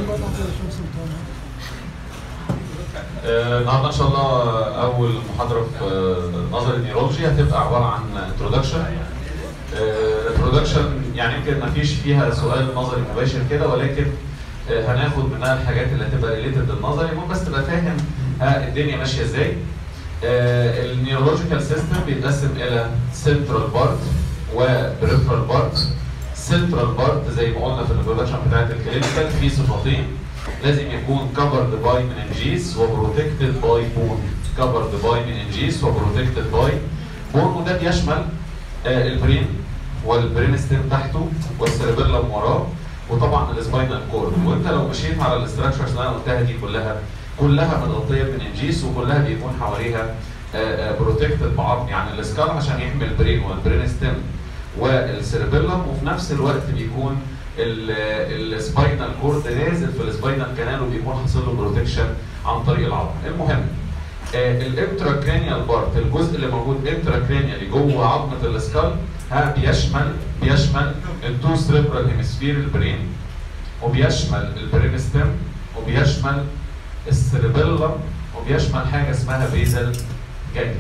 آه، النهارده ان شاء الله اول محاضره في آه، نظري النيورولوجي هتبقى عباره عن انترودكشن الانترودكشن يعني يمكن ما فيش فيها سؤال نظري مباشر كده ولكن آه، هناخد منها الحاجات اللي هتبقى ريليتد للنظري المهم بس تبقى فاهم ها الدنيا ماشيه ازاي النيورولوجيكال سيستم بيتقسم الى سنترال بارت وبريفرال بارت سنترال بارت زي ما قلنا في الانترودكشن بتاعت الكلينيكال في صفتين لازم يكون covered by meninges وبروتكتد باي بون covered by meninges وبروتكتد باي بون وده بيشمل آه، البرين والبرين ستيم تحته والسيربيلم وراه وطبعا السباينال كورد وانت لو مشيت على الاستراكشرز اللي انا قلتها دي كلها كلها متغطيه بمننجيس وكلها بيكون حواليها بروتكتد بعظم يعني السكال عشان يحمي البرين والبرين ستيم والسيربيلم وفي نفس الوقت بيكون السباينال كورد نازل في السباينال كانال وبيكون حاصل له بروتكشن عن طريق العظم المهم الانتراكرانيال بارت الجزء اللي موجود انتراكرانيالي جوه عظمه السكال ها بيشمل بيشمل التو سيربرال هيمسفير البرين وبيشمل البرين ستيم وبيشمل السيربيلم وبيشمل حاجه اسمها بيزل جانجلي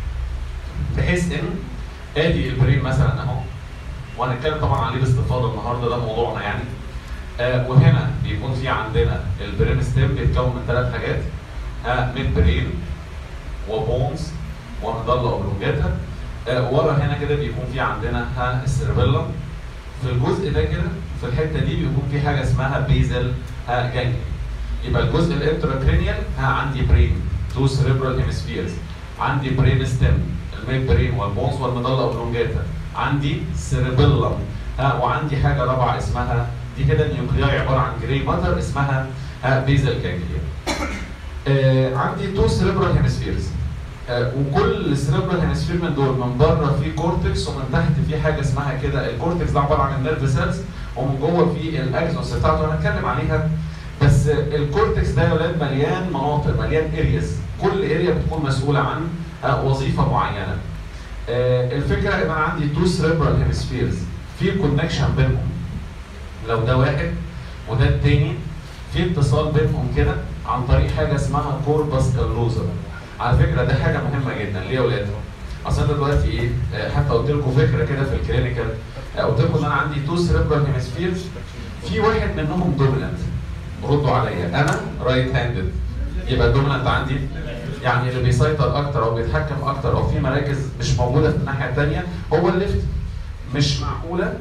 بحيث ان ادي البرين مثلا اهو وهنتكلم طبعا عليه باستفاضه النهارده ده موضوعنا يعني آه وهنا بيكون في عندنا البرين ستيم بيتكون من ثلاث حاجات آه من برين وبونز ومضله اوبلونجاتا آه ورا هنا كده بيكون في عندنا ها السيربيلم في الجزء ده كده في الحته دي بيكون في حاجه اسمها بيزل ها جانجلي يبقى الجزء الانتراكرينيال ها عندي برين تو سيريبرال هيمسفيرز عندي برين ستيم الميد برين والبونز والمضله اوبلونجاتا عندي سيربيلم ها وعندي حاجه رابعه اسمها دي كده نيوكلياي عباره عن جراي ماتر اسمها ها بيزل جانجليا آه عندي تو سيربرال هيمسفيرز آه وكل سيربرال هيمسفير من دول من بره في كورتكس ومن تحت في حاجه اسمها كده الكورتكس ده عباره عن النيرف سيلز ومن جوه في الاكزونس بتاعته هنتكلم عليها بس الكورتكس ده يا ولاد مليان مناطق مليان ارياز كل اريا بتكون مسؤوله عن آه وظيفه معينه آه الفكره ان انا عندي تو سيربرال هيمسفيرز في كونكشن بينهم لو ده واحد وده التاني في اتصال بينهم كده عن طريق حاجه اسمها كوربس كالوزا على فكره ده حاجه مهمه جدا ليه يا ولاد؟ اصل انا دلوقتي ايه آه حتى قلت لكم فكره كده في الكلينيكال آه قلت لكم ان انا عندي تو سيربرال هيمسفيرز في واحد منهم دومينانت ردوا عليا انا رايت هاندد يبقى الدومينانت عندي يعني اللي بيسيطر اكتر او بيتحكم اكتر او في مراكز مش موجوده في الناحيه الثانيه هو الليفت مش معقوله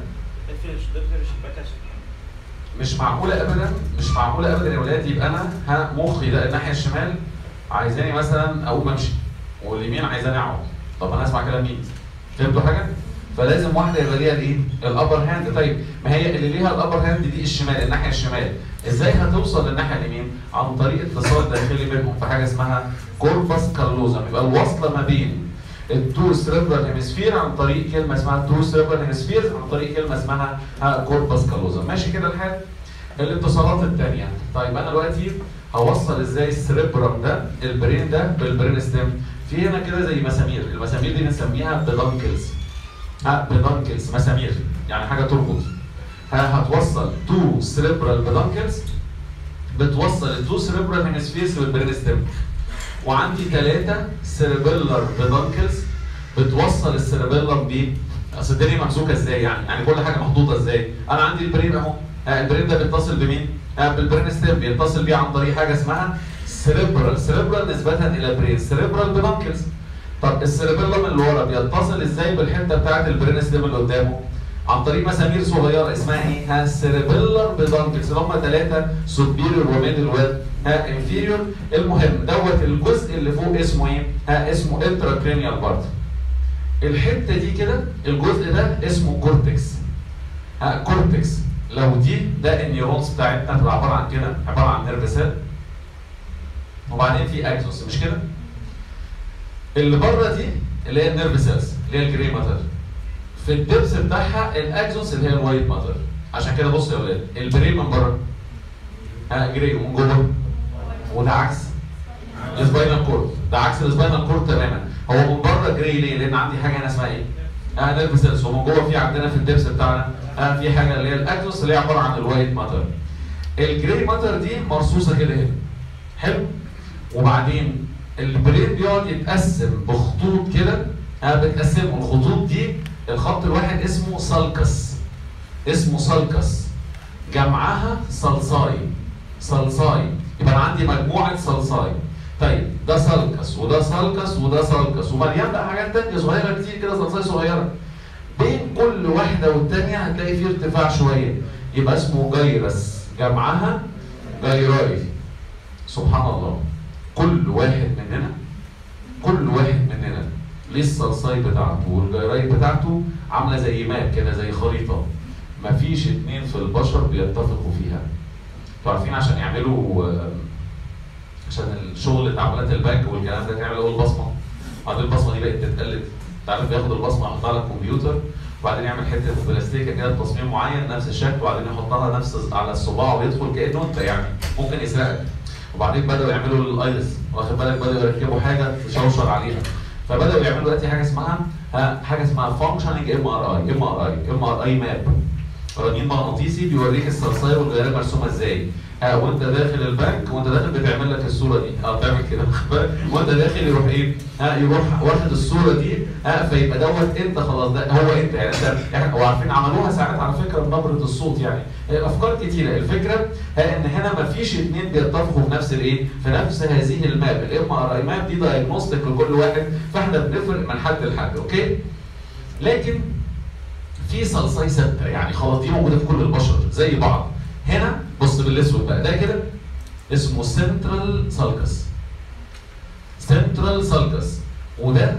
مش معقوله ابدا مش معقوله ابدا يا ولاد يبقى انا ها مخي ده الناحيه الشمال عايزاني مثلا اقوم امشي واليمين عايزاني اقعد طب انا اسمع كلام مين؟ فهمتوا حاجه؟ فلازم واحده يبقى ليها الايه؟ الابر هاند طيب ما هي اللي ليها الابر هاند دي الشمال الناحيه الشمال ازاي هتوصل للناحيه اليمين؟ عن طريق اتصال داخلي بينهم في حاجه اسمها كوربس كالوزم يبقى الوصله ما بين التو سيربرال هيمسفير عن طريق كلمه اسمها تو سيربرال هيمسفير عن طريق كلمه اسمها كوربس كالوزم ماشي كده الحال؟ الاتصالات الثانيه طيب انا دلوقتي هوصل ازاي السريبرم ده البرين ده بالبرين ستيم في هنا كده زي مسامير المسامير دي بنسميها بدانكلز ها بدانكلز مسامير يعني حاجه تربط ها هتوصل تو سريبرال بدانكلز بتوصل التو سريبرال هيمسفيرز بالبرين ستيم وعندي ثلاثه سيربيلر بدانكلز بتوصل السيربيلم دي اصل الدنيا ممسوكه ازاي يعني يعني كل حاجه محطوطه ازاي انا عندي البرين اهو البرين ده بيتصل بمين بالبرين ستيم بيتصل بيه عن طريق حاجه اسمها سيربرال سيربرال نسبه الى برين سيربرال بدانكلز طب السيربيلم اللي ورا بيتصل ازاي بالحته بتاعه البرين ستيم اللي قدامه عن طريق مسامير صغيره اسمها ايه؟ ها سيربيلر بدانكلز اللي هم ثلاثه سوبيريور وميدل ويل ها انفيريور المهم دوت الجزء اللي فوق اسمه ايه؟ ها اسمه انتراكرينيال بارت الحته دي كده الجزء ده اسمه كورتكس ها كورتكس لو دي ده النيورونز بتاعتنا بتبقى عباره عن كده عباره عن نيرف سيل وبعدين في اكسوس مش كده؟ اللي بره دي اللي هي النيرف سيلز اللي هي الجري ماتر في الدبس بتاعها الاكسوس اللي هي الوايت ماتر عشان كده بصوا يا ولاد البرين من بره ها جري ومن جوه وده عكس السباينال كورد ده عكس السباينال كورد تماما هو من بره جري ليه؟ لان عندي حاجه هنا اسمها ايه؟ اه نيرف سيلز ومن جوه في عندنا في الدبس بتاعنا اه في حاجه اللي هي الاكسوس اللي هي عباره عن الوايت ماتر الجراي ماتر دي مرصوصه كده هنا حلو وبعدين البرين بيقعد يتقسم بخطوط كده انا بتقسمه الخطوط دي الخط الواحد اسمه سالكس اسمه سالكس جمعها صلصاي صلصاي يبقى انا عندي مجموعه صلصاي طيب ده سالكس وده سالكس وده سالكس ومليان بقى حاجات تانية صغيره كتير كده صلصاي صغيره بين كل واحده والتانيه هتلاقي فيه ارتفاع شويه يبقى اسمه جيرس جمعها جيراي سبحان الله كل واحد مننا كل واحد مننا ليه الصلصاي بتاعته والجيراي بتاعته عامله زي ماب كده زي خريطه مفيش اتنين في البشر بيتفقوا فيها انتوا عارفين عشان يعملوا آه، عشان الشغل تعاملات البنك والكلام ده كان يعمل اول بصمه بعدين البصمه دي بقت تتقلد تعرف بياخد البصمه يحطها على الكمبيوتر وبعدين يعمل حته بلاستيكه كده بتصميم معين نفس الشكل وبعدين يحطها نفس على الصباع ويدخل كانه انت يعني ممكن يسرقك وبعدين بداوا يعملوا الايرس واخد بالك بداوا يركبوا حاجه تشوشر عليها فبداوا يعملوا دلوقتي حاجه اسمها ها، حاجه اسمها فانكشننج ام ار اي ام ار اي ام ار اي ماب رنين مغناطيسي بيوريك الصلصايه والغيره مرسومه ازاي ها وانت داخل البنك وانت داخل بتعمل لك الصوره دي اه بتعمل كده واخد بالك؟ وانت داخل يروح ايه ها يروح واخد الصوره دي ها فيبقى دوت انت خلاص ده هو انت يعني انت يعني هو عارفين عملوها ساعات على فكره بنبره الصوت يعني افكار كتيره الفكره ها ان هنا مفيش اثنين بيتفقوا في نفس الايه في نفس هذه الماب الام ار اي ماب دي دايجنوستيك لكل واحد فاحنا بنفرق من حد لحد اوكي لكن في صلصاي ثابته يعني خلاص دي موجوده في كل البشر زي بعض هنا بص بالاسود بقى ده كده اسمه سنترال سالكس سنترال سالكس وده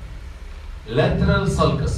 لاترال سالكس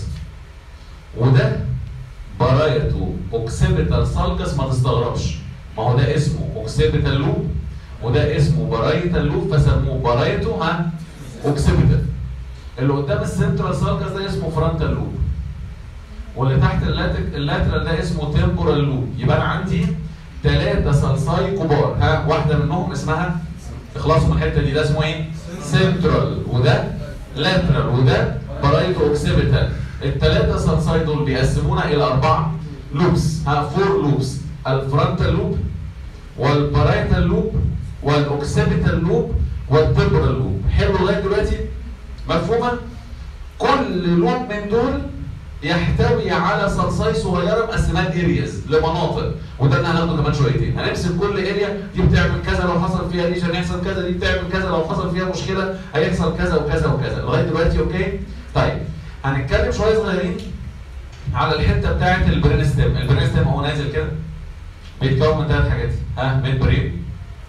وده برايتو اوكسيبيتال سالكس ما تستغربش ما هو ده اسمه اوكسيبيتال لوب وده اسمه برايتال لوب فسموه برايتو ها اوكسيبيتال اللي قدام السنترال سالكس ده اسمه فرونتال لوب واللي تحت اللاتك اللاترال ده اسمه تمبورال لوب يبقى انا عندي ثلاثه صلصاي كبار ها واحده منهم اسمها اخلصوا من الحته دي ده اسمه ايه؟ سنترال وده لاترال وده برايتو اوكسيبيتال الثلاثه صلصاي دول بيقسمونا الى اربعه لوبس ها فور لوبس الفرونتال لوب والبرايتال لوب والاوكسيبيتال لوب والتمبورال لوب حلو لغايه دلوقتي مفهومه؟ كل لوب من دول يحتوي على صلصاي صغيره مقسمات ارياز لمناطق وده اللي هناخده كمان شويتين هنمسك كل اريا دي بتعمل كذا لو حصل فيها ليجن يحصل كذا دي بتعمل كذا لو حصل فيها مشكله هيحصل كذا وكذا وكذا لغايه دلوقتي اوكي طيب هنتكلم شويه صغيرين على الحته بتاعه البرين ستيم البرين ستيم هو نازل كده بيتكون من ثلاث حاجات ها ميد برين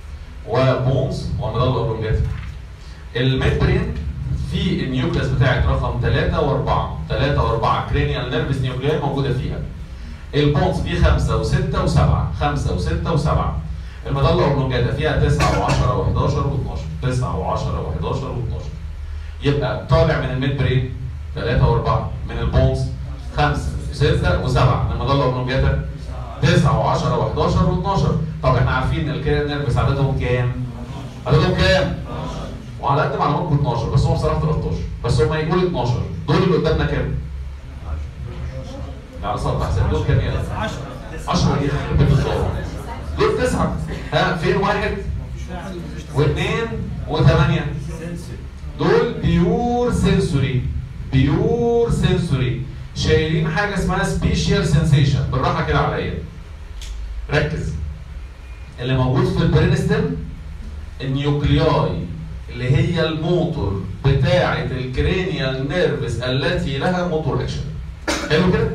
وبونز ومضله اوبلونجاتي الميد برين في النيوكليس بتاعت رقم 3 و4 3 و4 كرينيال نيرفس نيوكلياي موجوده فيها البونز دي 5 و6 و7 5 و6 و7 المظله اوبلونجاتا فيها 9 و10 و11 و12 9 و10 و11 و12 يبقى طالع من الميد برين 3 و4 من البونز 5 و6 و7 من المظله اوبلونجاتا 9 و10 و11 و12 طب احنا عارفين الكرينيال نيرفس عددهم كام؟ عددهم كام؟ وعلى قد معلوماتكم 12 بس هو بصراحه 13 بس هم يقولوا 12 دول اللي قدامنا كام؟ يعني صلح حساب دول كام يا 10 10 ايه بيت الصور دول تسعه ها فين واحد واثنين وثمانيه دول بيور سنسوري بيور سنسوري شايلين حاجه اسمها سبيشال سنسيشن بالراحه كده عليا ركز اللي موجود في البرين ستيم النيوكلياي اللي هي الموتور بتاعة الكرينيال نيرفس التي لها موتور اكشن حلو كده؟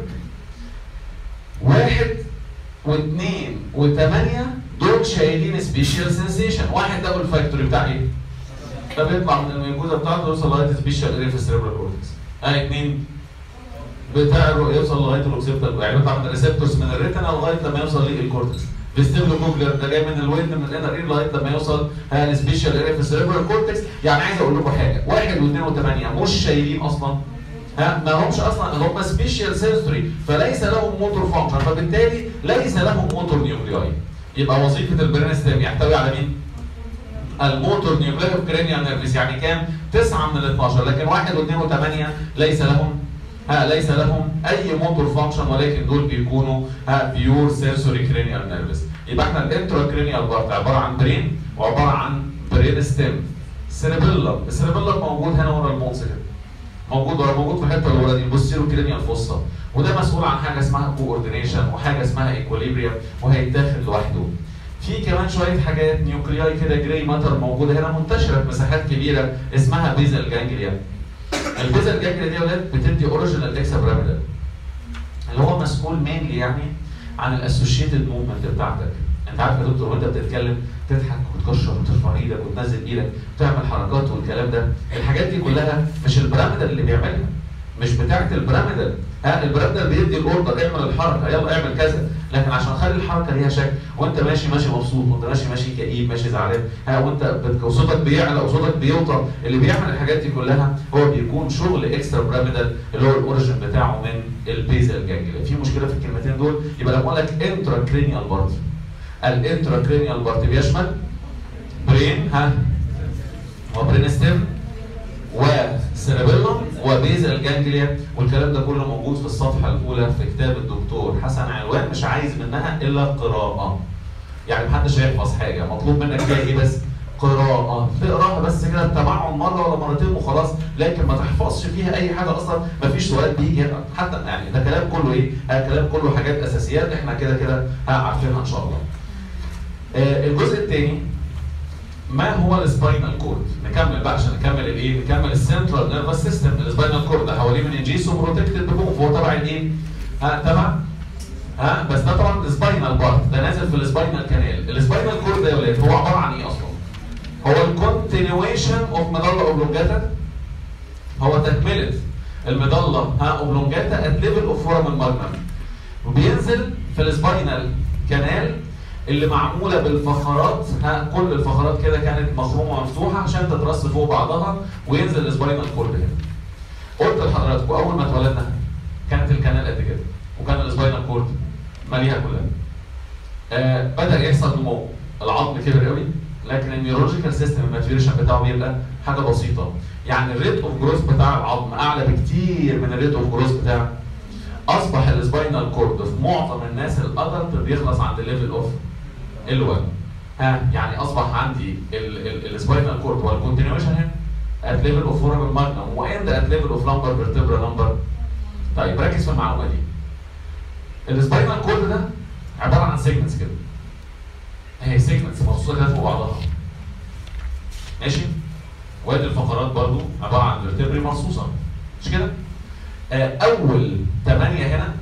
واحد واثنين وثمانية دول شايلين سبيشال سنسيشن واحد ده الفاكتوري بتاع ايه؟ ده بيطلع من الميجوزا بتاعته يوصل لغايه سبيشال اريا في السيربرال كورتكس ها اثنين بتاع الرؤية يوصل لغايه الاوكسيبتال يعني بيطلع من الريسبتورز من الريتنا لغايه لما يوصل للكورتكس فيستيبلو كوبلر ده جاي من الويند من الانر اير لغايه لما يوصل السبيشال اريا في السيربرال كورتكس يعني عايز اقول لكم حاجه واحد واثنين وثمانيه مش شايلين اصلا ها ما همش اصلا هم سبيشال سنسوري فليس لهم موتور فانكشن فبالتالي ليس لهم موتور نيوكلياي يبقى وظيفه البرين ستيم يحتوي على مين؟ الموتور نيوكلير كرينيال نيرفس يعني كام؟ 9 من ال 12 لكن 1 و2 و8 ليس لهم ها ليس لهم اي موتور فانكشن ولكن دول بيكونوا ها بيور سنسوري كرينيال نيرفس يبقى احنا الانتراكرينيال بارت عباره عن برين وعباره عن برين ستيم سيربيلم السيربيلم موجود هنا ورا المونس كده موجود ورا موجود في الحته اللي ورا دي البوستيرو كرينيال فوسا وده مسؤول عن حاجه اسمها كوردينيشن وحاجه اسمها ايكوليبريم وهيتاخد لوحده في كمان شويه حاجات نيوكلياي كده جراي ماتر موجوده هنا منتشره في مساحات كبيره اسمها بيزل جانجليا البيزل جانجليا دي يا ولاد بتدي اوريجينال اكسا بيراميدال اللي هو مسؤول مينلي يعني عن الاسوشيتد موفمنت بتاعتك انت عارف يا دكتور وانت بتتكلم تضحك وتكشر وترفع ايدك وتنزل ايدك وتعمل حركات والكلام ده الحاجات دي كلها مش البيراميدال اللي بيعملها مش بتاعه البيراميدال ها البيراميدال بيدي الاوردر اعمل الحركه يلا اعمل كذا لكن عشان اخلي الحركه ليها شكل وانت ماشي ماشي مبسوط وانت ماشي ماشي كئيب ماشي زعلان ها وانت بت- وصوتك بيعلى وصوتك بيوطى اللي بيعمل الحاجات دي كلها هو بيكون شغل اكسترا بيراميدال اللي هو الاوريجن بتاعه من البيزل جانجليا في مشكله في الكلمتين دول يبقى لما اقول لك انترا كرينيال بارت الانترا كرينيال بارت بيشمل برين ها وبرين ستيم وسيربيلوم وبيزل جانجليا والكلام ده كله موجود في الصفحه الاولى في كتاب الدكتور حسن علوان مش عايز منها الا قراءه يعني محدش هيحفظ حاجه مطلوب منك فيها ايه بس قراءة تقراها بس كده التمعن مرة ولا مرتين وخلاص لكن ما تحفظش فيها أي حاجة أصلا ما فيش سؤال بيجي هنا. حتى يعني ده كلام كله إيه؟ آه كلام كله حاجات أساسيات إحنا كده كده آه عارفينها إن شاء الله. آه الجزء الثاني ما هو السباينال كورد؟ نكمل بقى عشان نكمل الايه؟ نكمل السنترال نيرفس سيستم، السباينال كورد ده حواليه مننجيس وبروتكتد ببوف هو تبع الايه؟ ها تبع ها بس ده طبعا السباينال بارت ده نازل في السباينال كانال، السباينال كورد ده يا ولاد هو عباره عن ايه اصلا؟ هو الكونتينيويشن اوف ميدالا اوبلونجاتا هو تكمله الميدالا ها اوبلونجاتا ات ليفل اوف فورامن ماجنم وبينزل في السباينال كانال اللي معموله بالفقرات ها كل الفقرات كده كانت مخرومه مفتوحه عشان تترص فوق بعضها وينزل السباينال كورد هنا. قلت لحضراتكم اول ما اتولدنا كانت الكنال قد كده وكان السباينال كورد ماليها كلها. آه بدا يحصل نمو العظم كبر قوي لكن النيورولوجيكال سيستم الماتيوريشن بتاعه بيبقى حاجه بسيطه يعني الريت اوف جروث بتاع العظم اعلى بكتير من الريت اوف جروث بتاع اصبح السباينال كورد في معظم الناس الادلت بيخلص عند الليفل اوف ال1 ها يعني اصبح عندي السباينال كورد والكونتينيويشن هنا ات ليفل اوف فورامن ماجنم واند ات ليفل اوف لامبر فيرتبرا لامبر طيب ركز في المعلومه دي السباينال كورد ده عباره عن سيجمنتس كده اهي سيجمنتس مرصوصه كده فوق بعضها ماشي وادي الفقرات برضو عباره عن فيرتبري مرصوصه مش كده آه، اول 8 هنا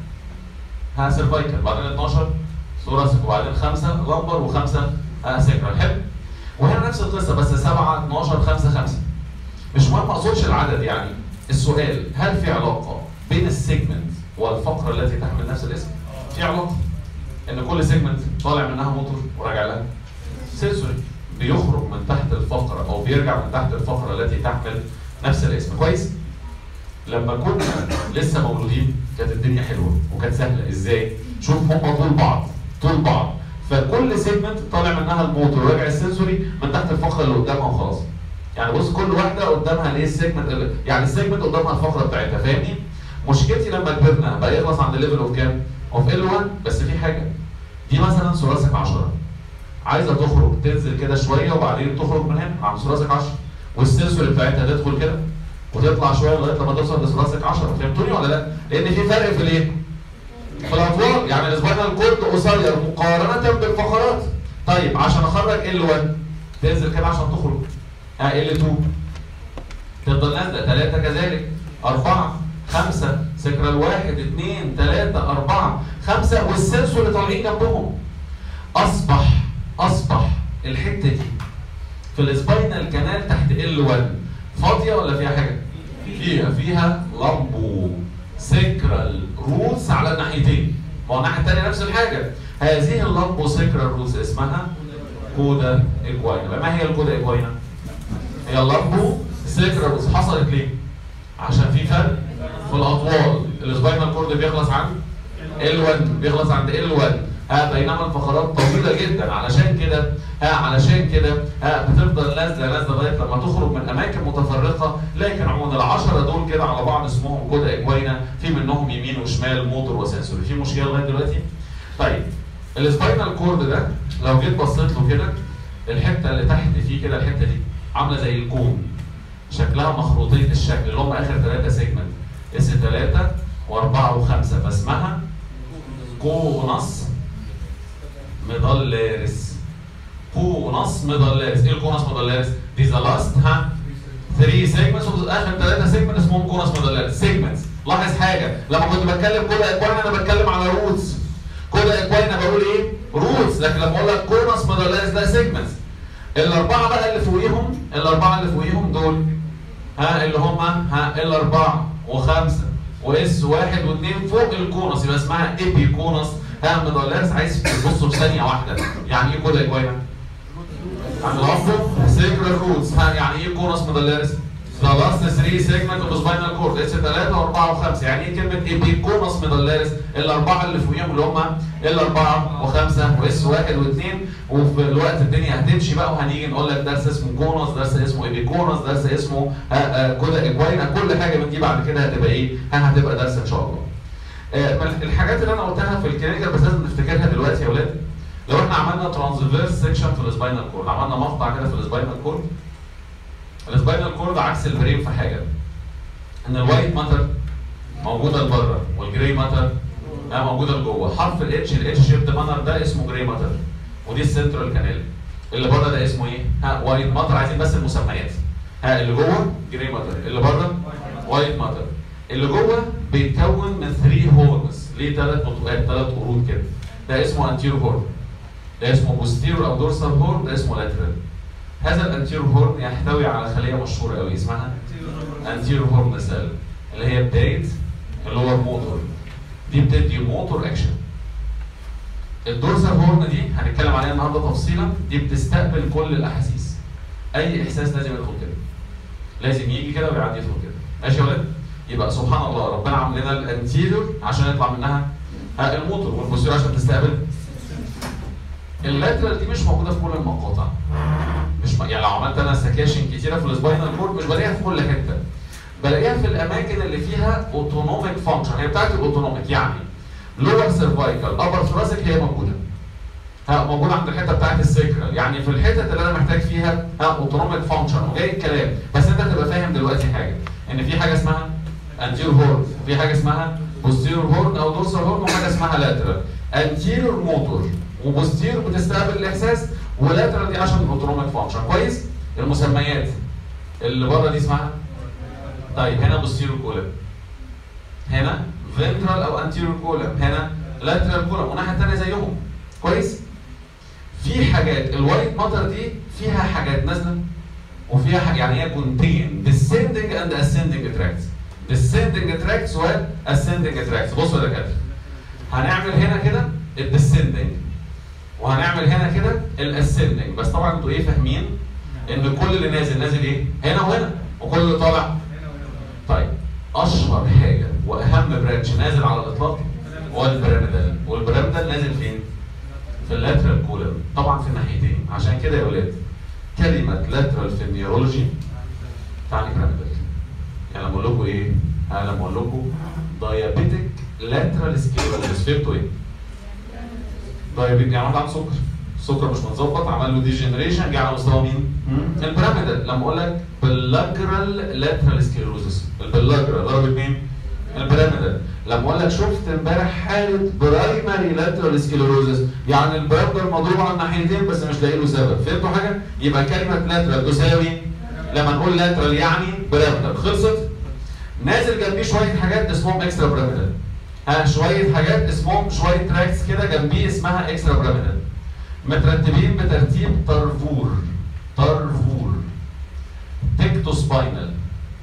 ها سيرفايكال بعدين 12 ثوراسيك وبعدين خمسه لمبر وخمسه آه سيكرال حلو وهنا نفس القصه بس 7 12 5 5 مش مهم ما اقصدش العدد يعني السؤال هل في علاقه بين السيجمنت والفقره التي تحمل نفس الاسم؟ في علاقه ان كل سيجمنت طالع منها موتور وراجع لها سنسوري بيخرج من تحت الفقره او بيرجع من تحت الفقره التي تحمل نفس الاسم كويس؟ لما كنا لسه مولودين كانت الدنيا حلوه وكانت سهله ازاي؟ شوف هم طول بعض طول بعض فكل سيجمنت طالع منها الموتور وراجع السنسوري من تحت الفقره اللي قدامها وخلاص يعني بص كل واحده قدامها ليه السيجمنت يعني السيجمنت قدامها الفقره بتاعتها فاهمني؟ مشكلتي لما كبرنا بقى يخلص عند ليفل اوف كام؟ اوف ال 1 بس في حاجه دي مثلا ثوراسيك 10 عايزه تخرج تنزل كده شويه وبعدين تخرج من هنا عند ثوراسيك 10 والسنسوري بتاعتها تدخل كده وتطلع شويه لغايه لما توصل لثوراسيك 10 فهمتوني ولا لا؟ لان في فرق في الايه؟ في الاطوال يعني السباينال كورد قصير مقارنه بالفقرات طيب عشان اخرج ال 1 تنزل كده عشان تخرج ها ال 2 تفضل نازله 3 كذلك 4 5 سكرال 1 2 3 4 5 والسنسور اللي طالعين جنبهم اصبح اصبح الحته دي في السباينال كانال تحت ال 1 فاضيه ولا فيها حاجه؟ فيها فيها لامبو سكرال روتس على الناحيتين ما هو الناحيه الثانيه نفس الحاجه هذه اللامبو سكرال روتس اسمها كودا ايكواينا ما هي الكودا ايكواينا؟ هي اللامبو سكرال روتس حصلت ليه؟ عشان في فرق في الاطوال السباينال كورد بيخلص عند ال1 بيخلص عند ال1 ها بينما الفقرات طويله جدا علشان كده ها علشان كده ها بتفضل نازله نازله لغايه لما تخرج من اماكن متفرقه لكن عموما العشره دول كده على بعض اسمهم كودا اكوينا في منهم يمين وشمال موتور وسنسوري في مشكله لغايه دلوقتي؟ طيب السباينال كورد ده لو جيت بصيت له كده الحته اللي تحت فيه كده الحته دي عامله زي الكون شكلها مخروطيه الشكل اللي هم اخر ثلاثه سيجمنت اس 3 و4 و5 فاسمها كونس ميدالاريس كونس ميدالاريس ايه الكونس ميدالاريس؟ دي ذا لاست ها 3 سيجمنتس اخر ثلاثه سيجمنت اسمهم كونس ميدالاريس سيجمنتس لاحظ حاجه لما كنت بتكلم كودا اكوين انا بتكلم على روتس كودا اكوين انا بقول ايه؟ روتس لكن لما اقول لك كونس ميدالاريس ده سيجمنتس الاربعه بقى اللي فوقيهم الاربعه اللي فوقيهم دول ها اللي هم ها الاربعه وخمسه واس واحد واثنين فوق الكونس يبقى اسمها ايبي كونس ها ميدالاريس عايز تبصوا في ثانيه واحده يعني ايه كودا اكوين؟ عند العصب سيكرال روتس ها يعني ايه كونس ميدالاريس؟ ذا لاست 3 سيجمنت اوف سباينال كورد اس 3 و4 و5 يعني ايه كلمه ايبيكونس ميدالاريس الاربعه اللي فوقيهم اللي هم الاربعه و5 واس 1 و2 وفي الوقت الدنيا هتمشي بقى وهنيجي نقول لك درس اسمه كونس درس اسمه ايبيكونس درس اسمه كودا اكوينا كل حاجه من دي بعد كده هتبقى ايه؟ هتبقى درس ان شاء الله. من الحاجات اللي انا قلتها في الكلينيكال بس لازم نفتكرها دلوقتي يا اولاد لو احنا عملنا ترانسفيرس سيكشن في السباينال كورد عملنا مقطع كده في السباينال كورد السباينال كورد عكس البرين في حاجه ان الوايت ماتر موجوده لبره والجراي ماتر موجوده لجوه حرف الاتش الاتش شيبد مانر ده اسمه جراي ماتر ودي السنترال كانال اللي بره ده اسمه ايه؟ ها وايت ماتر عايزين بس المسميات ها اللي جوه جراي ماتر اللي بره وايت ماتر اللي جوه بيتكون من 3 هورنز ليه ثلاث نطقات ثلاث قرود كده ده اسمه انتيرو هورن ده اسمه بوستيرو او دورسال هورن ده اسمه لاترال هذا الانتيرو هورن يحتوي على خليه مشهوره قوي اسمها انتيرو هورن سيل اللي هي بدايه اللور موتور دي بتدي موتور اكشن الدورسال هورن دي هنتكلم عليها النهارده تفصيلا دي بتستقبل كل الاحاسيس اي احساس لازم يدخل كده لازم يجي كده ويعدي يدخل كده ماشي يا ولاد يبقى سبحان الله ربنا عامل لنا الانتيريور عشان يطلع منها الموتور والبوستيريور عشان تستقبل اللاترال دي مش موجوده في كل المقاطع مش م... يعني لو عملت انا سكاشن كتيره في السباينال كورد مش بلاقيها في كل حته بلاقيها في الاماكن اللي فيها اوتونوميك فانكشن هي بتاعت الاوتونوميك يعني لور سيرفايكال ابر ثوراسيك هي موجوده ها موجوده عند الحته بتاعت السكرال يعني في الحتت اللي انا محتاج فيها ها اوتونوميك فانكشن وجاي الكلام بس انت تبقى فاهم دلوقتي حاجه ان في حاجه اسمها انتيرور هورن وفي حاجه اسمها بوستيرور هورن او دورسال هورن وحاجه اسمها لاترال انتيرور موتور وبوستير بتستقبل الاحساس ولاترال دي عشان الاوتونوميك فانكشن كويس المسميات اللي بره دي اسمها طيب هنا بوستيرور كولم هنا فنترال او انتيرور كولم هنا لاترال كولم والناحيه الثانيه زيهم كويس في حاجات الوايت ماتر دي فيها حاجات نازله وفيها حاجة يعني هي كونتين descending and ascending tracts descending tracts و ascending tracts بصوا يا دكاتره هنعمل هنا كده الديسندنج وهنعمل هنا كده الاسندنج بس طبعا انتوا ايه فاهمين ان كل اللي نازل نازل ايه هنا وهنا وكل اللي طالع طيب اشهر حاجه واهم برانش نازل على الاطلاق هو البيراميدال والبيراميدال نازل فين في اللاترال كولم طبعا في الناحيتين عشان كده يا ولاد كلمه لاترال في النيورولوجي تعني بيراميدال يعني لما اقول لكم ايه انا لما اقول لكم دايابيتك لاترال سكيروزس فهمتوا ايه دايابيتك يعني عنده سكر السكر مش متظبط عمل له ديجنريشن جه على مستوى مين؟ البيراميدال لما اقول لك بلاجرال لاترال سكيروزس البلاجرال ضربت مين؟ البيراميدال لما اقول لك شفت امبارح حاله برايمري لاترال سكيروزس يعني البيراميدال مضروب على الناحيتين بس مش لاقي له سبب فهمتوا حاجه؟ يبقى كلمه لاترال تساوي لما نقول لاترال يعني بيراميدال خلصت؟ نازل جنبيه شويه حاجات اسمهم اكسترا بيراميدال ها شويه حاجات اسمهم شويه تراكس كده جنبيه اسمها اكسترا بيراميدال مترتبين بترتيب طرفور طرفور تكتو سباينال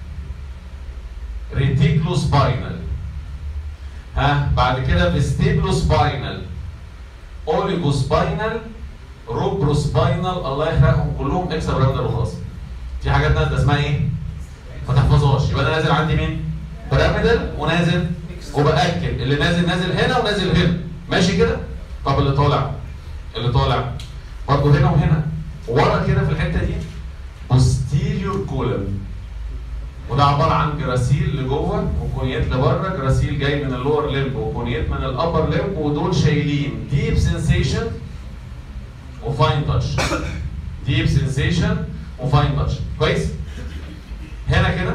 ريتيكلو سباينال ها بعد كده فيستيبلو سباينال اوليجو سباينال روبرو سباينال الله يحرقهم كلهم اكسترا بيراميدال وخلاص في حاجات نازله اسمها ايه؟ ما تحفظهاش يبقى انا نازل عندي مين؟ بيراميدال ونازل وباكد اللي نازل نازل هنا ونازل هنا ماشي كده؟ طب اللي طالع اللي طالع برضه هنا وهنا ورا كده في الحته دي posterior column وده عباره عن جراسيل لجوه وكونيات لبره جراسيل جاي من اللور ليمب وكونيات من الابر ليمب ودول شايلين ديب سنسيشن وفاين تاتش ديب سنسيشن وفاين تاتش كويس هنا كده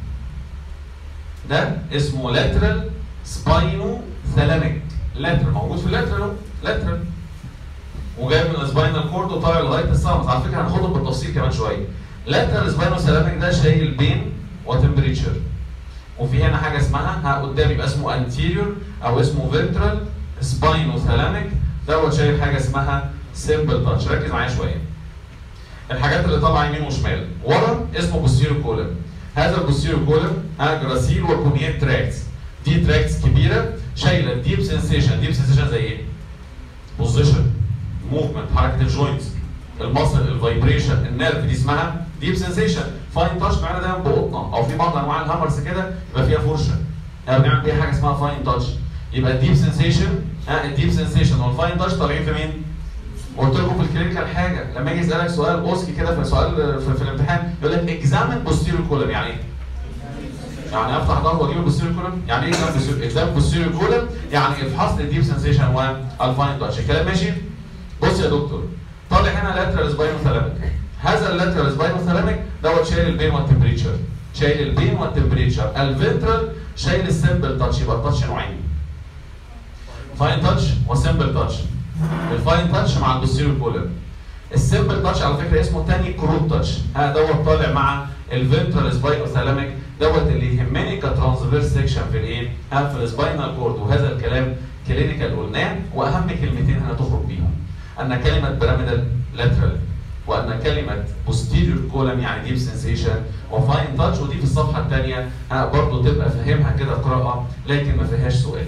ده اسمه لاترال سباينو ثلاميك لاترال موجود في اللاترال اهو لاترال وجاي من السباينال كورد وطالع لغايه السامس على فكره هناخدهم بالتفصيل كمان شويه لاترال سباينو ثلاميك ده شايل بين وتمبريتشر وفي هنا حاجه اسمها ها قدام يبقى اسمه انتيريور او اسمه فنترال سباينو ثلاميك دوت شايل حاجه اسمها سيمبل تاتش ركز معايا شويه الحاجات اللي طالعه يمين وشمال ورا اسمه بوستيريو كولم هذا البوستيريو كولم ها جراسيل وكونيات تراكس دي تراكس كبيره شايله ديب سنسيشن ديب سنسيشن زي ايه؟ بوزيشن موفمنت حركه الجوينتس المصل الفايبريشن النيرف دي اسمها ديب سنسيشن فاين تاتش معانا دايما بقطنا او في بعض انواع الهامرز كده يبقى فيها فرشه يعني بنعمل بيها حاجه اسمها فاين تاتش يبقى الديب سنسيشن ها الديب سنسيشن والفاين تاتش طالعين في مين؟ قلت لكم في الكلينيكال حاجه لما يجي يسالك سؤال اوسكي كده في سؤال في, في الامتحان يقول لك اكزامن بوستيريو كولم يعني ايه؟ يعني افتح ظهر واجيب البوستيريو كولم يعني ايه اكزام بوستيريو كولم يعني افحص لي الديب سنسيشن والفاين تاتش الكلام ماشي؟ بص يا دكتور طالع هنا لاترال سباينو ثلاميك هذا اللاترال سباينو ثلاميك دوت شايل البين والتمبريتشر شايل البين والتمبريتشر الفنترال شايل السمبل تاتش يبقى التاتش نوعين فاين تاتش وسمبل تاتش الفاين تاتش مع البوستيريور كولم السمبل تاتش على فكره اسمه تاني كروت تاتش ها دوت طالع مع الفنترال سباينو ثلاميك دوت اللي يهمني كترانسفيرس سيكشن في الايه؟ ها في السباينال كورد وهذا الكلام كلينيكال قلناه واهم كلمتين هنخرج بيهم ان كلمه بيراميدال لاترال وان كلمه بوستيريور كولم يعني ديب سنسيشن وفاين تاتش ودي في الصفحه الثانيه برضه تبقى فاهمها كده قراءه لكن ما فيهاش سؤال.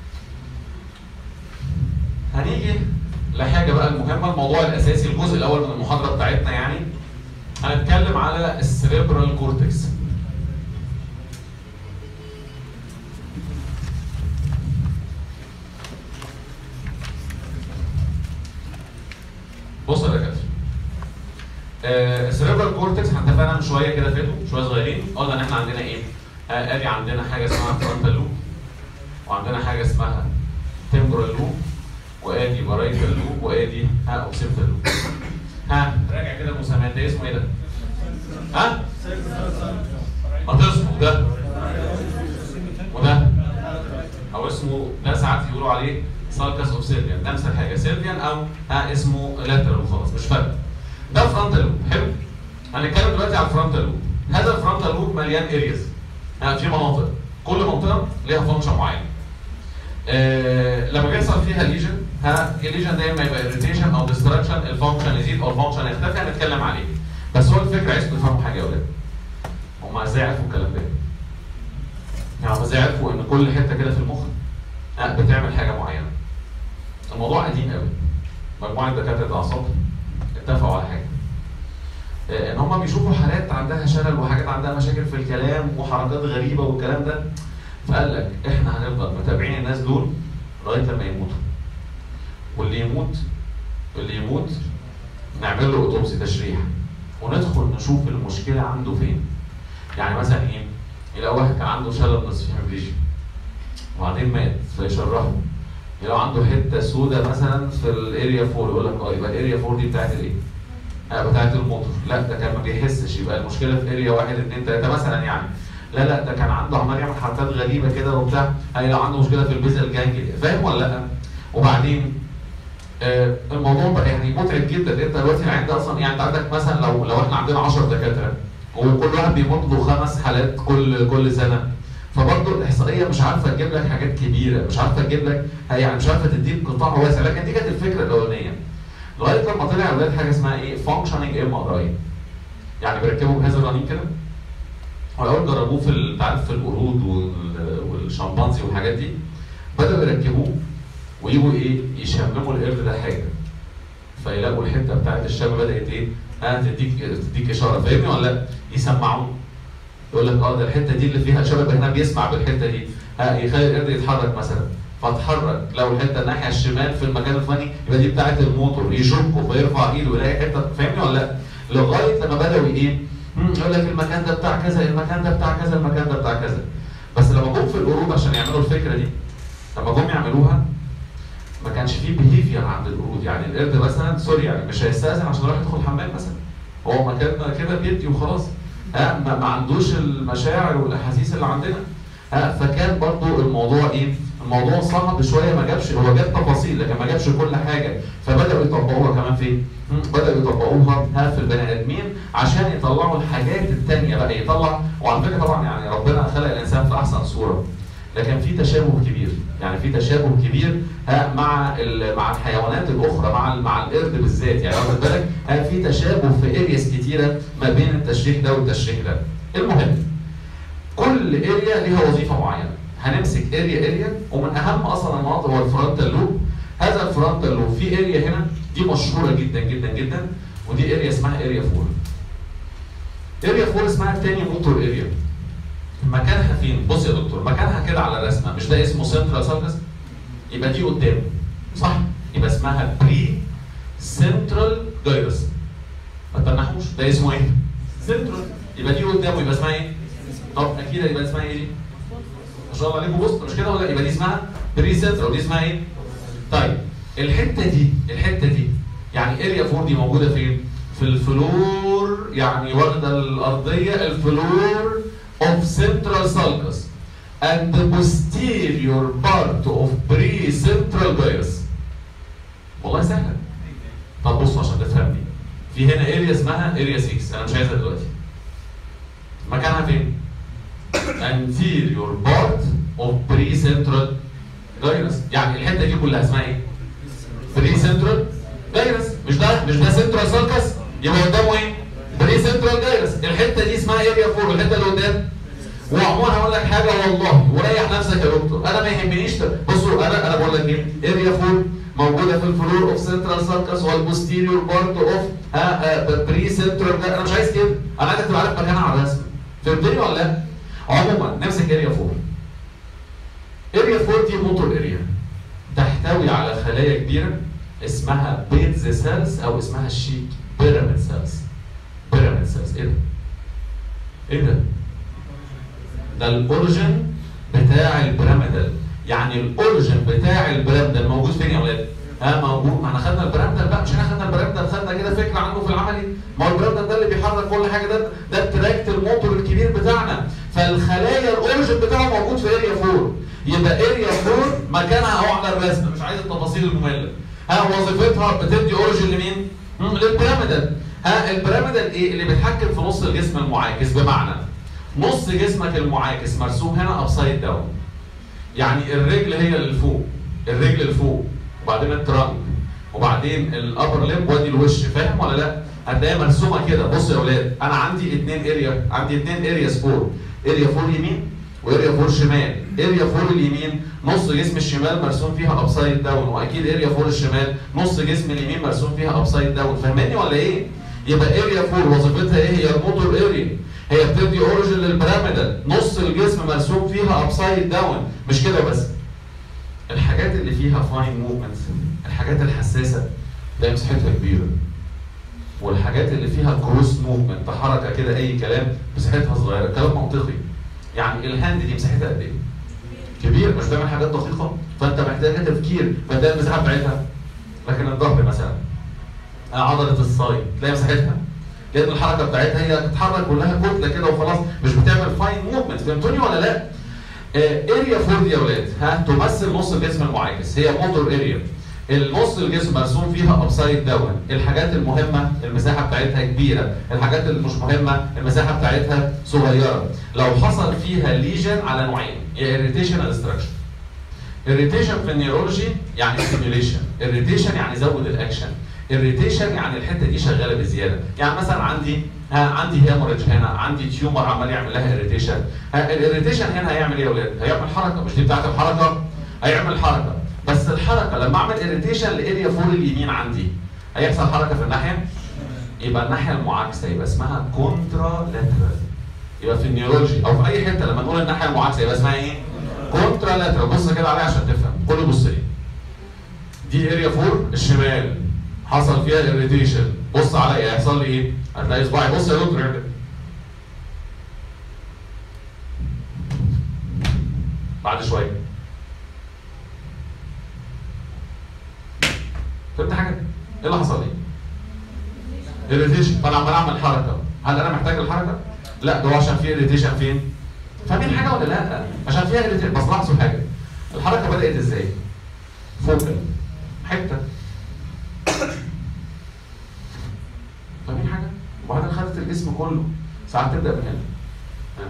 هنيجي لحاجه بقى المهمه الموضوع الاساسي الجزء الاول من المحاضره بتاعتنا يعني هنتكلم على السريبرال كورتكس. بص يا دكاتره آه السريبرال كورتكس احنا اتفقنا من شويه كده فاتوا شويه صغيرين قلنا ان احنا عندنا ايه؟ آه ادي عندنا حاجه اسمها فرونتال لوب وعندنا حاجه اسمها تمبرال لوب وادي بارايتال لوب وادي ها اوكسيبتال لوب ها راجع كده المسميات ده اسمه ايه ده؟ ها؟ ما تصحوا ده وده او اسمه ده ساعات يقولوا عليه سالكس اوف سيلفيان ده نفس الحاجه سيلفيان او ها اسمه لاترال وخلاص مش فارق ده فرونتال لوب حلو هنتكلم دلوقتي على الفرونتال لوب هذا الفرونتال لوب مليان ارياز ها في مناطق كل منطقه ليها فانكشن معين آه لما بيحصل فيها ليجن ها الليجن ده اما يبقى اريتيشن او ديستراكشن الفانكشن يزيد او الفانكشن يختفي هنتكلم عليه بس هو الفكره عايزكم تفهموا حاجه يا ولاد هم ازاي عرفوا الكلام ده؟ يعني ازاي عرفوا ان كل حته كده في المخ بتعمل حاجه معينه الموضوع قديم قوي مجموعه دكاتره اعصاب اتفقوا على حاجه ان هم بيشوفوا حالات عندها شلل وحاجات عندها مشاكل في الكلام وحركات غريبه والكلام ده فقال لك احنا هنفضل متابعين الناس دول لغايه لما يموتوا واللي يموت اللي يموت نعمل له اوتوبسي تشريح وندخل نشوف المشكله عنده فين يعني مثلا ايه يلاقي واحد كان عنده شلل نصفي هيمبليجيا وبعدين مات فيشرحه لو عنده حته سوداء مثلا في الاريا 4 يقول لك اه يبقى الاريا 4 دي بتاعت الايه؟ آه بتاعت الموتور لا ده كان ما بيحسش يبقى المشكله في اريا 1 2 3 مثلا يعني لا لا ده كان عنده عمال يعمل حركات غريبه كده وبتاع هي لو عنده مشكله في البيزل جانجليا فاهم ولا لا؟ وبعدين آه الموضوع بقى يعني متعب جدا انت دلوقتي العين ده اصلا يعني انت عندك مثلا لو لو احنا عندنا 10 دكاتره وكل واحد بيمر له خمس حالات كل كل سنه فبرضه الاحصائيه مش عارفه تجيب لك حاجات كبيره مش عارفه تجيب لك يعني مش عارفه تديك قطاع واسع لكن دي كانت الفكره الاولانيه لغايه لما طلع اولاد حاجه اسمها ايه فانكشننج ام ار اي يعني بيركبوا جهاز الرنين كده والاول جربوه في انت عارف في القرود والشمبانزي والحاجات دي بداوا يركبوه ويجوا ايه يشمموا القرد ده حاجه فيلاقوا الحته بتاعت الشم بدات ايه ها تديك تديك اشاره فاهمني ولا لا؟ يسمعوه يقول لك اه ده الحته دي اللي فيها شباب هنا بيسمع بالحته دي ها يخلي القرد يتحرك مثلا فتحرك لو الحته الناحيه الشمال في المكان الفلاني يبقى دي بتاعه الموتور يشكه فيرفع ايده ويلاقي حته فاهمني ولا لا؟ لغايه لما بداوا ايه مم، يقول لك المكان ده بتاع كذا المكان ده بتاع كذا المكان ده بتاع كذا بس لما جم في القرود عشان يعملوا الفكره دي لما جم يعملوها ما كانش فيه بيهيفير عند القرود يعني القرد مثلا سوري يعني مش هيستاذن عشان يروح يدخل الحمام مثلا هو مكان كده بيدي وخلاص ها ما, ما عندوش المشاعر والاحاسيس اللي عندنا ها فكان برضو الموضوع ايه الموضوع صعب شويه ما جابش هو جاب تفاصيل لكن ما جابش كل حاجه فبداوا يطبقوها كمان فين؟ مم، بداوا يطبقوها ها في البني ادمين عشان يطلعوا الحاجات التانيه بقى يطلع وعلى فكره طبعا يعني ربنا خلق الانسان في احسن صوره لكن في تشابه كبير يعني في تشابه كبير ها مع ال- مع الحيوانات الاخرى مع ال- مع القرد بالذات يعني واخد بالك ها في تشابه في ارياس كتيره ما بين التشريح ده والتشريح ده المهم كل اريا ليها وظيفه معينه هنمسك اريا اريا ومن اهم اصلا المناطق هو الفرونتال لوب هذا الفرونتال لوب في اريا هنا دي مشهوره جدا جدا جدا ودي اريا اسمها اريا 4 اريا 4 اسمها تاني موتور اريا مكانها فين؟ بص يا دكتور مكانها كده على الرسمه مش ده اسمه سنترال سالكس؟ يبقى دي قدام صح؟ يبقى اسمها بري سنترال جايرس ما تنحوش ده اسمه ايه؟ سنترال يبقى دي قدامه يبقى اسمها ايه؟ طب اكيد يبقى اسمها ايه دي؟ ما شاء الله عليكم بص مش كده ولا يبقى دي اسمها بري سنترال ودي اسمها ايه؟ طيب الحته دي الحته دي يعني اريا 4 دي موجوده فين؟ في الفلور يعني واخده الارضيه الفلور of central sulcus and the posterior part of pre-central gyrus. والله سهلة. طب بصوا عشان تفهمني. في هنا اريا اسمها اريا 6 انا مش عايزها دلوقتي. مكانها فين؟ anterior part of pre-central gyrus. يعني الحتة دي كلها اسمها ايه؟ pre-central gyrus. مش ده مش ده central sulcus يبقى قدامه ايه؟ بري سنترال جايرس الحته دي اسمها اريا 4 الحته اللي قدام وعموما هقول لك حاجه والله وريح نفسك يا دكتور انا ما يهمنيش ت- بصوا انا انا بقول لك ايه اريا 4 موجوده في الفلور اوف سنترال ساركس والبوستيريور بارت اوف ها بري سنترال انا مش عايز كده انا عايزك تبقى عارف مكانها على الرسم فهمتني ولا لا؟ عموما نمسك اريا 4 اريا 4 دي موتور اريا تحتوي على خلايا كبيره اسمها بيتز سيلز او اسمها الشيك بيراميد سيلز بيراميد سيلز ايه ده؟ ايه ده؟ ده الاوريجن بتاع البيراميدال يعني الاوريجن بتاع البيراميدال موجود فين يا ولاد؟ ها موجود ما احنا خدنا البيراميدال بقى مش احنا خدنا البيراميدال خدنا كده فكره عنه في العملي ما هو البيراميدال ده اللي بيحرك كل حاجه ده ده التراكت الموتور الكبير بتاعنا فالخلايا الاوريجن بتاعه موجود في اريا 4 يبقى اريا 4 مكانها اهو على الرسم مش عايز التفاصيل الممله ها وظيفتها بتدي اوريجن لمين؟ مم، للبيراميدال ها البيراميدال ايه اللي بيتحكم في نص الجسم المعاكس بمعنى نص جسمك المعاكس مرسوم هنا ابسايد داون يعني الرجل هي اللي فوق الرجل اللي فوق وبعدين الترنك وبعدين الابر ليمب وادي الوش فاهم ولا لا؟ هتلاقيها مرسومه كده بص يا اولاد انا عندي اثنين اريا عندي اثنين اريا سبور اريا فور يمين واريا فور شمال اريا فور اليمين نص جسم الشمال مرسوم فيها ابسايد داون واكيد اريا فور الشمال نص جسم اليمين مرسوم فيها ابسايد داون فاهماني ولا ايه؟ يبقى اريا فور وظيفتها ايه؟ هي الموتور اريا هي بتدي اوريجن للبيراميدال نص الجسم مرسوم فيها ابسايد داون مش كده بس الحاجات اللي فيها فاين موفمنت الحاجات الحساسه ده مساحتها كبيره والحاجات اللي فيها كروس موفمنت حركه كده اي كلام مساحتها صغيره كلام منطقي يعني الهاند دي مساحتها قد ايه؟ كبير مش بتعمل حاجات دقيقه فانت محتاج تفكير فتلاقي المساحه بتاعتها لكن الظهر مثلا آه، عضله الصاي تلاقي مساحتها لان الحركه بتاعتها هي بتتحرك كلها كتله كده وخلاص مش بتعمل فاين موفمنت فهمتوني ولا لا؟ اريا 4 دي يا ولاد ها تمثل نص الجسم المعاكس هي موتور اريا النص الجسم مرسوم فيها ابسايد داون الحاجات المهمه المساحه بتاعتها كبيره الحاجات اللي مش مهمه المساحه بتاعتها صغيره لو حصل فيها ليجن على نوعين يا اريتيشن يا ديستراكشن irritation في النيورولوجي يعني stimulation irritation يعني زود الاكشن irritation يعني الحته دي شغاله بزياده يعني مثلا عندي ها عندي هيموريدج هنا عندي تيومر عمال يعمل لها irritation ها الاريتيشن هنا هيعمل ايه يا اولاد هيعمل حركه مش دي بتاعت الحركه هيعمل حركه بس الحركه لما اعمل irritation لاريا فور اليمين عندي هيحصل حركه في الناحيه يبقى الناحيه المعاكسه يبقى اسمها كونترا لاترال يبقى في النيورولوجي او في اي حته لما نقول الناحيه المعاكسه يبقى اسمها ايه؟ كونترا لاترال بص كده عليها عشان تفهم كله بص لي دي اريا 4 الشمال حصل فيها اريتيشن بص عليا هيحصل لي ايه؟ هتلاقي صباعي بص يا دكتور اعمل بعد شويه فهمت حاجه؟ ايه اللي حصل لي؟ اريتيشن فانا عمال اعمل حركه هل انا محتاج الحركه؟ لا ده هو عشان في اريتيشن فين؟ فاهمين حاجه ولا لا؟ عشان فيها اريتيشن بس لاحظوا حاجه الحركه بدات ازاي؟ فوكال حته فاهمين حاجه؟ وبعدين خدت الجسم كله ساعات تبدا من هنا ها.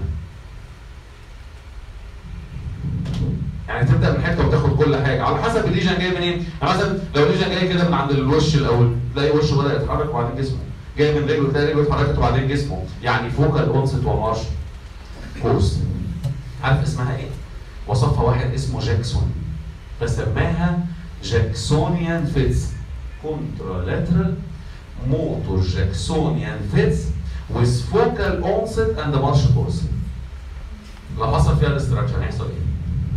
يعني تبدا من حته وتاخد كل حاجه على حسب الليجن جاي منين يعني مثلا لو الليجن جاي كده من عند الوش الاول تلاقي وشه بدا يتحرك وبعدين جسمه جاي من رجله تلاقي رجله اتحركت وبعدين جسمه يعني فوكال اونست ومارش كورس عارف اسمها ايه؟ وصفها واحد اسمه جاكسون فسماها جاكسونيان فيتس كونترالاترال موتور جاكسونيان فيتس with focal onset and march course لو حصل فيها الاستراكشن هيحصل ايه؟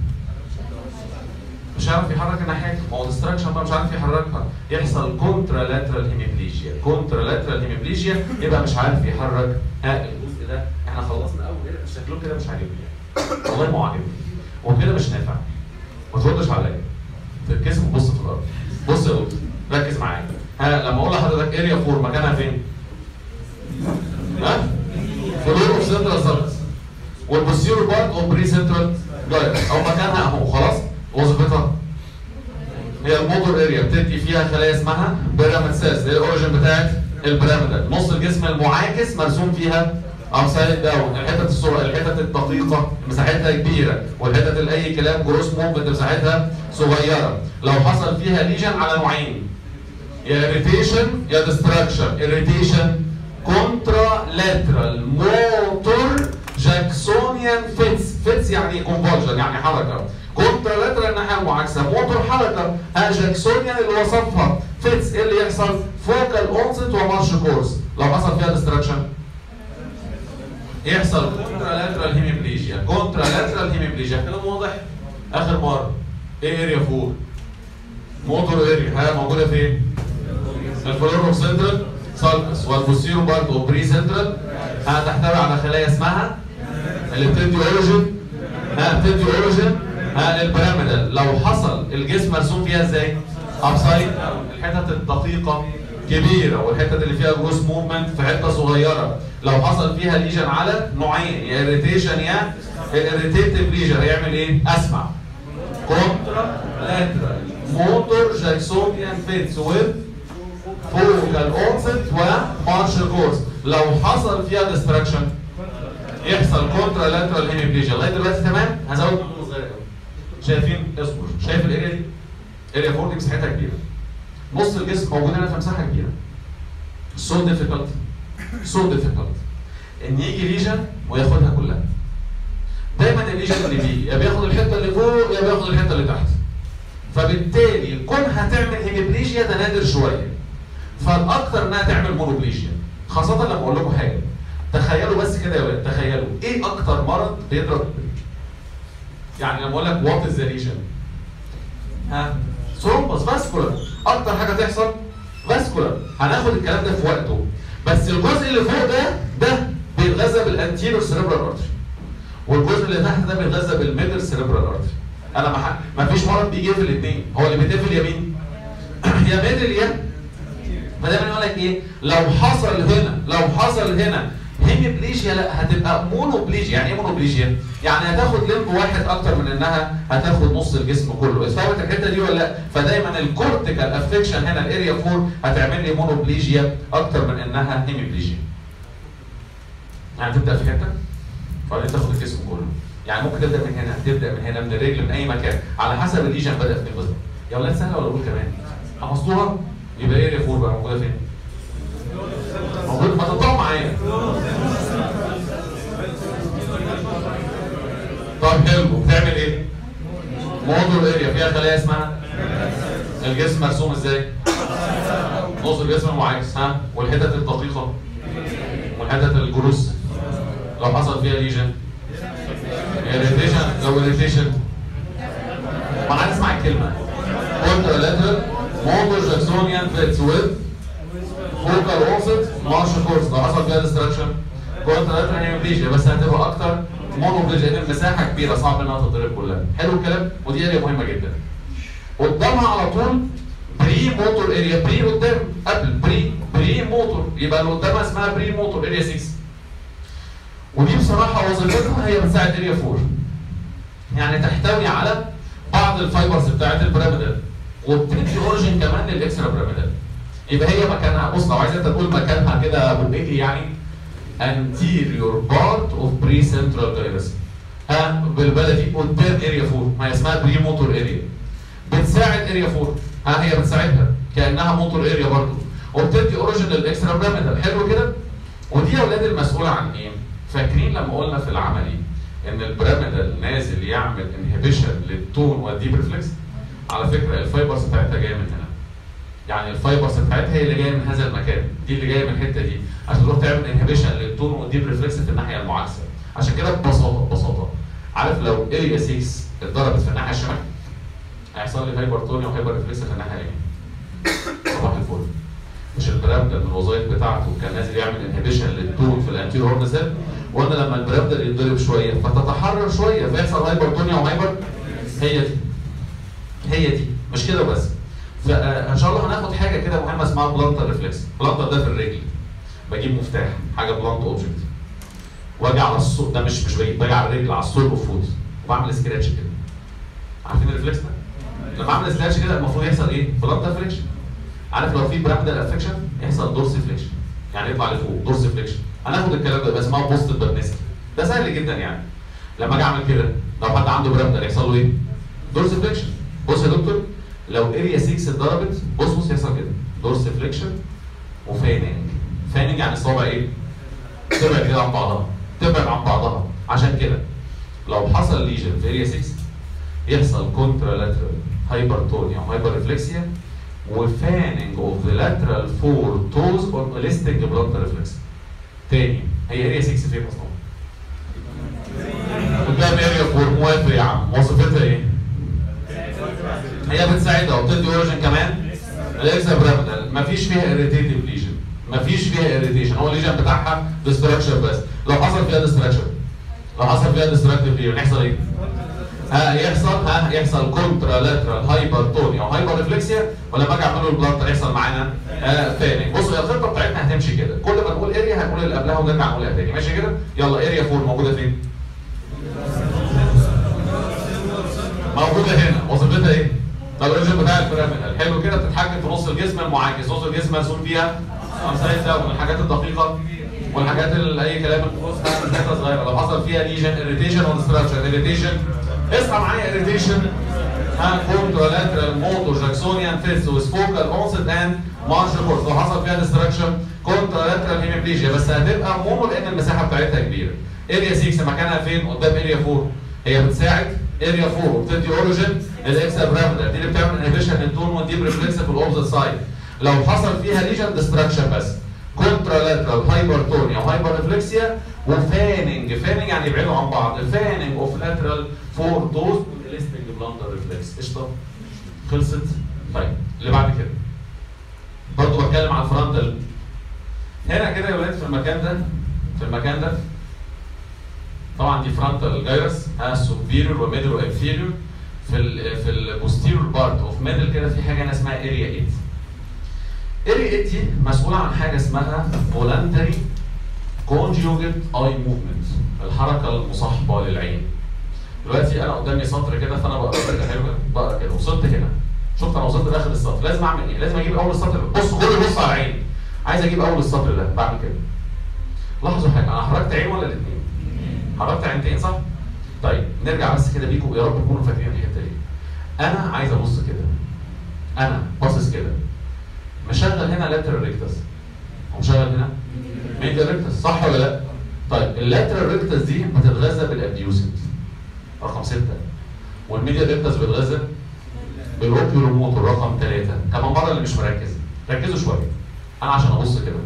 مش عارف يحرك الناحيه ما هو الاستراكشن بقى مش عارف يحركها يحصل كونترا لاترال هيميبليجيا كونترا لاترال هيميبليجيا يبقى مش عارف يحرك ها الجزء ده احنا خلصنا اول كده شكله كده مش عاجبني والله ما عاجبني وكده مش نافع ما تردش عليا تركز وبص في الارض بص يا دكتور ركز معايا ها لما اقول لحضرتك اريا 4 مكانها فين؟ ها؟ فلور اوف سنترال سيرفيس والبوستيرور بارت اوف بري سنترال جايد او مكانها اهو خلاص وظيفتها هي الموتور اريا بتدي فيها خلايا اسمها بيراميد سيلز هي الاوريجن بتاعت البيراميدال نص الجسم المعاكس مرسوم فيها ابسايد داون الحتت الصغيره الحتت الدقيقه مساحتها كبيره والحتت اللي اي كلام جروس موفمنت مساحتها صغيره لو حصل فيها ليجن على نوعين يا اريتيشن يا ديستراكشن اريتيشن كونترا لاترال موتور جاكسونيان فيتس فيتس يعني كونفولجن يعني حركه كونترا لاترال الناحيه المعاكسه موتور حركه ها جاكسونيان اللي وصفها فيتس ايه اللي يحصل فوكال اونست ومارش كورس لو حصل فيها ديستراكشن يحصل كونترا لاترال هيميبليجيا كونترا لاترال هيميبليجيا كلام واضح اخر مره ايه اريا فوق موتور اريا ها موجوده فين الفلورو سنترال سالكس والبوستيرو برضه بري سنترال ها تحتوي على خلايا اسمها اللي بتدي اوريجن ها بتدي اوريجن ها للبيراميدال لو حصل الجسم مرسوم فيها ازاي؟ ابسايد الحتت الدقيقه كبيره والحتت اللي فيها جروس موفمنت في حته صغيره لو حصل فيها ليجن على نوعين يا اريتيشن يا الاريتيتيف ليجن هيعمل ايه؟ اسمع كونترا لاترال موتور جاكسونيان فيتس ويز فوكال اونست ومارش كورس لو حصل فيها ديستراكشن يحصل كونترا لاترال هيميبليجيا لغايه دلوقتي تمام هزود نقطه صغيره قوي شايفين اصبر شايف الاريا دي اريا 4 دي مساحتها كبيره نص الجسم موجود هنا في مساحه كبيره سو ديفيكولت سو ديفيكولت ان يجي ليجن وياخدها كلها دايما الليجن اللي بيجي يا بياخد الحته اللي فوق يا بياخد الحته اللي تحت فبالتالي كونها تعمل هيميبليجيا ده نادر شويه فالاكثر انها تعمل مونوبليجيا خاصه لما اقول لكم حاجه تخيلوا بس كده يا ولاد تخيلوا ايه اكتر مرض بيضرب يعني لما اقول لك وات از ذا ليجن ها ثرومبس فاسكولار اكتر حاجه تحصل فاسكولار هناخد الكلام ده في وقته بس الجزء اللي فوق ده ده بيتغذى بالانتيريور سيريبرال ارتري والجزء اللي تحت ده بيتغذى بالميدل سيريبرال ارتري انا ما ما فيش مرض بيجي في الاثنين هو اللي بيتقفل يمين يا ميدل يا فدايما يقول لك ايه لو حصل هنا لو حصل هنا هيميبليجيا لا هتبقى مونوبليجيا يعني ايه مونوبليجيا؟ يعني هتاخد لمب واحد اكتر من انها هتاخد نص الجسم كله اتفهمت الحته دي ولا لا؟ فدايما الكورتيكال افكشن هنا الاريا 4 هتعمل لي مونوبليجيا اكتر من انها هيميبليجيا. يعني تبدا في حته وبعدين تاخد الجسم كله. يعني ممكن تبدا من هنا تبدا من هنا من الرجل من اي مكان على حسب الليجن بدا فين بالظبط. يا ولاد سهله ولا اقول كمان؟ حفظتوها؟ يبقى اريا 4 بقى موجوده فين؟ موجود ما تطلعوا معايا طب حلو بتعمل ايه؟ موضوع اريا فيها خلايا اسمها الجسم مرسوم ازاي؟ نص الجسم المعاكس ها والحتت الدقيقة والحتت الجروس لو حصل فيها ليجن اريتيشن لو اريتيشن ما عايز اسمع الكلمة كونترالاترال موتور جاكسونيان فيتس ويز فوكال اوسط مارش كورس لو حصل فيها ديستراكشن كونترا لاترال هيمبليجيا بس هتبقى اكتر مونو بريدج لان المساحه كبيره صعب انها تتضرب كلها حلو الكلام ودي اريا مهمه جدا قدامها على طول بري موتور اريا بري قدام قبل بري بري موتور يبقى اللي قدامها اسمها بري موتور اريا 6 ودي بصراحه وظيفتها هي بتساعد اريا 4 يعني تحتوي على بعض الفايبرز بتاعت البيراميدال وبتدي اوريجن كمان للاكسترا بيراميدال يبقى هي مكانها بص لو عايز انت تقول مكانها كده بالبيتي يعني anterior part of pre-central gyrus ها بالبلدي قدام اريا 4 ما هي اسمها بري موتور اريا بتساعد اريا 4 ها هي بتساعدها كانها موتور اريا برضه وبتدي اوريجن للاكسترا بيراميدال حلو كده ودي يا اولاد المسؤوله عن ايه؟ فاكرين لما قلنا في العملي ان البيراميدال نازل يعمل انهبيشن للتون والديب ريفلكس على فكره الفايبرز بتاعتها جايه من هنا يعني الفايبرز بتاعتها هي اللي جايه من هذا المكان دي اللي جايه من الحته دي عشان تروح تعمل انهبيشن للتون والديب ريفلكس في الناحيه المعاكسه عشان كده ببساطه ببساطه عارف لو اريا 6 اتضربت في الناحيه الشمال هيحصل لي هايبرتونيا وهايبر ريفلكس في الناحيه اليمين صباح الفل مش البرامدل من الوظائف بتاعته كان نازل يعمل انهبيشن للتون في الانتير هورن سيل وقلنا لما البرامدل يتضرب شويه فتتحرر شويه فيحصل هايبرتونيا وهايبر هي دي هي دي مش كده بس فان شاء الله هناخد حاجه كده مهمه اسمها بلانتر ريفلكس بلانتر ده في الرجل بجيب مفتاح حاجه بلانت اوبجكت واجي على الصوت ده مش مش بجيب باجي على الرجل على السول اوف فوت وبعمل سكراتش كده عارفين الريفلكس ده؟ لما اعمل سكراتش كده المفروض يحصل ايه؟ بلانتر فريكشن عارف لو في برامدال افكشن يحصل دورس فليكشن يعني يطلع لفوق دورس فليكشن هناخد الكلام ده بس اسمها بوست برنسكي ده سهل جدا يعني لما اجي اعمل كده لو حد عنده برامدال يحصل له ايه؟ دورس فليكشن بص يا دكتور لو اريا 6 اتضربت بص بص يحصل كده دورس فليكشن وفيننج فيننج يعني الصوابع ايه؟ تبعد كده عن بعضها تبعد عن بعضها عشان كده لو حصل ليجن في اريا 6 يحصل كونترا لاترال هايبرتونيا وهايبر ريفلكسيا وفاننج اوف ذا لاترال فور توز اون اليستنج بلانت ريفلكس تاني هي اريا 6 فين اصلا؟ قدام اريا 4 موافق يا عم وظيفتها ايه؟ هي بتساعدها وبتدي اوريجن كمان الاكسا براميدال مفيش فيها اريتيتيف ليجن مفيش فيها اريتيشن هو الليجن بتاعها ديستراكشن بس لو حصل فيها ديستراكشن لو حصل فيها ديستراكتيف ليجن يحصل ايه؟ ها يحصل ها يحصل كونترا لاترال هايبرتونيا وهايبر ريفلكسيا ولما اجي اعمل له البلانتر يحصل معانا آه فاني بصوا يا الخطه بتاعتنا هتمشي كده كل ما نقول اريا هنقول اللي قبلها ونرجع نقولها تاني ماشي كده يلا اريا 4 موجوده فين؟ موجوده هنا وظيفتها ايه؟ ده الاوريجن بتاع البيراميدال حلو كده بتتحكم في نص الجسم المعاكس نص الجسم مسؤول فيها امثال ده من الحاجات الدقيقه والحاجات اللي اي كلام الفلوس مساحه صغيره لو حصل فيها ليجن اريتيشن وديستراكشن اريتيشن اسمع معايا اريتيشن ها كونترالاترال موتو جاكسونيان فيس وسفوكال اونست اند مارش كورس لو حصل فيها ديستراكشن كونترالاترال هيميبليجيا بس هتبقى مونو لان المساحه بتاعتها كبيره اريا 6 مكانها فين قدام اريا 4 هي بتساعد اريا 4 وبتدي اوريجن الاكسا براميدال دي اللي بتعمل انهبيشن للتون والديب ريفلكس في الاوبزيت سايد لو حصل فيها ليجن ديستراكشن بس كونترالاترال هايبرتونيا وهايبر ريفلكسيا وفاننج فاننج يعني يبعدوا عن بعض فاننج اوف لاترال فور دوز والاليستنج بلاندر ريفلكس قشطه خلصت طيب اللي بعد كده برضه بتكلم على الفرونتال هنا كده يا ولاد في المكان ده في المكان ده طبعا دي فرونتال جايرس ها سوبيريور وميدل وانفيريور في ال في البوستيريور بارت اوف ميدل كده في حاجه هنا اسمها اريا 8 اريا 8 دي مسؤوله عن حاجه اسمها فولنتري كونجوجيت اي موفمنت الحركه المصاحبه للعين دلوقتي انا قدامي سطر كده فانا بقرا كده حلو كده بقرا كده وصلت هنا شفت انا وصلت لاخر السطر لازم اعمل ايه؟ لازم اجيب اول السطر بص كل بص على عيني عايز اجيب اول السطر ده بعمل كده لاحظوا حاجه انا حركت عين ولا الاثنين؟ حركت عينتين صح؟ طيب نرجع بس كده بيكم يا رب تكونوا فاكرين الحته دي انا عايز ابص كده انا باصص كده مشغل هنا لاترال ريكتس ومشغل هنا ميديا ريكتس صح ولا لا؟ طيب اللاترال ريكتس دي بتتغذى بالابديوسنت رقم ستة والميديا ريكتس بتتغذى بالاوبيولوموتور رقم ثلاثة كمان مرة اللي مش مركز ركزوا شوية انا عشان ابص كده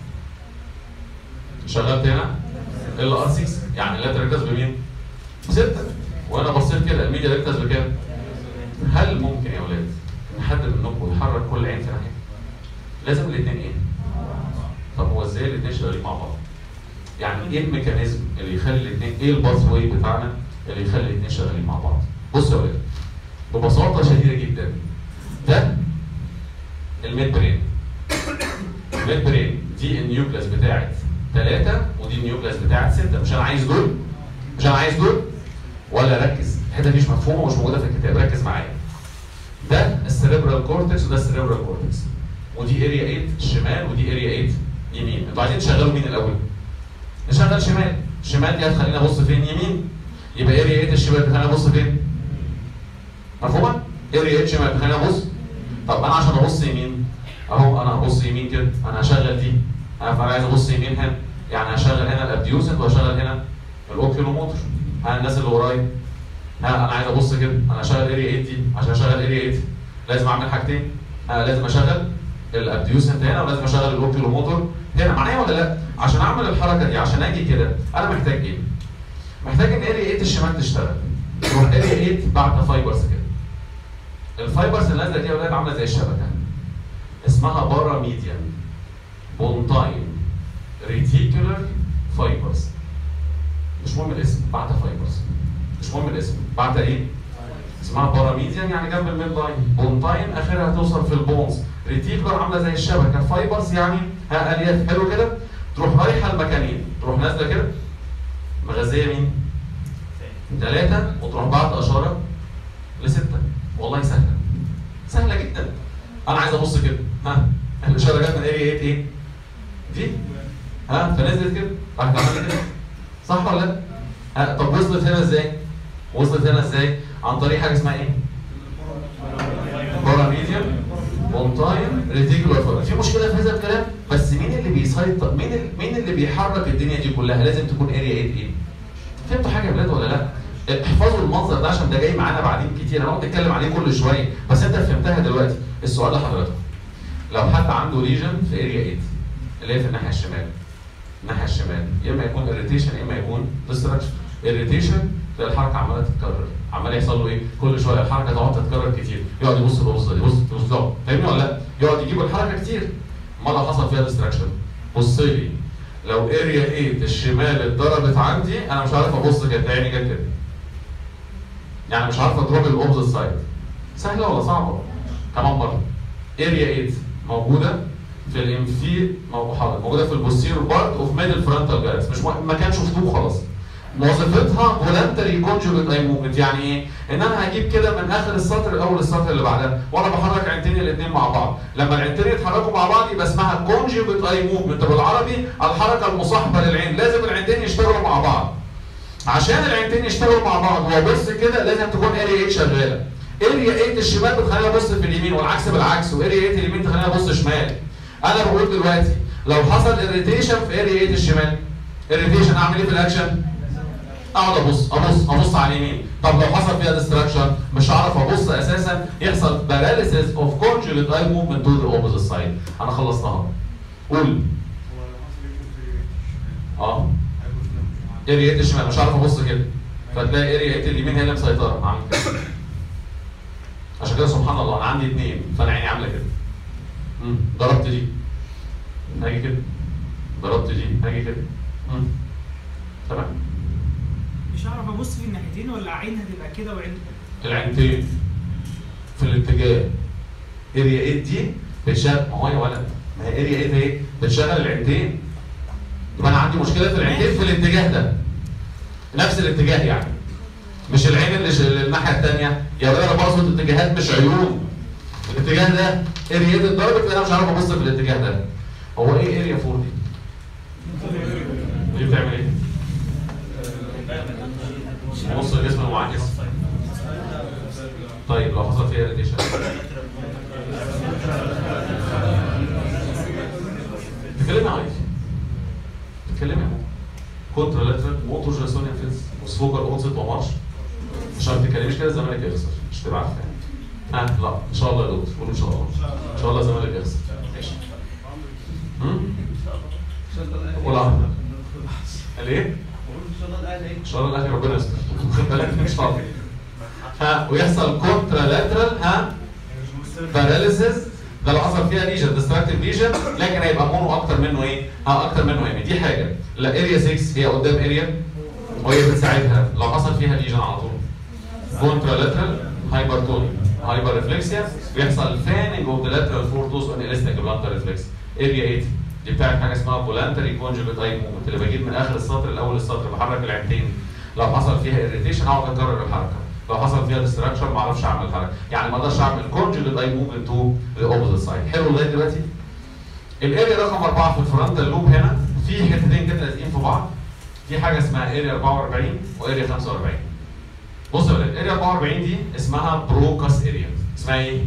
شغلت هنا ال ار 6 يعني اللاترال ريكتس بمين؟ بستة وانا بصيت كده الميديا ريكتس بكام؟ هل ممكن يا اولاد ان حد منكم يحرك كل عين في ناحيه؟ لازم الاثنين ايه؟ طب هو ازاي الاثنين شغالين مع بعض؟ يعني ايه الميكانيزم اللي يخلي الاثنين ايه الباث واي بتاعنا اللي يخلي الاثنين شغالين مع بعض بص يا ولاد ببساطه شديده جدا ده الميد برين الميد برين دي النيوكلاس بتاعت ثلاثة ودي النيوكلاس بتاعت ستة مش انا عايز دول مش انا عايز دول ولا ركز الحته دي مش مفهومه ومش موجوده في الكتاب ركز معايا ده السريبرال كورتكس وده السريبرال كورتكس ودي اريا 8 شمال ودي اريا 8 يمين انتوا عايزين تشغلوا مين الاول؟ نشغل شمال شمال دي هتخليني ابص فين يمين يبقى اريا 8 الشمال بتخليني ابص فين؟ مفهومه؟ اريا 8 شمال بتخليني ابص طب انا عشان ابص يمين اهو انا هبص يمين كده انا هشغل دي انا فانا عايز ابص يمين هنا يعني هشغل هنا الابديوسنت وهشغل هنا الاوكيلوموتر ها الناس اللي ورايا ها انا عايز ابص كده انا هشغل اريا 8 دي عشان اشغل اريا 8 لازم اعمل حاجتين ها لازم اشغل الابديوسنت هنا ولازم اشغل الاوكيلوموتر هنا معايا ولا لا؟ عشان اعمل الحركه دي عشان اجي كده انا محتاج ايه؟ محتاج ان اريا 8 الشمال تشتغل تروح اريا 8 بعت فايبرز كده الفايبرز اللي نازله دي يا ولاد عامله زي الشبكه اسمها بارا ميديان بونتاين ريتيكولار فايبرز مش مهم الاسم بعت فايبرز مش مهم الاسم بعت ايه؟ اسمها باراميديان يعني جنب الميد لاين بونتاين اخرها توصل في البونز ريتيكولار عامله زي الشبكه فايبرز يعني ها الياف حلو كده تروح رايحه المكانين تروح نازله كده مغذيه مين؟ ثلاثه وتروح بعت اشاره لسته والله سهله سهله جدا انا عايز ابص كده ها الاشاره جت من اريا 8 ايه؟ دي ها فنزلت كده راحت عملت كده صح ولا لا؟ ها طب وصلت هنا ازاي؟ وصلت هنا ازاي؟ عن طريق حاجه اسمها ايه؟ باراميديان بونتاين ريتيكولار فايبر في مشكله في هذا الكلام بس مين اللي بيسيطر مين ال... مين اللي بيحرك الدنيا دي كلها لازم تكون اريا 8 ايه فهمتوا حاجه يا ولاد ولا لا احفظوا المنظر ده عشان ده جاي معانا بعدين كتير هنقعد نتكلم عليه كل شويه بس انت فهمتها دلوقتي السؤال لحضرتك لو حد عنده ليجن في اريا 8 اللي هي في الناحيه الشمال الناحيه الشمال يا اما يكون اريتيشن يا اما يكون ديستراكشن اريتيشن تلاقي الحركه عماله تتكرر عمال يحصل له ايه كل شويه الحركه تقعد تتكرر كتير يقعد يبص البصه دي بص بص ده فاهمني ولا لا يقعد يجيب الحركه كتير امال لو حصل فيها ديستراكشن بص لي لو اريا 8 الشمال اتضربت عندي انا مش عارف ابص كده عيني جت كده يعني مش عارف اضرب الاوبزيت سايد سهله ولا صعبه كمان مره اريا 8 موجوده في الانفي موجوده في البوستيرور بارت اوف ميدل فرونتال جالس مش مكان شفتوه خلاص وظيفتها فولنتري كونجوجيت اي موفمنت يعني ايه؟ ان انا هجيب كده من اخر السطر الاول السطر اللي بعدها وانا بحرك عينتين الاثنين مع بعض، لما العينتين يتحركوا مع بعض يبقى اسمها كونجوجيت اي موفمنت بالعربي الحركه المصاحبه للعين، لازم العينتين يشتغلوا مع بعض. عشان العينتين يشتغلوا مع بعض وابص كده لازم تكون اريا 8 شغاله. اريا 8 الشمال بتخليني ابص في اليمين والعكس بالعكس واريا 8 اليمين تخليني ابص شمال. انا بقول دلوقتي لو حصل اريتيشن في اريا 8 الشمال اريتيشن اعمل ايه في الاكشن؟ اقعد ابص ابص ابص على اليمين طب لو حصل فيها ديستراكشن مش هعرف ابص اساسا يحصل باراليسيس اوف كونجوليت اي موفمنت تو ذا اوبوزيت سايد انا خلصتها قول اه اريا الشمال مش عارف ابص كده فتلاقي اريا اليمين هي اللي مسيطره عامل كده عشان كده سبحان الله انا عندي اثنين فانا عيني عامله كده مم. ضربت دي هاجي كده ضربت دي هاجي كده مم. تمام مش هعرف ابص في الناحيتين ولا عين هتبقى كده وعين العينتين في الاتجاه اريا 8 دي بتشغل ما هو يا ولد ما هي اريا 8 ايه بتشغل العينتين يبقى انا عندي مشكله في العينتين في الاتجاه ده نفس الاتجاه يعني مش العين اللي ش- اللي الناحيه الثانيه يا ولد انا بقصد اتجاهات مش عيون الاتجاه ده اريا 8 اتضربت انا مش عارف ابص في الاتجاه ده هو ايه اريا 4 دي؟ دي بتعمل ايه؟ نص الجسم المعاكس طيب لو حصل فيها اريتيشن تكلمي عايز تكلمي عايز كونترا لاترال موتور جاسونيا فيز وسفوكر اونست ومارش عشان ما تتكلميش كده الزمالك يخسر مش تبقى عارفه يعني ها لا ان شاء الله يا دكتور قول ان شاء الله ان شاء الله الزمالك يخسر ماشي هم؟ قول عم قال ايه؟ ان شاء الله الاهلي ربنا يستر خد بالك مش فاضي ها ويحصل كونترا لاترال ها باراليسيس ده لو حصل فيها ليجن ديستراكتيف ليجن لكن هيبقى مونو اكتر منه ايه؟ اه اكتر منه ايمي دي حاجه لا اريا 6 هي قدام اريا وهي بتساعدها لو حصل فيها ليجن على طول كونترا لاترال هايبرتوني هايبر ريفلكسيا بيحصل فاننج اوف ذا لاترال فورتوس اون اليستيك بلانتر ريفلكس اريا 8 دي بتاعت حاجه اسمها بولانتري كونجوجيت اي موفمنت اللي بجيب من اخر السطر لاول السطر بحرك العينتين لو حصل فيها اريتيشن اقعد اكرر الحركه لو حصل فيها ديستراكشن ما اعرفش اعمل الحركه يعني ما اقدرش اعمل كونجوجيت اي موفمنت تو ذا اوبوزيت سايد حلو لغايه دلوقتي الاريا رقم اربعه في الفرونتال لوب هنا في حتتين كده لازقين في بعض في حاجه اسمها اريا 44 واريا 45 بص يا ولاد اريا 44 دي اسمها بروكاس اريا اسمها ايه؟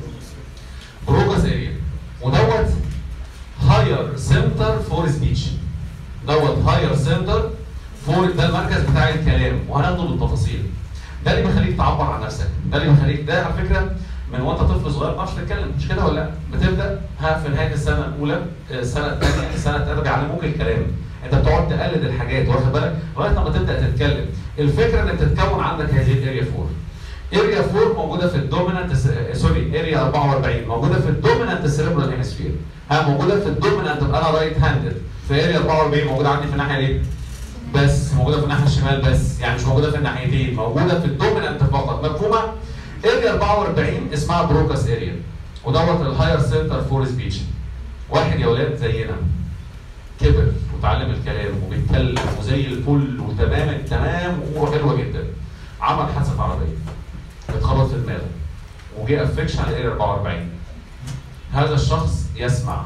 بروكاس اريا ودوت هاير سنتر فور سبيتش دوت هاير سنتر فور ده المركز بتاع الكلام وهناخده بالتفاصيل ده اللي بيخليك تعبر عن نفسك ده اللي بيخليك ده على فكره من وانت طفل صغير ما بتعرفش تتكلم مش كده ولا لا؟ بتبدا ها في نهايه السنه الاولى السنه الثانيه السنه الثالثه بيعلموك الكلام انت بتقعد تقلد الحاجات واخد بالك لغايه لما تبدا تتكلم الفكره ان بتتكون عندك هذه الاريا 4 اريا 4 موجوده في الدومينانت سوري اريا 44 موجوده في الدومينانت سيريبرال هيمسفير ها موجوده في الدومينانت انا رايت هاندد في اريا 44 موجوده عندي في الناحيه الايه؟ بس موجوده في الناحيه الشمال بس يعني مش موجوده في الناحيتين موجوده في الدومينانت فقط مفهومه؟ اريا 44 اسمها بروكاس اريا ودوت الهاير سنتر فور سبيتش واحد يا ولاد زينا كبر وتعلم الكلام وبيتكلم وزي الفل وتمام التمام واموره حلوه جدا عمل حادثه عربيه اتخبط في دماغه وجه افكشن على الاريا 44 هذا الشخص يسمع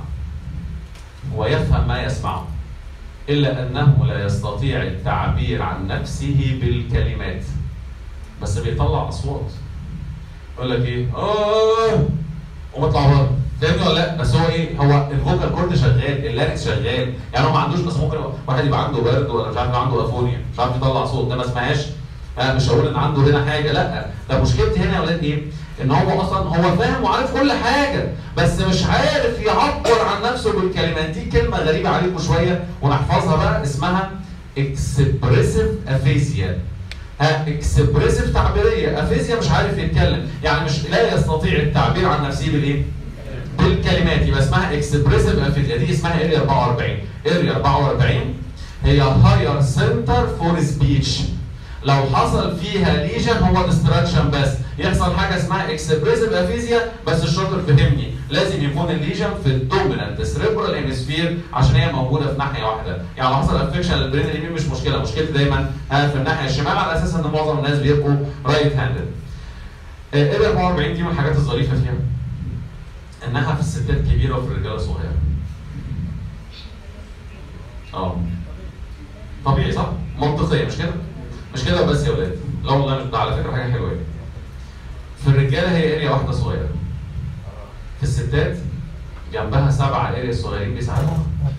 ويفهم ما يسمعه الا انه لا يستطيع التعبير عن نفسه بالكلمات بس بيطلع اصوات يقول لك ايه اه ومطلع بره فاهمني ولا لا؟ بس هو ايه؟ هو الفوكال كورد شغال، اللاركس شغال، يعني هو ما عندوش بس ممكن واحد يبقى عنده برد ولا مش عارف يبقى عنده افونيا، مش عارف يطلع صوت، ده ما اسمهاش انا مش هقول ان عنده هنا حاجه، لا، ده مشكلتي هنا يا ولاد ايه؟ ان هو اصلا هو فاهم وعارف كل حاجه، بس مش عارف يعبر عن نفسه بالكلمات، دي كلمه غريبه عليكم شويه ونحفظها بقى اسمها اكسبريسيف افيزيا. ها اكسبريسيف تعبيريه، افيزيا مش عارف يتكلم، يعني مش لا يستطيع التعبير عن نفسه بالايه؟ بالكلمات يبقى اسمها اكسبريسيف افيديا دي اسمها اريا 44 اريا 44 هي هاير سنتر فور سبيتش لو حصل فيها ليجن هو ديستراكشن بس يحصل حاجه اسمها اكسبريسيف افيزيا بس الشاطر فهمني لازم يكون الليجن في الدومينانت سريبرال هيمسفير عشان هي موجوده في ناحيه واحده يعني لو حصل افكشن للبرين اليمين مش مشكله مشكلتي دايما في الناحيه الشمال على اساس ان معظم الناس بيبقوا رايت هاندد اريا 44 دي من الحاجات الظريفه فيها انها في الستات كبيره وفي الرجاله صغيره. اه طبيعي صح؟ منطقيه مش كده؟ مش كده بس يا ولاد لا والله ده على فكره حاجه حلوه يعني. في الرجاله هي اريا واحده صغيره. في الستات جنبها سبعه اريا صغيرين بيساعدوها.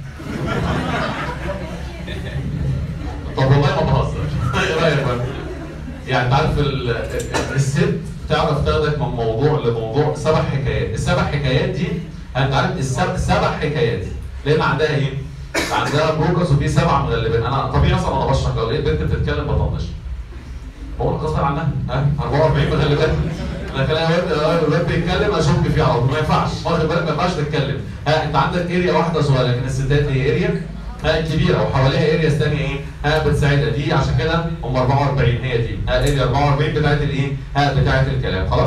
طب والله ما بهزر. ايه رايك بقى؟ يعني انت عارف الست تعرف تاخدك من موضوع لموضوع سبع حكايات، السبع حكايات دي انت عارف السبع سبع حكايات لان عندها ايه؟ عندها بروكس وفي سبع مغلبين، انا طبيعي اصلا انا بشرح لو لقيت بنت بتتكلم بطنش. بقول غصب عنها ها 44 مغلبات لكن انا الواد بيتكلم اشك فيه على طول ما ينفعش واخد بالك ما ينفعش تتكلم ها انت عندك اريا واحده صغيره لكن الستات هي اريا ها كبيره وحواليها ارياس ثانيه ايه؟ ها بتساعدها دي عشان كده هم 44 هي دي ها اريا 44 بتاعت الايه؟ ها بتاعت الكلام خلاص؟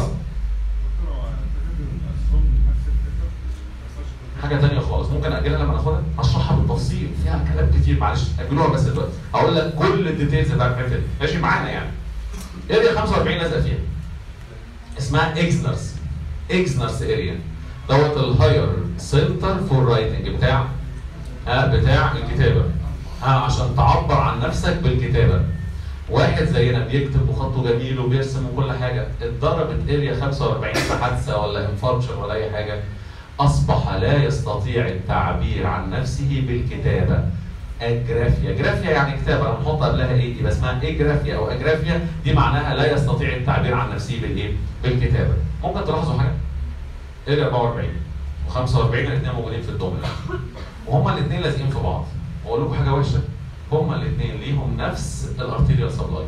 حاجه ثانيه خالص ممكن اجلها لما ناخدها اشرحها بالتفصيل فيها كلام كتير معلش اجلوها بس دلوقتي هقول لك كل الديتيلز بتاعت الحته دي ماشي معانا يعني اريا 45 لازقه فيها اسمها اكزنرز اكزنرز اريا دوت الهاير سنتر فور رايتنج بتاع ها بتاع الكتابه ها عشان تعبر عن نفسك بالكتابه واحد زينا بيكتب وخطه جميل وبيرسم وكل حاجه اتضربت اريا 45 في حادثه ولا انفاركشن ولا اي حاجه اصبح لا يستطيع التعبير عن نفسه بالكتابه اجرافيا جرافيا يعني كتابه هنحط قبلها ايه يبقى اسمها اجرافيا او اجرافيا دي معناها لا يستطيع التعبير عن نفسه بالايه بالكتابه ممكن تلاحظوا حاجه اريا 44 و45 الاثنين موجودين في الدومينانت وهما الاثنين لازقين في بعض واقول لكم حاجه وحشه هما الاثنين ليهم نفس الارتيريال سبلاي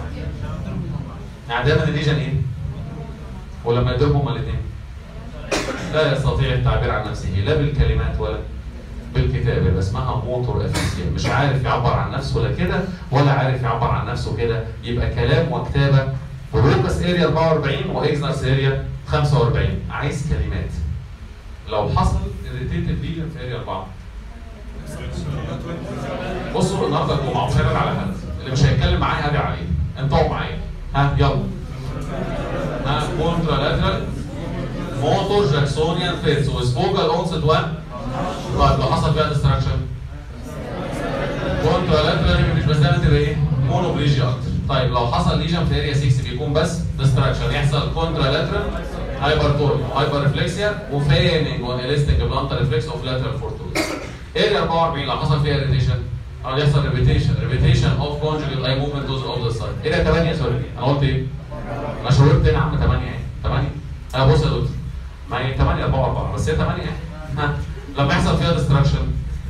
يعني دايما الليجن ايه؟ ولما يضربوا هما الاثنين لا يستطيع التعبير عن نفسه لا بالكلمات ولا بالكتابه يبقى اسمها موتور افيسيا مش عارف يعبر عن نفسه لا كده ولا عارف يعبر عن نفسه كده يبقى كلام وكتابه بروكس اريا 44 واكزنس اريا 45 عايز كلمات لو حصل irritated ليجن في اريا 4 بصوا النهارده الجمعه مش هنرد على حد اللي مش هيتكلم معايا هادي عليه انتوا معايا ها يلا ها كونترا لاترال موتور جاكسونيان فيتس وسبوجا اونست 1 طيب لو حصل فيها ديستراكشن كونترا لاترال مش بس ده تبقى ايه؟ مونوبليجيا اكتر طيب لو حصل ليجن في اريا 6 بيكون بس ديستراكشن يحصل كونترا لاترال هايبرتوريا هايبر ريفلكسيا وفيننج وانيلستنج بلانتر ريفلكس اوف لاترال فورتوز اريا 44 لو حصل فيها اريتيشن او يحصل ريبيتيشن ريبيتيشن اوف كونجوجيت اي موفمنت توز اوف ذا سايد اريا 8 سوري انا قلت ايه؟ انا شاورت هنا يا عم 8 ايه؟ 8 انا بص يا دكتور ما هي 8 4 4 بس هي 8 ايه؟ ها لما يحصل فيها ديستراكشن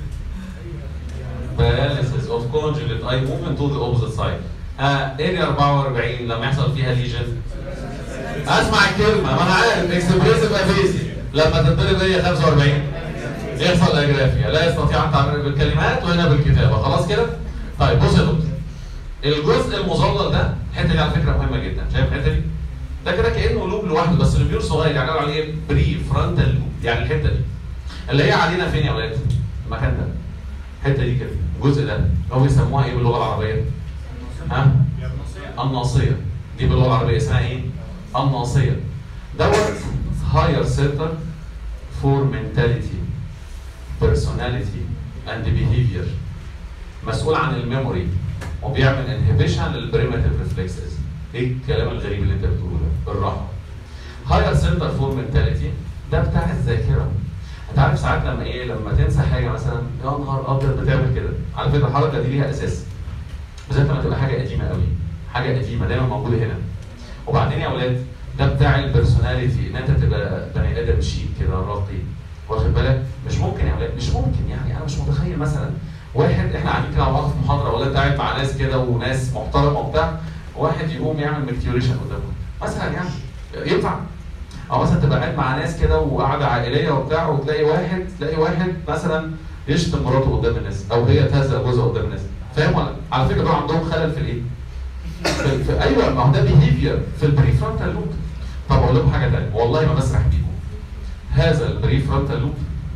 paralysis of conjugate eye movement to the opposite side ها اريا 44 لما يحصل فيها ليجن اسمع الكلمه ما انا عارف اكسبريسيف افيزي لما تتضرب هي 45 يحصل اجرافيا لا يستطيع ان تعبير بالكلمات وهنا بالكتابه خلاص كده طيب بص يا دكتور الجزء المظلل ده الحته دي على فكره مهمه جدا شايف الحته دي ده كده كانه لوب لوحده بس اللوبيول صغير يعني قالوا عليه ايه بري فرونتال لوب يعني الحته دي اللي هي علينا فين يا ولاد المكان ده الحته دي كده الجزء ده هو بيسموها ايه باللغه العربيه ها الناصيه دي باللغه العربيه اسمها ايه الناصيه دوت higher center for mentality personality and behavior مسؤول عن الميموري وبيعمل انهبيشن للبريمتيف ريفلكسز ايه الكلام الغريب اللي انت بتقوله ده بالراحه هاير سنتر فور منتاليتي ده بتاع الذاكره انت عارف ساعات لما ايه لما تنسى حاجه مثلا يا نهار ابيض بتعمل كده على فكره الحركه دي ليها اساس بالذات لما تبقى حاجه قديمه قوي حاجه قديمه دايما موجوده هنا وبعدين يا اولاد ده بتاع البرسوناليتي ان انت تبقى بني ادم شيك كده راقي واخد بالك مش ممكن يا اولاد مش ممكن يعني انا مش متخيل مثلا واحد احنا قاعدين كده مع بعض في محاضره ولا انت قاعد مع ناس كده وناس محترمه وبتاع واحد يقوم يعمل ميكتيوريشن قدامك مثلا يعني ينفع او مثلا تبقى قاعد مع ناس كده وقعده عائليه وبتاع وتلاقي واحد تلاقي واحد مثلا يشتم مراته قدام الناس او هي تهزق جوزها قدام الناس فاهم ولا على فكره دول عندهم خلل في الايه؟ في, في ايوه ما هو ده بيهيفير في البري فرونتال لوب طب اقول لكم حاجه ثانيه والله ما بسرح بيكم هذا البري فرونتال لوب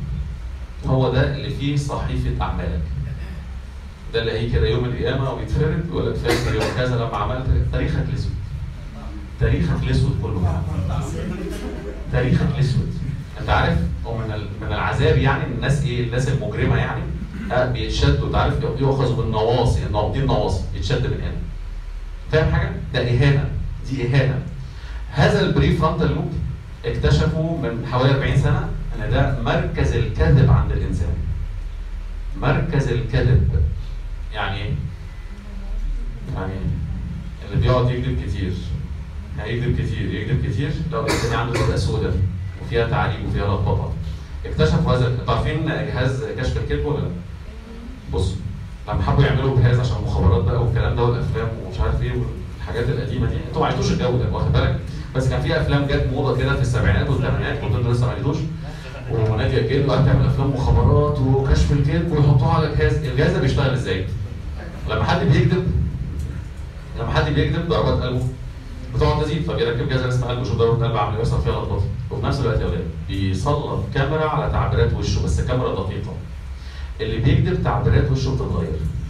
هو ده اللي فيه صحيفه اعمالك ده اللي هيجي كده يوم القيامه ويتفرد ويقول لك فاكر يوم كذا لما عملت تاريخك الاسود تاريخك الاسود كله تاريخك الاسود انت عارف هو من من العذاب يعني الناس ايه الناس المجرمه يعني آه بيتشدوا انت عارف يؤخذوا بالنواصي دي النواصي يتشد من هنا فاهم حاجه؟ ده اهانه دي اهانه هذا البري فرونتال لوب اكتشفوا من حوالي 40 سنه ان ده مركز الكذب عند الانسان مركز الكذب يعني ايه؟ يعني اللي بيقعد يكذب كتير هيكذب كتير يكذب كتير لو الانسان عنده ورقه سوداء وفيها تعريب وفيها لخبطه اكتشفوا هذا انتوا عارفين جهاز كشف الكذب ولا لا؟ بصوا لما حبوا يعملوا جهاز عشان المخابرات بقى والكلام ده والافلام ومش عارف ايه والحاجات القديمه دي انتوا ما عرفتوش الجو ده واخد بالك بس كان في افلام جت موضه كده في السبعينات والثمانينات كنت انتوا لسه ما عرفتوش وناديه الجن بقى بتعمل افلام مخابرات وكشف الكذب ويحطوها على جهاز الجهاز ده بيشتغل ازاي؟ لما حد بيكذب لما حد بيكذب ضربات قلبه بتقعد تزيد فبيركب جهاز اسمه قلب يشوف ضربه قلب عمال يحصل فيها لخبطه وفي نفس الوقت يا ولاد بيسلط كاميرا على تعبيرات وشه بس كاميرا دقيقه اللي بيكذب تعبيرات وشه بتتغير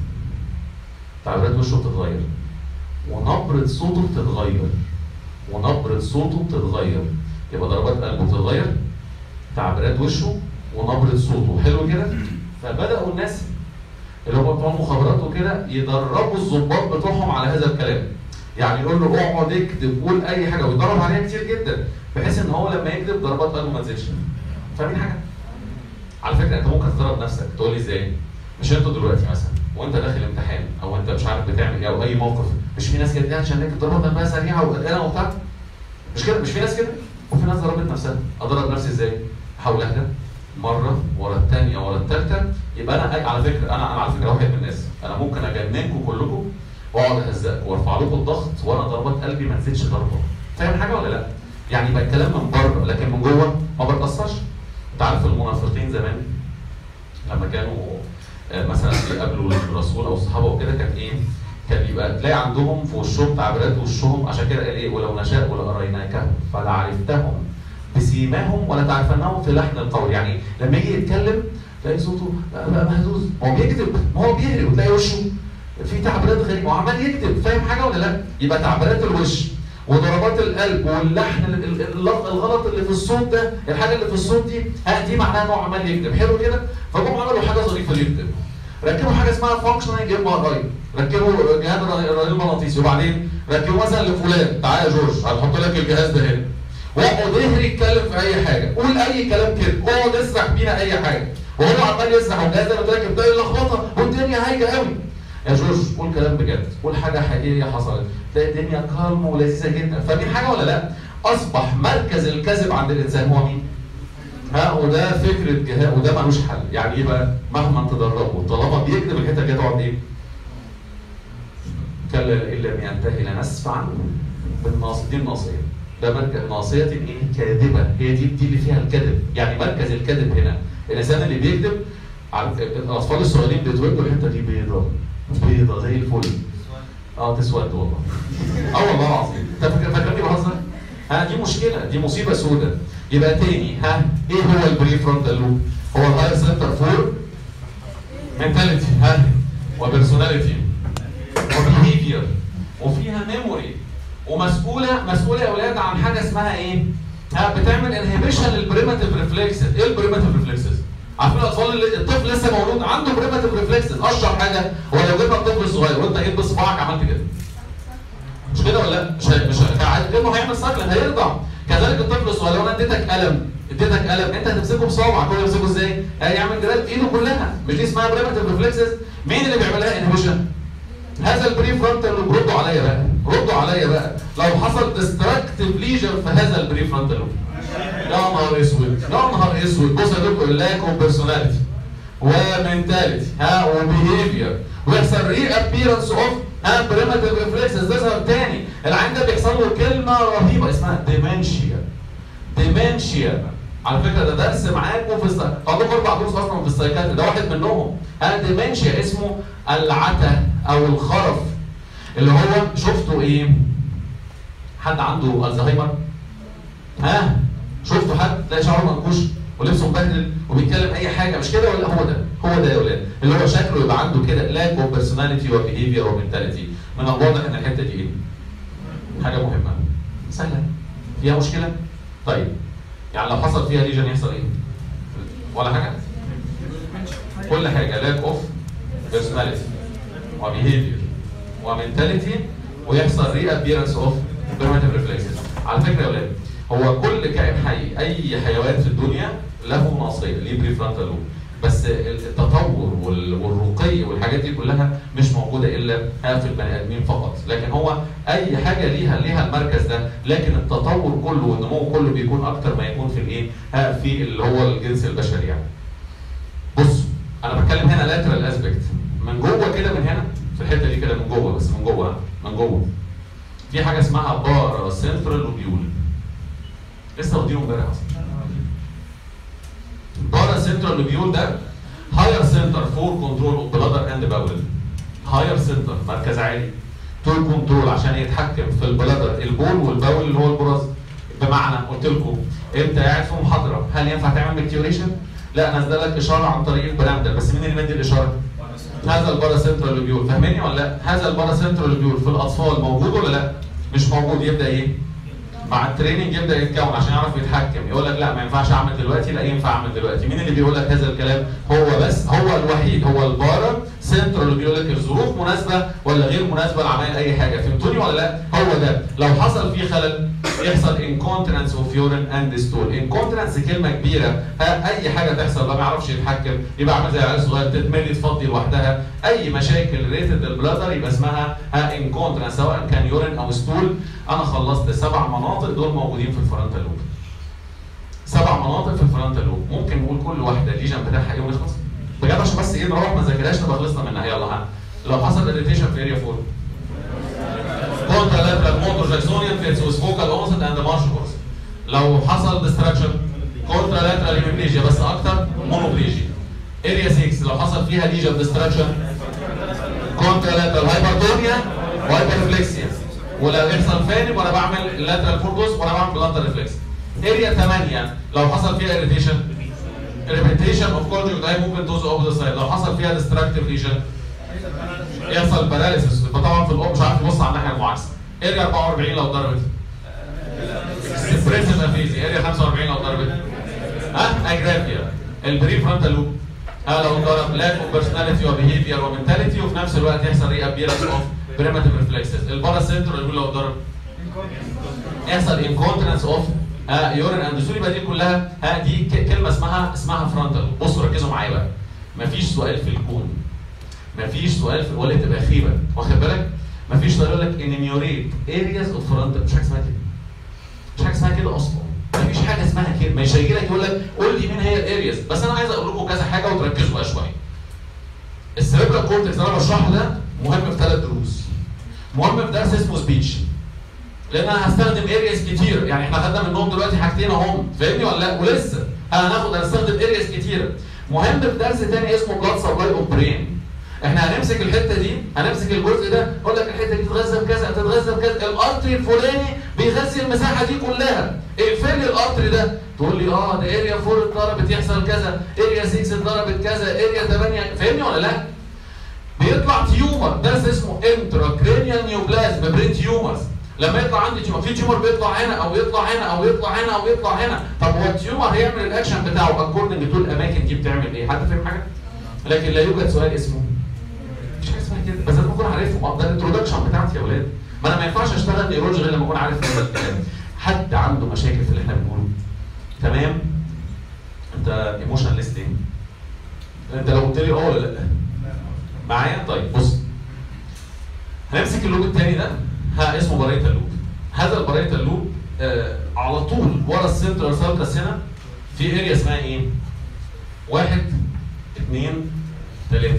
تعبيرات وشه بتتغير ونبرة صوته بتتغير ونبرة صوته بتتغير يبقى ضربات قلبه بتتغير تعبيرات وشه ونبرة صوته حلو كده فبدأوا الناس اللي هم بتوع المخابرات وكده يدربوا الضباط بتوعهم على هذا الكلام يعني يقول له اقعد اكذب قول اي حاجه ويتدرب عليها كتير جدا بحيث ان هو لما يكذب ضربات قلبه ما تزيدش فاهمين حاجه؟ على فكره انت ممكن تدرب نفسك تقول لي ازاي؟ مش انت دلوقتي مثلا وانت داخل امتحان او انت مش عارف بتعمل ايه او اي موقف مش في ناس كده عشان نكتب ضربات قلبها سريعه وقلقانه وبتاع مش كده مش في ناس كده وفي ناس ضربت نفسها ادرب نفسي ازاي؟ احاول اهدى مره ورا الثانيه ورا الثالثه يبقى انا على فكره انا انا على فكره واحد من الناس انا ممكن اجننكم كلكم واقعد اهزقكم وارفع لكم الضغط وانا ضربات قلبي ما تزيدش ضربه فاهم حاجه ولا لا؟ يعني يبقى الكلام من بره لكن من جوه ما بتاثرش انت عارف المنافقين زمان لما كانوا آه، مثلا بيقابلوا الرسول او الصحابه وكده كان ايه؟ كان يبقى تلاقي عندهم في وشهم تعبيرات وشهم عشان كده قال ايه ولو نشاء لاريناكهم فلعرفتهم بسيماهم ولا تعرفنهم في لحن القول يعني لما يجي يتكلم تلاقي صوته بقى بقى مهزوز ما هو بيكذب ما هو بيهري وتلاقي وشه في تعبيرات غريبه وعمال يكذب فاهم حاجه ولا لا؟ يبقى تعبيرات الوش وضربات القلب واللحن ال- ال- ال- الغلط اللي في الصوت ده الحاجه اللي في الصوت دي ها دي معناها انه عمال يكذب حلو كده فجم عملوا حاجه ظريفه جدا ركبوا حاجه اسمها فانكشنال ام ار اي ركبوا جهاز الرنين المغناطيسي وبعدين ركبوا مثلا لفلان تعالى يا جورج هنحط لك الجهاز ده هنا واقعد يهري يتكلم في اي حاجه قول اي كلام كده اقعد اسرح بينا اي حاجه وهو عمال يسرح والجهاز ده متركب ده لخبطه والدنيا هايجه قوي يا جورج قول كلام بجد قول حاجه حقيقيه حصلت تلاقي الدنيا كالمه ولذيذه جدا فاهمين حاجه ولا لا اصبح مركز الكذب عند الانسان هو مين ها وده فكره جهاء وده ملوش حل يعني ايه بقى مهما تدربوا طالما بيكذب الحته دي تقعد ايه كلا ان لم ينتهي لنسفعا بالناصيه دي الناصيه ده مركز ناصيه ايه كاذبه هي دي دي اللي فيها الكذب يعني مركز الكذب هنا الانسان اللي بيكذب عارف الاطفال الصغيرين بيتولدوا الحته دي بيضه بيضه زي الفل اه تسود والله اه والله العظيم انت فاكر فاكرني بهزر؟ ها دي مشكله دي مصيبه سوداء يبقى تاني ها ايه هو البري فرونتال لوب؟ هو الهاير سنتر فور منتاليتي ها وبيرسوناليتي وبيهيفير وفيها ميموري ومسؤوله مسؤوله يا اولاد عن حاجه اسمها ايه؟ ها بتعمل انهبيشن للبريماتيف ريفلكسز، ايه البريماتيف ريفلكسز؟ عارفين الاطفال اللي الطفل لسه مولود عنده بريماتيف ريفلكسز اشهر حاجه هو لو جبنا الطفل الصغير وانت جيت بصباعك عملت كده مش كده ولا لا؟ مش هي- مش هي- غير ما هيعمل سايكل هيرضع كذلك الطفل الصغير لو انا اديتك قلم اديتك قلم انت هتمسكه بصوابعك هو يمسكه ازاي؟ هيعمل جراد بايده كلها مش دي اسمها بريماتيف ريفلكسز مين اللي بيعملها انهبيشن؟ هذا البري فرونتال لوب ردوا عليا بقى ردوا عليا بقى لو حصل ديستراكتيف ليجن في هذا البري فرونتال لوب يا نهار اسود يا نهار اسود بص يا دكتور لاك اوف بيرسوناليتي ومنتاليتي ها وبيهيفير ويحصل ري ابيرنس اوف ها بريماتيف ريفلكسز تظهر تاني العين ده بيحصل له كلمه رهيبه اسمها ديمنشيا ديمنشيا على فكره ده درس معاكم في الس... عندكم اربع دروس اصلا في السايكاتري ده واحد منهم ها ديمنشيا اسمه العتا او الخرف اللي هو شفتوا ايه؟ حد عنده الزهايمر؟ ها؟ شفتوا حد تلاقي شعره منكوش ولبسه مبهدل وبيتكلم اي حاجه مش كده ولا هو ده؟ هو ده يا ولاد اللي هو شكله يبقى عنده كده لاك اوف بيرسوناليتي وبيهيفير ومنتاليتي من الواضح ان الحته دي ايه؟ حاجه مهمه سهله فيها مشكله؟ طيب يعني لو حصل فيها ليجن يحصل ايه؟ ولا حاجه؟ كل حاجه لاك اوف بيرسوناليتي وبيهيفير ومنتاليتي ويحصل ري ابيرنس اوف بريماتيف ريفلكسز على فكره يا ولاد هو كل كائن حي اي حيوان في الدنيا له ناصيه ليه بريفرونتال لوب بس التطور وال- والرقي والحاجات دي كلها مش موجوده الا في البني ادمين فقط لكن هو اي حاجه ليها ليها المركز ده لكن التطور كله والنمو كله بيكون اكتر ما يكون في الايه ها، في اللي هو الجنس البشري يعني بص انا بتكلم هنا لاترال اسبكت من جوه كده من هنا في الحته دي كده من جوه بس من جوه ها، من جوه في حاجه اسمها بارا سنترال لوبيول لسه واخدينه امبارح اصلا بارا سنترال لوبيول ده هاير سنتر فور كنترول اوف بلادر اند باول هاير سنتر مركز عالي تو كنترول عشان يتحكم في البلادر البول والباول اللي هو البراز بمعنى قلت لكم انت قاعد في محاضره هل ينفع تعمل ميكتيوريشن؟ لا نزل لك اشاره عن طريق البراندل بس مين اللي مدي الاشاره؟ هذا البارا سنترال لوبيول فاهميني ولا لا؟ هذا البارا سنترال لوبيول في الاطفال موجود ولا لا؟ مش موجود يبدا ايه؟ مع التريننج يبدا يتكون عشان يعرف يتحكم يقول لك لا ما ينفعش اعمل دلوقتي لا ينفع اعمل دلوقتي مين اللي بيقول لك هذا الكلام هو بس هو الوحيد هو البارا سنترال اللي بيقول لك الظروف مناسبه ولا غير مناسبه لعمل اي حاجه فهمتوني ولا لا هو ده لو حصل فيه خلل يحصل انكونترنس اوف يورين اند ستول انكونترنس كلمه كبيره ها اي حاجه تحصل ما يعرفش يتحكم يبقى عامل زي العيال الصغير تتملي تفضي لوحدها اي مشاكل ريتد البلادر يبقى اسمها ها انكونترنس سواء كان يورين او ستول انا خلصت سبع مناطق دول موجودين في الفرونتال لوب سبع مناطق في الفرونتال لوب ممكن نقول كل واحده الليجن بتاعها ايه ونخلص بجد عشان بس ايه نروح ما ذاكرهاش نبقى خلصنا منها يلا ها لو حصل اريتيشن في اريا 4 كونترا لاترال موتور جاكسونيان فيتس فوكال اونست اند مارش كورس لو حصل ديستراكشن كونترا لاترال هيميبليجيا بس اكتر مونوبليجيا اريا 6 لو حصل فيها ليجن ديستراكشن كونترا لاترال هايبرتونيا وهايبرفلكسيا ولو يحصل فانب وانا بعمل لاترال فوربوس وانا بعمل بلانتر ريفلكس اريا 8 لو حصل فيها اريتيشن ريبيتيشن اوف كونجكتايف ممكن توز اوف ذا سايد لو حصل فيها ديستراكتيف ليجن يحصل باراليسيس يبقى طبعا في الام مش عارف يبص على الناحيه المعاكسه اريا 44 لو ضربت بريزم افيزي اريا 45 لو ضربت ها اجرافيا البري فرونتال لوب ها لو ضرب لاك اوف بيرسوناليتي وبيهيفير ومنتاليتي وفي نفس الوقت يحصل ري ابيرنس اوف بريمتيف ريفلكسز البارا سنترال لو ضرب يحصل انكونترنس اوف ها يورين اند سوري بقى دي كلها ها دي ك- كلمه اسمها اسمها فرونتال بصوا ركزوا معايا بقى مفيش سؤال في الكون مفيش سؤال في ولا تبقى خيبه واخد بالك مفيش سؤال يقول لك انيميوريت ارياز اوف فرونتال مش حاجه اسمها كده مش حاجه اسمها كده اصلا مفيش حاجه اسمها كده مش هيجي لك يقول لك قول لي مين هي الارياز بس انا عايز اقول لكم كذا حاجه وتركزوا بقى شويه السيربرال كورتكس اللي انا بشرحه ده مهم في ثلاث دروس مهم في درس اسمه سبيتش لان انا هستخدم ارياز كتير يعني احنا خدنا منهم دلوقتي حاجتين اهم فاهمني ولا لا ولسه هناخد هنستخدم ارياز كتير مهم في درس تاني اسمه بلاد سبلاي اوف برين احنا هنمسك الحته دي هنمسك الجزء ده اقول لك الحته دي تتغذى بكذا تتغذى بكذا الارتري الفلاني بيغذي المساحه دي كلها اقفل لي الارتري ده تقول لي اه ده اريا 4 اتضربت يحصل كذا اريا 6 اتضربت كذا اريا 8 فاهمني ولا لا؟ بيطلع تيومر درس اسمه انتراكرينيال نيوبلازم برين تيومرز لما يطلع عندي تيومر في تيومر بيطلع هنا او يطلع هنا او يطلع هنا او يطلع هنا طب هو التيومر هيعمل الاكشن بتاعه اكوردنج تو الاماكن دي بتعمل ايه حد فاهم حاجه لكن لا يوجد سؤال اسمه مش حاجه اسمها كده بس لازم اكون عارفه آه، ده الانترودكشن بتاعتي يا اولاد ما انا ما ينفعش اشتغل نيورولوجي غير لما اكون عارف هذا الكلام حد عنده مشاكل في اللي احنا بنقوله تمام انت ايموشن ليستنج انت لو قلت لي اه ولا لا معايا طيب بص هنمسك اللوب الثاني ده ها اسمه بارايتا اللوب هذا البارايتا اللوب آه على طول ورا السنترال سالكس هنا في اريا اسمها ايه؟ واحد اثنين ثلاثة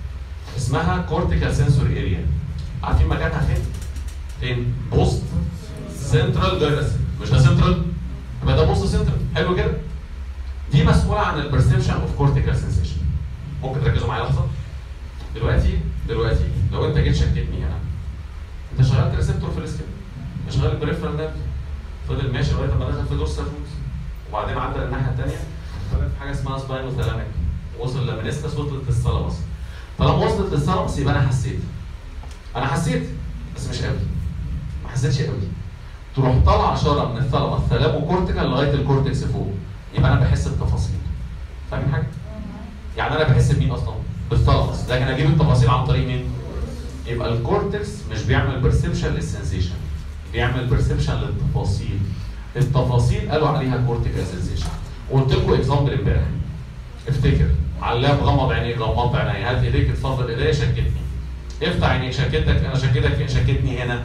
اسمها كورتيكال سنسوري اريا عارفين مكانها فين؟ فين؟ بوست سنترال جيرس مش ده سنترال؟ يبقى ده بوست سنترال حلو كده؟ دي مسؤولة عن البرسبشن اوف كورتيكال سنسيشن ممكن تركزوا معايا لحظة؟ دلوقتي دلوقتي لو انت جيت شكيتني هنا انت شغلت ريسبتور في السكن شغال البريفرال نيرف فضل ماشي لغايه ما دخل في دورسال روت وبعدين عدى الناحيه الثانيه طلع في حاجه اسمها سباينو ثلاميك وصل لمنسكس وصلت للثالاموس طالما وصلت للثالاموس يبقى انا حسيت انا حسيت بس مش قوي ما حسيتش قوي تروح طالعه اشاره من الثالاموس ثلامو كورتيكال لغايه الكورتكس فوق يبقى انا بحس بتفاصيل فاهم حاجه؟ يعني انا بحس بمين اصلا؟ بالثالاموس لكن اجيب التفاصيل عن طريق مين؟ يبقى الكورتكس مش بيعمل برسبشن للسنسيشن بيعمل برسبشن للتفاصيل التفاصيل قالوا عليها كورتيكال سنسيشن قلت لكم اكزامبل امبارح افتكر علام غمض عينيك غمضت عيني هات ايديك اتفضل ايديا شكتني افتح عينيك شكتك انا شكتك فين شكتني هنا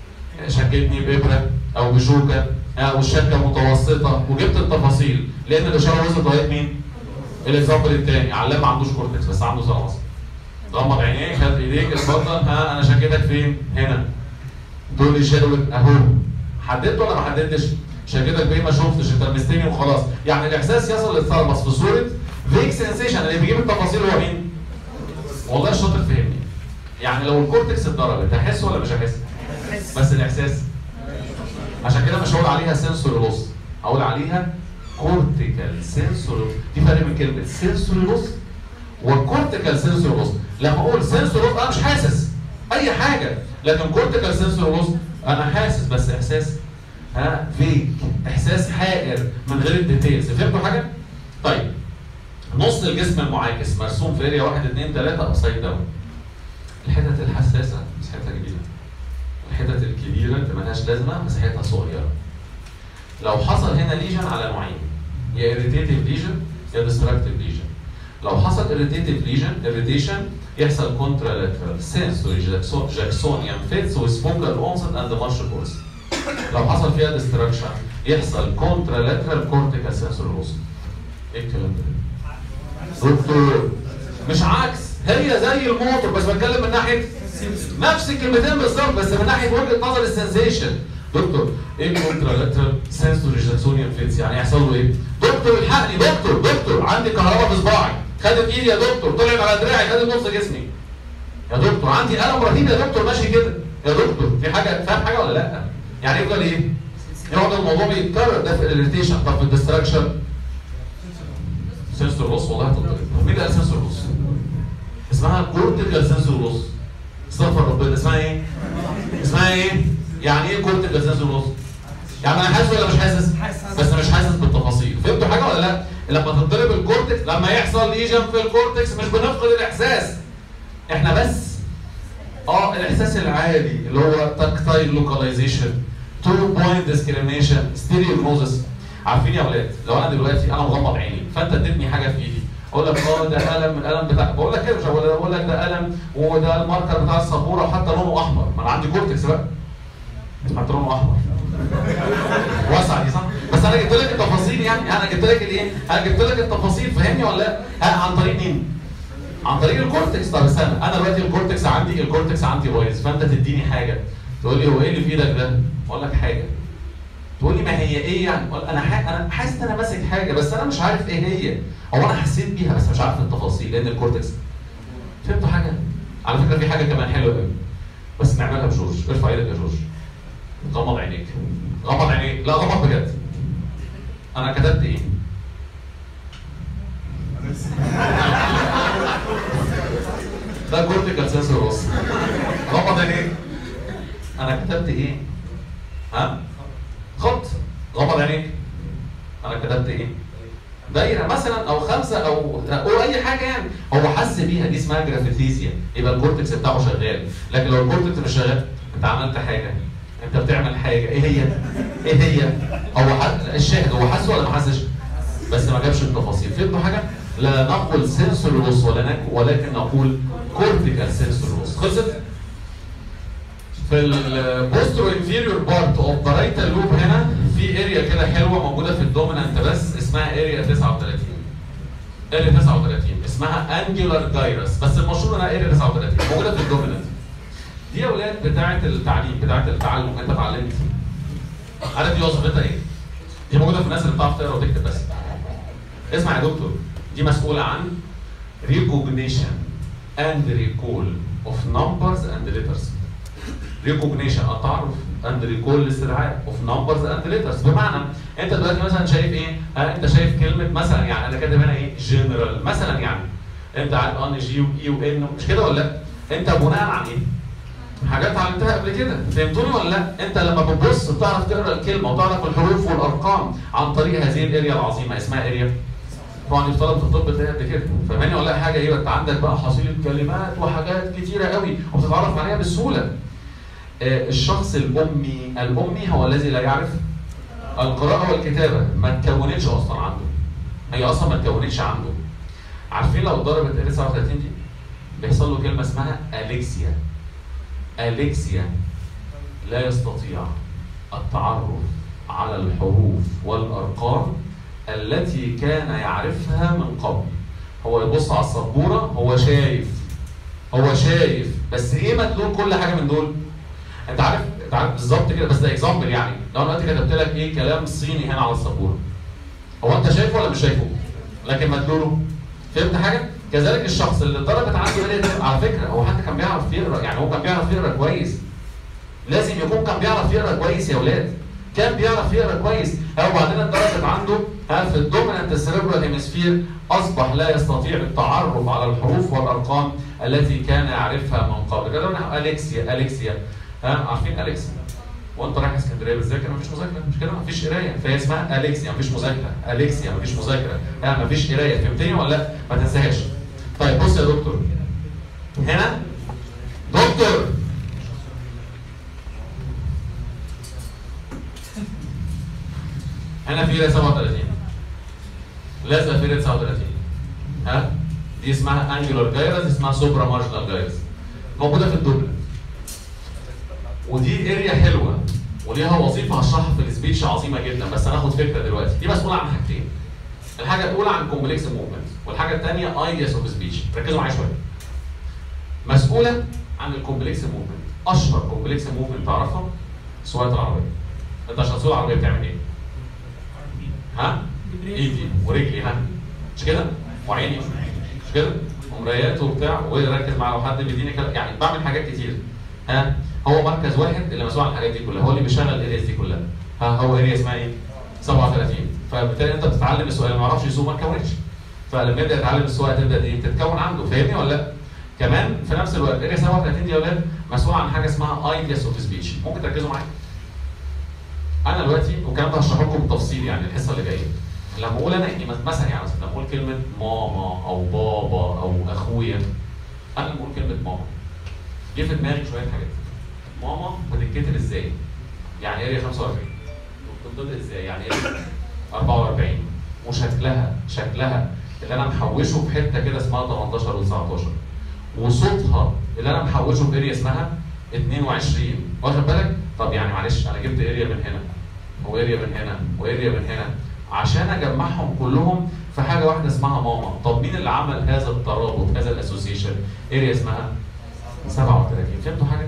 شكتني بابره او بشوكه ها، والشكه متوسطه وجبت التفاصيل لان الاشاره وصلت لغايه مين؟ الاكزامبل الثاني علام ما عندوش كورتكس بس عنده ثالاموس غمض عينيك هات ايديك اتفضل ها انا شكيتك فين؟ هنا تقول لي شاور اهو حددت ولا ما حددتش؟ شكيتك بايه ما شفتش انت لمستني وخلاص يعني الاحساس يصل للثالاموس في صوره فيك سنسيشن اللي بيجيب التفاصيل هو مين؟ والله الشاطر فهمني يعني لو الكورتكس اتضربت هحس ولا مش هحس؟ بس الاحساس عشان كده مش هقول عليها سنسوري لوس هقول عليها كورتيكال سنسوري دي فرق بين كلمه سنسوري لوس والكورتيكال سنسوري لوس لما اقول سنسوري لوس انا مش حاسس اي حاجه لكن كورتيكال سنسوري لوس انا حاسس بس احساس ها فيك احساس حائر من غير الديتيلز فهمتوا حاجه؟ طيب نص الجسم المعاكس مرسوم في اريا 1 2 3 ابسايد داون الحتت الحساسه مساحتها كبيره الحتت الكبيره اللي ملهاش لازمه مساحتها صغيره لو حصل هنا ليجن على نوعين يا irritative ليجن يا destructive ليجن لو حصل irritative ليجن irritation يحصل contralateral sensory jacksonian fits with focal onset and marsh course لو حصل فيها destruction يحصل contralateral cortical sensory loss ايه الكلام ده؟ دكتور مش عكس هي زي الموتور بس بتكلم من ناحيه نفس الكلمتين بالظبط بس من ناحيه وجهه نظر السنسيشن دكتور ايه الكونترالاترال سنسوري جاكسونيان فيتس يعني يحصل له ايه؟ دكتور الحقني دكتور دكتور عندي كهرباء في صباعي خدت ايدي يا دكتور طلعت على دراعي خدت نص جسمي يا دكتور عندي الم رهيب يا دكتور ماشي كده يا دكتور في حاجه فاهم حاجه ولا لا؟ يعني يفضل ايه؟ يقعد الموضوع بيتكرر ده في الاريتيشن طب في الديستراكشن سنسور لوس والله هتطلع مين اللي قال سنسور لوس؟ اسمها كورتيكال سنسور لوس استغفر ربنا اسمها ايه؟ اسمها ايه؟ يعني ايه كورتيكال سنسور لوس؟ يعني انا حاسس ولا مش حاسس؟ حاسس. بس مش حاسس بالتفاصيل فهمتوا حاجه ولا لا؟ لما تضرب الكورتكس لما يحصل ليجن في الكورتكس مش بنفقد الاحساس احنا بس اه الاحساس العالي اللي هو تاكتايل لوكاليزيشن تو بوينت ديسكريميشن ستيريوجنوزس عارفين يا اولاد لو انا دلوقتي انا مغمض عيني فانت اديتني حاجه في ايدي اقول لك اه ده قلم القلم بتاع بقول لك كده مش هقول بقول لك ده قلم وده الماركر بتاع السبوره وحتى لونه احمر ما انا عندي كورتكس بقى حتى لونه احمر واسع دي صح؟ بس انا جبت لك التفاصيل يعني انا جبت لك الايه؟ انا جبت لك التفاصيل فاهمني ولا لا؟ ها عن طريق مين؟ عن طريق الكورتكس طب استنى انا دلوقتي الكورتكس عندي الكورتكس عندي بايظ فانت تديني حاجه تقول لي هو ايه اللي في ايدك ده؟ اقول لك حاجه تقول لي ما هي ايه يعني؟ أقول انا ح... انا حاسس ان انا ماسك حاجه بس انا مش عارف ايه هي هو انا حسيت بيها بس مش عارف التفاصيل لان الكورتكس فهمتوا حاجه؟ على فكره في حاجه كمان حلوه قوي بس نعملها بجورج ارفع ايدك يا جورج غمض عينيك غمض عينيك لا غمض بجد انا كتبت ايه؟ ده كورتيكال سنسور بص غمض عينيك انا كتبت ايه؟ ها؟ خط غمض عينيك انا كتبت ايه؟ دايره مثلا او خمسه او او اي حاجه يعني هو حس بيها دي اسمها جرافيثيزيا يبقى الكورتكس بتاعه شغال لكن لو الكورتكس مش شغال انت عملت حاجه انت بتعمل حاجه ايه هي؟ ايه هي؟ هو حد الشاهد هو حس ولا ما حسش؟ بس ما جابش التفاصيل فهمتوا حاجه؟ لا نقول سنسور لوس ولا نك ولكن نقول كورتيكال سنسور لوس خلصت؟ في البوسترو انفيريور بارت اوف ذا رايتال لوب هنا في اريا كده حلوه موجوده في الدومينانت بس اسمها اريا 39 اريا 39 اسمها انجولار جايرس بس المشهور انها اريا 39 موجوده في الدومينانت دي يا اولاد بتاعه التعليم بتاعه التعلم انت اتعلمت عارف دي وظيفتها ايه؟ دي موجوده في الناس اللي بتعرف تقرا وتكتب بس اسمع يا دكتور دي مسؤوله عن recognition and recall of numbers and letters recognition التعرف and recall الاستدعاء of numbers and letters بمعنى انت دلوقتي مثلا شايف ايه؟ ها انت شايف كلمه مثلا يعني انا كاتب هنا ايه؟ جنرال مثلا يعني انت عارف ان جي واي وان مش كده ولا لا؟ انت بناء عن ايه؟ حاجات اتعلمتها قبل كده فهمتوني ولا لا؟ انت لما بتبص بتعرف تقرا الكلمه وتعرف الحروف والارقام عن طريق هذه الاريا العظيمه اسمها اريا طبعا يفترض في الطب تلاقي قد كده فاهماني ولا لا حاجه ايه انت عندك بقى حصيله كلمات وحاجات كتيره قوي وبتتعرف عليها بسهوله آه، الشخص الامي الامي هو الذي لا يعرف القراءه والكتابه ما اتكونتش اصلا عنده هي اصلا ما اتكونتش عنده عارفين لو ضربت ال 39 دي بيحصل له كلمه اسمها اليكسيا اليكسيا لا يستطيع التعرف على الحروف والارقام التي كان يعرفها من قبل هو يبص على السبوره هو شايف هو شايف بس ايه مدلول كل حاجه من دول انت عارف انت عارف بالظبط كده بس ده اكزامبل يعني لو انا دلوقتي كتبت لك ايه كلام صيني هنا على السبوره هو انت شايفه ولا مش شايفه لكن مدلوله فهمت حاجه كذلك الشخص اللي اتضربت عنده بدأت تبقى- على فكره هو حتى كان بيعرف يقرا يعني هو كان بيعرف يقرا كويس لازم يكون كان بيعرف يقرا كويس يا اولاد كان بيعرف يقرا كويس ها وبعدين اتضربت عنده ها في الدومينانت سيريبرال هيمسفير اصبح لا يستطيع التعرف على الحروف والارقام التي كان يعرفها من قبل كده انا اليكسيا اليكسيا ها عارفين اليكسيا وانت رايح اسكندريه بتذاكر مفيش مذاكره مش كده مفيش قرايه فهي اسمها اليكسيا مفيش مذاكره اليكسيا مفيش مذاكره ها مفيش قرايه فهمتني ولا لا ما تنساهاش طيب بص يا دكتور هنا دكتور هنا في 37 لازقه في 39 ها دي اسمها انجولار جايرس اسمها سوبرا مارجنال جايرس موجوده في الدبل ودي اريا حلوه وليها وظيفه هشرحها في السبيتش عظيمه جدا بس هناخد فكره دلوقتي دي مسؤوله عن حاجتين الحاجه الاولى عن كومبلكس موفمنت والحاجه الثانيه ايدياس اوف سبيتش ركزوا معايا شويه مسؤوله عن الكومبلكس موفمنت اشهر كومبلكس موفمنت تعرفها سواقه العربيه انت عشان تسوق العربيه بتعمل ايه؟ ها؟ ايدي ورجلي ها مش كده؟ وعيني مش كده؟ ومرايات وبتاع وركز مع لو حد بيديني كلام يعني بعمل حاجات كتير ها هو مركز واحد اللي مسؤول عن الحاجات دي كلها هو اللي بيشغل الارياس دي كلها ها هو اريا اسمها ايه؟ 37 فبالتالي انت بتتعلم السؤال ما اعرفش يسوق ما تكونش فلما يبدا يتعلم السواقه تبدا ايه؟ تتكون عنده فاهمني ولا لا؟ كمان في نفس الوقت اريا 37 دي يا اولاد مسؤول عن حاجه اسمها ايدياس اوف سبيتش ممكن تركزوا معايا انا دلوقتي والكلام ده هشرحه لكم بالتفصيل يعني الحصه اللي جايه لما اقول انا إيه مثلا يعني مثلا لما اقول كلمه ماما او بابا او اخويا انا لما اقول كلمه ماما جه في دماغي شويه حاجات ماما بتتكتب ازاي؟ يعني اريا 45 وبتنطق ازاي؟ يعني اريا 44 وشكلها شكلها اللي انا محوشه في حته كده اسمها 18 و19 وصوتها اللي انا محوشه في اريا اسمها 22 واخد بالك؟ طب يعني معلش انا جبت اريا من هنا واريا من هنا واريا من هنا عشان اجمعهم كلهم في حاجه واحده اسمها ماما طب مين اللي عمل هذا الترابط هذا الاسوسيشن اريا اسمها 37 فهمتوا حاجه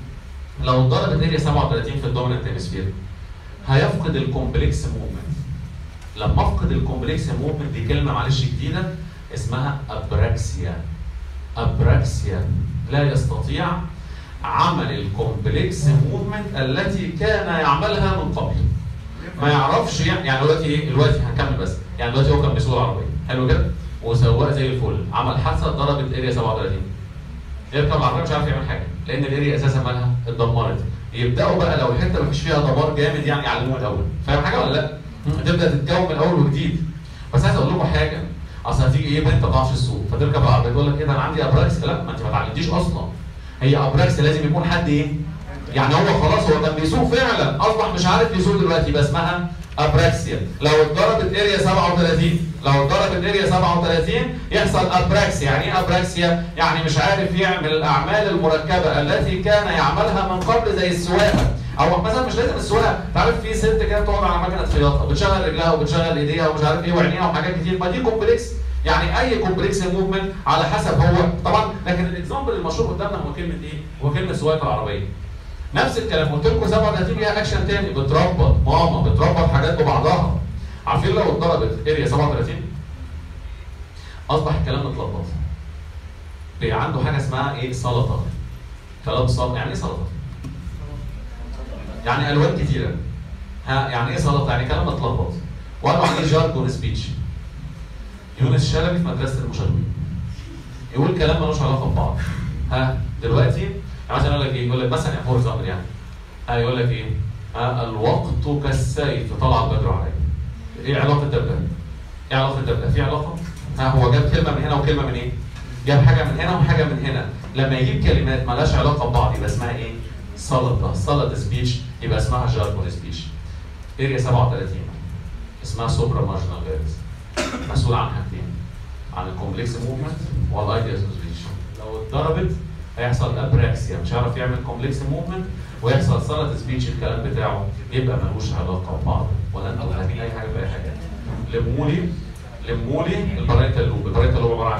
لو ضربت اريا 37 في الدوميننت هيمسفير هيفقد الكومبلكس موفمنت لما افقد الكومبلكس موفمنت دي كلمه معلش جديده اسمها ابراكسيا ابراكسيا لا يستطيع عمل الكومبلكس موفمنت التي كان يعملها من قبل ما يعرفش يعني يعني دلوقتي ايه دلوقتي هنكمل بس يعني دلوقتي هو كان بيسوق العربيه حلو كده وسواق زي الفل عمل حادثه ضربت اريا 37 يركب العربيه مش عارف يعمل حاجه لان الاريا اساسا مالها اتدمرت يبداوا بقى لو الحته ما فيش فيها دمار جامد يعني يعلموه الاول فاهم حاجه ولا لا؟ تبدا تتكون من اول وجديد بس عايز اقول لكم حاجه اصل هتيجي ايه بنت ما بتعرفش تسوق فتركب العربيه تقول لك ايه ده انا عندي ابراكس لا ما انت ما اتعلمتيش اصلا هي ابراكس لازم يكون حد ايه؟ يعني هو خلاص هو كان بيسوق فعلا اصبح مش عارف يسوق دلوقتي يبقى اسمها ابراكسيا لو اتضربت اريا 37 لو اتضربت اريا 37 يحصل ابراكسيا يعني ايه ابراكسيا يعني مش عارف يعمل الاعمال المركبه التي كان يعملها من قبل زي السواقه او مثلا مش لازم السواقه تعرف في ست كده بتقعد على مكنه خياطه بتشغل رجلها وبتشغل ايديها ومش عارف ايه وعينيها وحاجات كتير ما دي كومبلكس يعني اي كومبلكس موفمنت على حسب هو طبعا لكن الاكزامبل المشهور قدامنا هو كلمه ايه؟ هو كلمه سواقه العربيه نفس الكلام قلت لكم 37 ليها اكشن تاني بتربط ماما بتربط حاجات ببعضها عارفين لو اتضربت اريا 37 اصبح الكلام متلخبط بقى عنده حاجه اسمها ايه سلطه كلام سلطه يعني ايه سلطه؟ يعني الوان كتيره ها يعني ايه سلطه؟ يعني كلام متلخبط وقالوا عليه جارجون سبيتش يونس شلبي في مدرسه المشاغبين يقول كلام ملوش علاقه ببعض ها دلوقتي يعني مثلا يقول لك ايه؟ يقول لك مثلا فور اكزامبل يعني ها يقول لك ايه؟ ها الوقت كالسيف طلع البدر عليه. ايه علاقه ده بده؟ ايه علاقه ده بده؟ في علاقه؟ ها هو جاب كلمه من هنا وكلمه من ايه؟ جاب حاجه من هنا وحاجه من هنا، لما يجيب كلمات مالهاش علاقه ببعض يبقى اسمها ايه؟ سلطه، سلطه سبيتش يبقى اسمها جارجون سبيتش. اريا 37 اسمها سوبرا مارجنال فيرس مسؤول عن حاجتين عن الكومبلكس موفمنت والايديا سبيتش. لو اتضربت هيحصل ابراكسيا مش هيعرف يعمل كومبلكس موفمنت ويحصل سلط سبيتش الكلام بتاعه يبقى ملوش علاقه ببعض ولا انتوا فاهمين اي حاجه في اي حاجه لمولي لمولي الباريتال لوب الباريتال لوب عباره عن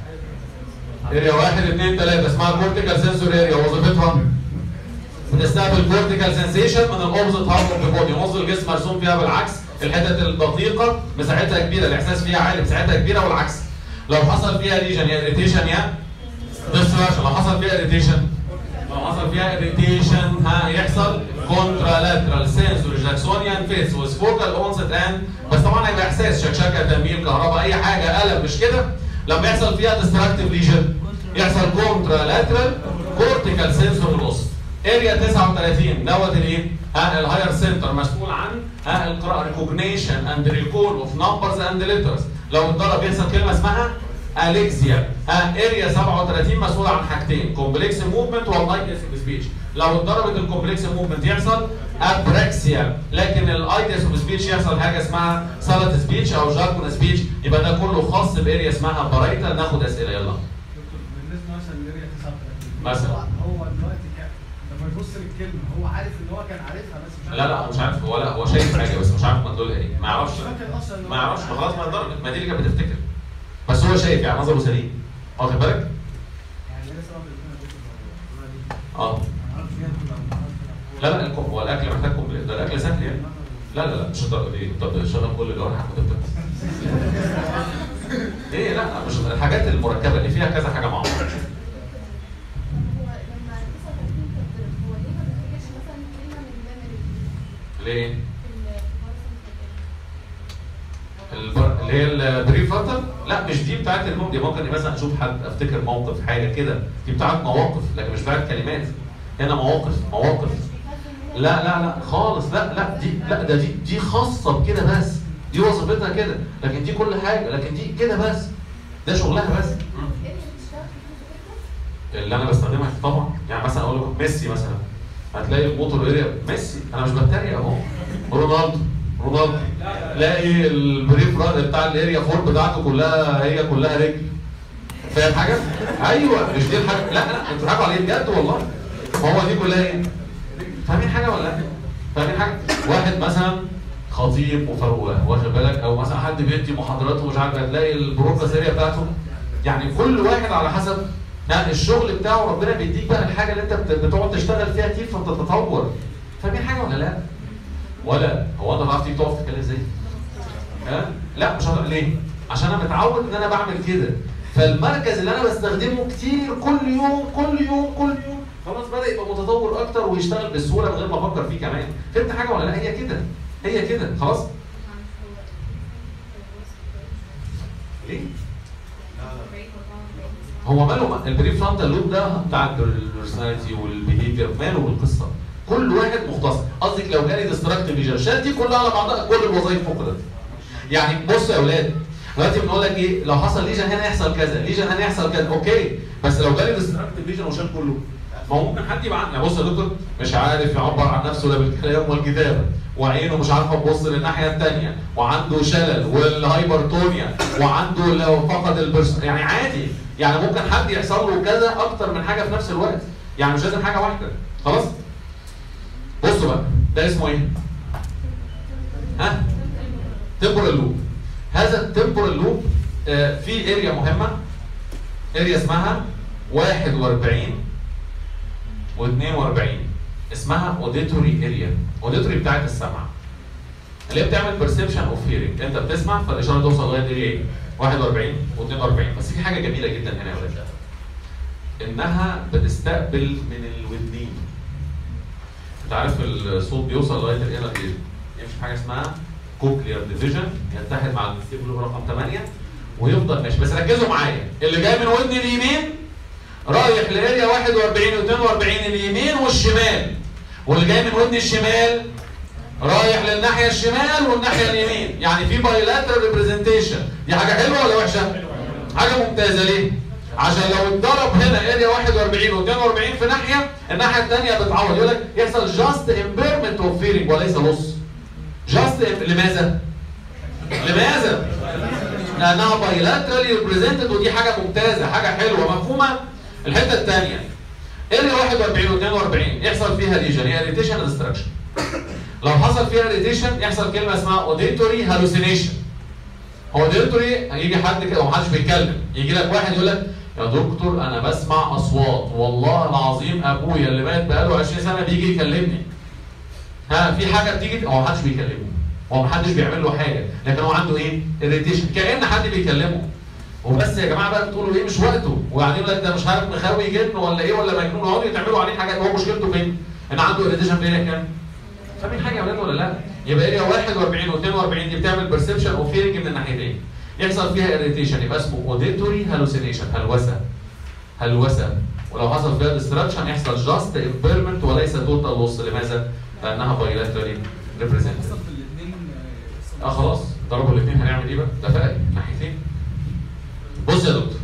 ايه؟ اريا واحد اثنين ثلاثه اسمها كورتيكال سنسور اريا وظيفتها بتستقبل كورتيكال سنسيشن من الاوبزيت هاف اوف ذا بودي نص الجسم مرسوم فيها بالعكس الحتت الدقيقه مساحتها كبيره الاحساس فيها عالي مساحتها كبيره والعكس لو حصل فيها ليجن يا اريتيشن يا ديستراكشن لو حصل فيها اريتيشن لو حصل فيها اريتيشن ها يحصل كونترالاترال سنسور جاكسونيان فيس وسفوكال اونست اند بس طبعا هيبقى احساس شكشكه تنميل كهرباء اي حاجه الم مش كده لما يحصل فيها ديستراكتيف ليجن يحصل كونترالاترال كورتيكال سنسور لوس اريا 39 دوت الايه؟ ها الهاير سنتر مسؤول عن ها القراءه ريكوجنيشن اند ريكول اوف نمبرز اند ليترز لو اتضرب يحصل كلمه اسمها اليكسيا ها اريا 37 مسؤول عن حاجتين كومبلكس موفمنت والايديس اوف سبيتش لو اتضربت الكومبلكس موفمنت يحصل ابراكسيا لكن الايديس اوف سبيتش يحصل حاجه اسمها سلط سبيتش او جاركون سبيتش يبقى ده كله خاص باريا اسمها بارايتال ناخد اسئله يلا بالنسبه مثلا لاريا 39 مثلا. هو دلوقتي كان لما يبص للكلمه هو عارف ان هو كان عارفها بس مش عارف لا لا هو مش عارف هو لا هو شايف حاجه بس مش عارف مدلولها ايه ما يعرفش مش فاكر اصلا إن هو ما يعرفش كان ما خلاص ما عارفها. اتضربت ما دي اللي كانت بتفتكر بس هو شايف يعني نظره سليم واخد بالك؟ يعني لاريا 37 اه انا عارف فيها كلها، أنا عارف فيها. لا لا الكم- هو الاكل محتاج كومبلكس ده الاكل سهل يعني لا لا لا مش الدرجه دي طب شغل كل جوارحك وتبدا ايه لا لا، مش الحاجات المركبه اللي فيها كذا حاجه مع بعض هو لما 39 كان هو ليه ما بيفتكرش مثلا كلمه من الميموري ليه؟ في ال- البر... اللي هي البريف فاتر لا مش دي بتاعت الموقف دي ممكن مثلا اشوف حد افتكر موقف حاجه كده دي بتاعت مواقف لكن مش بتاعت كلمات هنا مواقف مواقف لا لا لا خالص لا لا دي لا ده دي دي خاصه بكده بس دي وظيفتها كده لكن دي كل حاجه لكن دي كده بس ده شغلها بس ايه اللي بتشتغل في فكره اللي انا بستخدمها طبعا يعني مثلا اقول لكم ميسي مثلا هتلاقي الموتور اريا ميسي انا مش بتريق اهو رونالدو رونالدو تلاقي البريف را- بتاع الاريا فور بتاعته كلها هي كلها رجل فاهم حاجه؟ ايوه مش دي الحاجه لا لا انتوا بتضحكوا عليه بجد والله ما هو دي كلها ايه؟ فاهمين حاجه ولا لا؟ فاهمين حاجه؟ واحد مثلا خطيب وفروه واخد بالك او مثلا حد بيدي محاضرات ومش عارف هتلاقي البروكا سيريا بتاعته يعني كل واحد على حسب لا الشغل بتاعه ربنا بيديك بقى الحاجه اللي انت بت- بتقعد تشتغل فيها كتير فبتتطور فاهمين حاجه ولا لا؟ ولا هو انت تعرف تيجي تقف تتكلم ازاي؟ ها؟ لا مش هقدر ليه؟ عشان انا متعود ان انا بعمل كده فالمركز اللي انا بستخدمه كتير كل يوم كل يوم كل يوم خلاص بدا يبقى متطور اكتر ويشتغل بسهوله من غير ما افكر فيه كمان فهمت حاجه ولا لا هي كده هي كده خلاص ليه؟ هو ماله البري فرونتال لوب ده بتاع البيرسوناليتي والبيهيفير ماله بالقصه كل واحد مختص قصدك لو جالي ديستراكتيف ليجن شال دي كلها على بعضها كل الوظائف فقدت يعني بصوا يا اولاد دلوقتي بنقول لك ايه لو حصل ليجن هنا يحصل كذا ليجن هنا يحصل كذا اوكي بس لو جالي ديستراكتيف ليجن وشال كله ما هو ممكن حد يبقى يعني بص يا دكتور مش عارف يعبر عن نفسه لا بالكلام والكتابه وعينه مش عارفه تبص للناحيه الثانيه وعنده شلل والهايبرتونيا وعنده لو فقد البرس يعني عادي يعني ممكن حد يحصل له كذا اكتر من حاجه في نفس الوقت يعني مش لازم حاجه واحده خلاص بصوا بقى ده اسمه ايه ها تمبورال لوب هذا التمبورال لوب آه، في اريا مهمه اريا اسمها 41 و42 اسمها اوديتوري اريا اوديتوري بتاعت السمع اللي هي بتعمل بيرسبشن اوف هيرنج انت بتسمع فالاشاره توصل لغايه اريا ايه 41 و42 بس في حاجه جميله جدا هنا يا ولاد انها بتستقبل من الودنين انت عارف الصوت بيوصل لغايه الانر اير يمشي في حاجه اسمها كوكلير ديفيجن يتحد مع الفيستيبول رقم 8 ويفضل ماشي بس ركزوا معايا اللي جاي من ودن اليمين رايح لاريا 41 و42 اليمين والشمال واللي جاي من ودن الشمال رايح للناحيه الشمال والناحيه اليمين يعني في بايلاترال ريبريزنتيشن دي حاجه حلوه ولا وحشه؟ حاجه ممتازه ليه؟ عشان لو اتضرب هنا اريا 41 و42 في ناحيه الناحيه الثانيه بتعوض يقول لك يحصل جاست امبيرمنت اوف فيلينج وليس لص جاست لماذا؟ لماذا؟ لانها بايلاترالي ريبريزنتد ودي حاجه ممتازه حاجه حلوه مفهومه الحته الثانيه اريا 41 و42 يحصل فيها ليجن هي اريتيشن ديستراكشن لو حصل فيها اريتيشن يحصل كلمه اسمها اوديتوري هالوسينيشن هو اوديتوري هيجي حد كده ومحدش بيتكلم يجي لك واحد يقول لك يا دكتور انا بسمع اصوات والله العظيم ابويا اللي مات بقاله 20 سنه بيجي يكلمني ها في حاجه بتيجي هو محدش بيكلمه هو محدش بيعمل له حاجه لكن هو عنده ايه اريتيشن كان حد بيكلمه وبس يا جماعه بقى بتقولوا ايه مش وقته وبعدين يقول لك ده مش عارف مخاوي جن ولا ايه ولا مجنون يقعدوا تعملوا عليه حاجات هو مشكلته فين؟ ان عنده اريتيشن في اريا كام؟ فاهمين حاجه يا ولاد ولا لا؟ يبقى اريا 41 و42 دي بتعمل بيرسبشن اوف فيلينج من الناحيتين يحصل فيها اريتيشن يبقى اسمه اوديتوري هالوسينيشن هلوسه هلوسه ولو حصل فيها ديستراكشن يحصل جاست امبيرمنت وليس توتال لوس لماذا؟ لانها بايلاترالي ريبريزنتد حصل في الاثنين اه خلاص ضربوا الاثنين هنعمل ايه بقى؟ ده فرق ناحيتين. بص يا دكتور.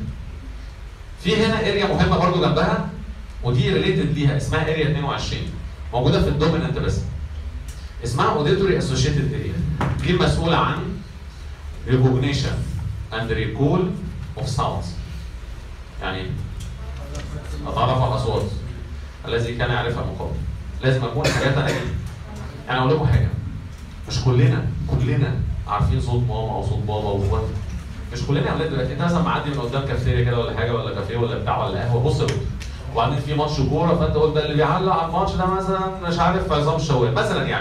في هنا اريا مهمه برضو جنبها ودي ريليتد ليها اسمها اريا 22 موجوده في الدوميننت بس. اسمها اوديتوري اسوشيتد اريا. دي مسؤوله عن ريكوجنيشن اند ريكول اوف ساوندز. يعني إيه؟ اتعرف على الاصوات الذي كان يعرفها من قبل. لازم اكون حاجات انا يعني اقول لكم حاجه مش كلنا كلنا عارفين صوت ماما او صوت بابا واخواتنا مش كلنا يا اولاد دلوقتي انت مثلا معدي من قدام كافيتيريا كده ولا حاجه ولا كافيه ولا بتاع ولا قهوه بص يا دكتور وبعدين في ماتش كوره فانت قلت ده اللي بيعلق على الماتش ده مثلا مش عارف عصام الشوال مثلا يعني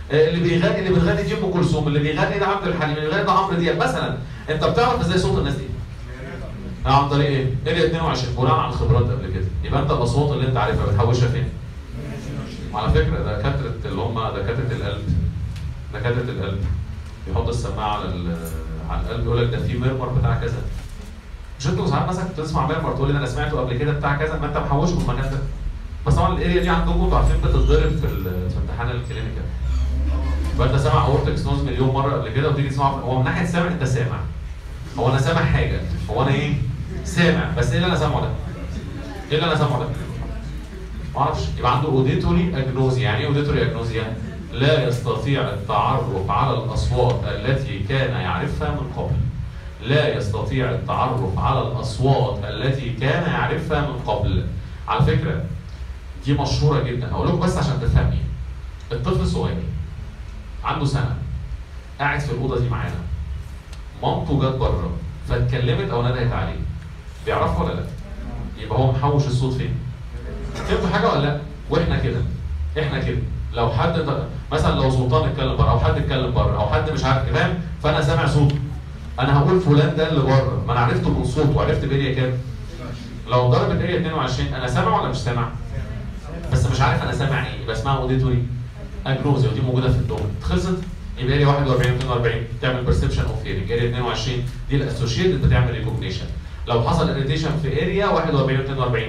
آه، اللي بيغني اللي بتغني دي ام كلثوم اللي بيغني ده عبد الحليم اللي بيغني ده عمرو دياب مثلا انت بتعرف ازاي صوت الناس دي عن طريق ايه؟ اريا 22 بناء على الخبرات قبل كده يبقى انت الاصوات اللي انت عارفها بتحوشها فين؟ وعلى فكره دكاتره اللي هم دكاتره القلب دكاتره القلب يحط السماعه على ال- على القلب يقول لك ده في ميرمر بتاع كذا مش انتوا ساعات مثلا بتسمع ميرمر تقول لي ده انا سمعته قبل كده بتاع كذا ما انت محوشه في المكان ده بس طبعا الاريا دي عندكم انتوا عارفين بتتضرب في ال- في امتحان الكلينيكال فانت سامع اورتكس نوز مليون مره قبل كده وتيجي تسمعه هو من ناحيه سامع انت سامع هو انا سامع حاجه هو انا ايه؟ سامع بس ايه اللي انا سامعه ده؟ ايه اللي انا سامعه ده؟ ما اعرفش يبقى عنده اوديتوري اجنوزيا يعني ايه اوديتوري اجنوزيا؟ لا يستطيع التعرف على الاصوات التي كان يعرفها من قبل لا يستطيع التعرف على الاصوات التي كان يعرفها من قبل على فكره دي مشهوره جدا هقول لكم بس عشان تفهمي الطفل الصغير عنده سنه قاعد في الاوضه دي معانا مامته جت بره فاتكلمت او ندهت عليه بيعرفها ولا لا؟ يبقى هو محوش الصوت فين؟ فهمتوا حاجه ولا لا؟ واحنا كده احنا كده لو حد مثلا لو سلطان اتكلم بره او حد اتكلم بره او حد مش عارف فاهم فانا سامع صوته انا هقول فلان ده اللي بره ما انا عرفته من صوته وعرفت باريا كام لو ضربت اريا 22 انا سامع ولا مش سامع؟ بس مش عارف انا سامع ايه يبقى اسمها اوديتوري اجنوزيا ودي موجوده في الدوم خلصت يبقى اريا 41 42 تعمل برسبشن اوف هيرنج اريا 22 دي الاسوشيتد بتعمل ريكوجنيشن لو حصل اريتيشن في اريا 41 42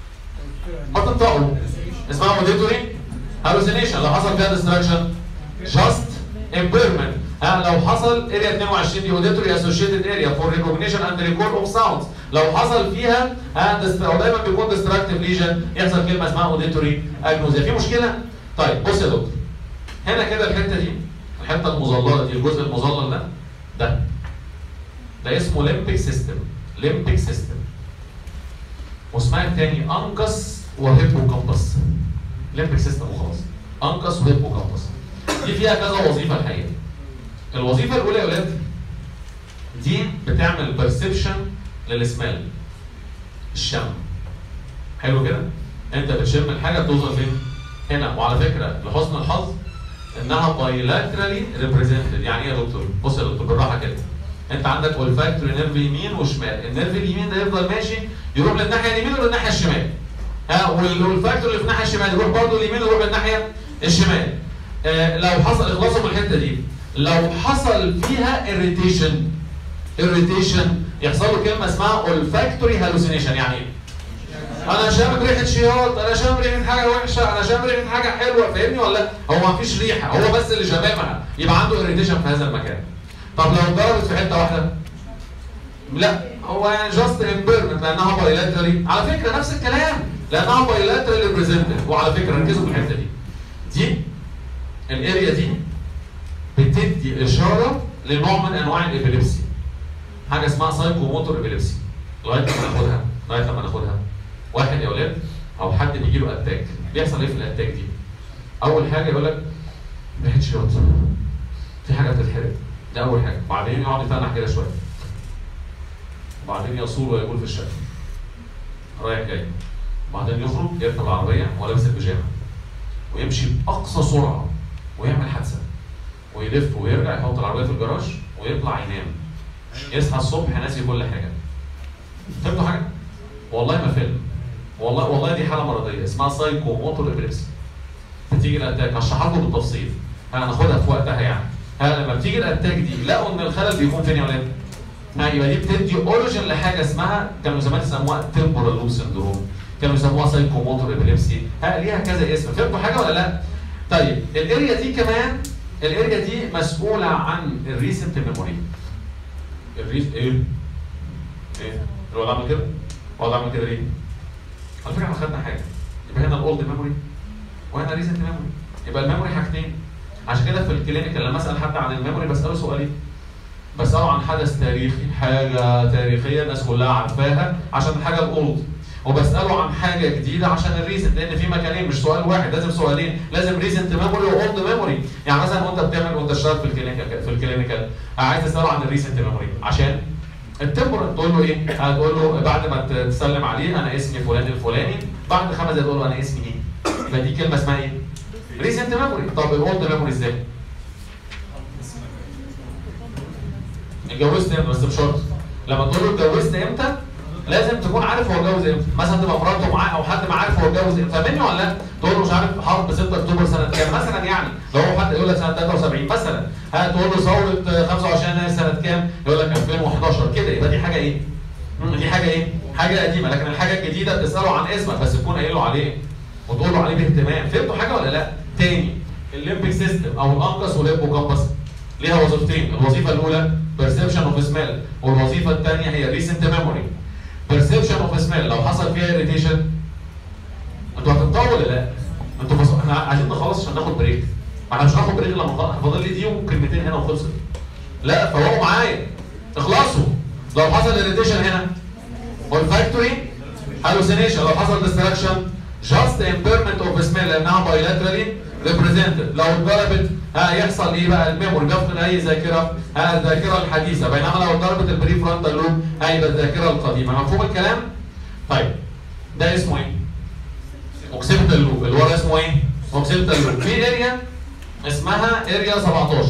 هتنطقوا اسمها اوديتوري هالوسينيشن لو حصل فيها ديستراكشن جاست امبيرمنت ها لو حصل اريا 22 دي اوديتوري اسوشيتد اريا فور ريكوجنيشن اند ريكورد اوف ساوندز لو حصل فيها ها دست- او دايما بيكون ديستراكتيف ليجن يحصل كلمه اسمها اوديتوري اجنوزيا في مشكله؟ طيب بص يا دكتور هنا كده الحته دي الحته المظلله دي الجزء المظلل ده ده ده اسمه ليمبيك سيستم ليمبيك سيستم واسمها الثاني انكس وهيبوكامبس ليمبيك سيستم وخلاص انكس وهيبوكامبس دي فيها كذا وظيفه الحقيقه الوظيفه الاولى يا ولاد دي بتعمل بيرسبشن للسمال الشم حلو كده انت بتشم الحاجه بتوصل فين هنا وعلى فكره لحسن الحظ انها بايلاترالي ريبريزنتد يعني ايه يا دكتور بص يا دكتور بالراحه كده انت عندك اولفاكتوري نيرف يمين وشمال النيرف اليمين ده يفضل ماشي يروح للناحيه اليمين وللناحيه الشمال ها والفاكتور اللي في الناحيه الشمال يروح برضه اليمين ويروح للناحيه الشمال آه لو حصل اخلصوا من الحته دي لو حصل فيها irritation irritation يحصل له كلمه اسمها olfactory hallucination يعني ايه؟ انا شامم ريحه شياط انا شامم ريحه حاجه وحشه انا شامم ريحه حاجه حلوه فاهمني ولا لا؟ هو ما فيش ريحه هو بس اللي شاممها يبقى عنده irritation في هذا المكان طب لو اتضربت في حته واحده لا هو يعني جاست امبيرمنت لانها بايلاترالي على فكره نفس الكلام لانها بايلاترالي بريزنتد وعلى فكره ركزوا في الحته دي دي الاريا دي بتدي اشاره لنوع من انواع الابيليبسي حاجه اسمها سايكوموتور ابيليبسي لغايه لما ناخدها لغايه لما ناخدها واحد يا اولاد او حد بيجي له اتاك بيحصل ايه في الاتاك دي؟ اول حاجه يقول لك ريحه شياط في حاجه بتتحرق ده اول حاجه بعدين يقعد يتنح كده شويه وبعدين يصول ويقول في الشارع رايح جاي وبعدين يخرج يركب العربيه وهو لابس البيجامه ويمشي باقصى سرعه ويعمل حادثه ويلف ويرجع يحط العربيه في الجراج ويطلع ينام يصحى الصبح ناسي كل حاجه فهمتوا حاجه؟ والله ما فيلم والله والله دي حاله مرضيه اسمها سايكو موتور ابريبسي بتيجي الاتاك هشرحها لكم بالتفصيل هناخدها في وقتها يعني ها لما بتيجي الاتاك دي لقوا ان الخلل بيكون فين يا ولاد؟ ها يبقى دي بتدي اوريجن لحاجه اسمها كانوا زمان يسموها تمبورال لوب سندروم كانوا يسموها سايكوموتور ابيليبسي ها ليها كذا اسم فهمتوا حاجه ولا لا؟ طيب الاريا دي كمان الاريا دي مسؤوله عن الريسنت ميموري الريس ايه؟ ايه؟ الواد عمل كده؟ الواد عمل كده ليه؟ على فكره احنا خدنا حاجه يبقى هنا الاولد ميموري وهنا ريسنت ميموري يبقى الميموري حاجتين عشان كده في الكلينيكال لما اسال حد عن الميموري بساله سؤالين بساله عن حدث تاريخي حاجه تاريخيه الناس كلها عارفاها عشان الحاجه الاولد وبساله عن حاجه جديده عشان الريسنت لان في مكانين مش سؤال واحد لازم سؤالين لازم ريسنت ميموري واولد ميموري يعني مثلا وانت بتعمل وانت شغال في الكلينيكال في الكلينيكال عايز تساله عن الريسنت ميموري عشان التمبر تقول له ايه؟ هتقول له بعد ما تسلم عليه انا اسمي فلان الفلاني بعد خمس دقايق تقول له انا اسمي ايه؟ يبقى دي كلمه اسمها ايه؟ ريسنت ميموري طب الاولد ميموري ازاي؟ اتجوزت امتى بس بشرط لما تقول له اتجوزت امتى لازم تكون عارف هو اتجوز امتى مثلا تبقى مراته معاه او حد معاه عارف هو اتجوز امتى فاهمني ولا لا تقول له مش عارف حرب 6 اكتوبر سنه كام مثلا يعني لو هو حد يقول لك سنه 73 مثلا ها تقول له ثوره 25 يناير سنه كام يقول لك 2011 كده يبقى دي حاجه ايه مم، دي حاجه ايه حاجه قديمه لكن الحاجه الجديده بتساله عن اسمك بس تكون قايل له عليه وتقول له عليه باهتمام فهمتوا حاجه ولا لا تاني الليمبيك سيستم او الانكس والهيبوكامبس ليها وظيفتين الوظيفه الاولى perception اوف سميل والوظيفه الثانيه هي ريسنت ميموري perception اوف سميل لو حصل فيها irritation انتوا هتنطقوا ولا لا؟ انتوا بص... احنا عايزين نخلص عشان ناخد بريك ما احنا مش هناخد بريك لما نخلص فاضل لي دي وكلمتين هنا وخلصت لا فوقوا معايا اخلصوا لو حصل irritation هنا olfactory hallucination لو حصل distraction just impairment of smell لانها bilaterally represented لو اتضربت ها يحصل ايه بقى الميموري بيفقد اي ذاكره ها الذاكره الحديثه بينما لو اتضربت البري فرونتال لوب هيبقى الذاكره القديمه مفهوم الكلام؟ طيب ده اسمه ايه؟ اوكسيبتال لوب اللي ورا اسمه ايه؟ اوكسيبتال لوب في اريا اسمها اريا 17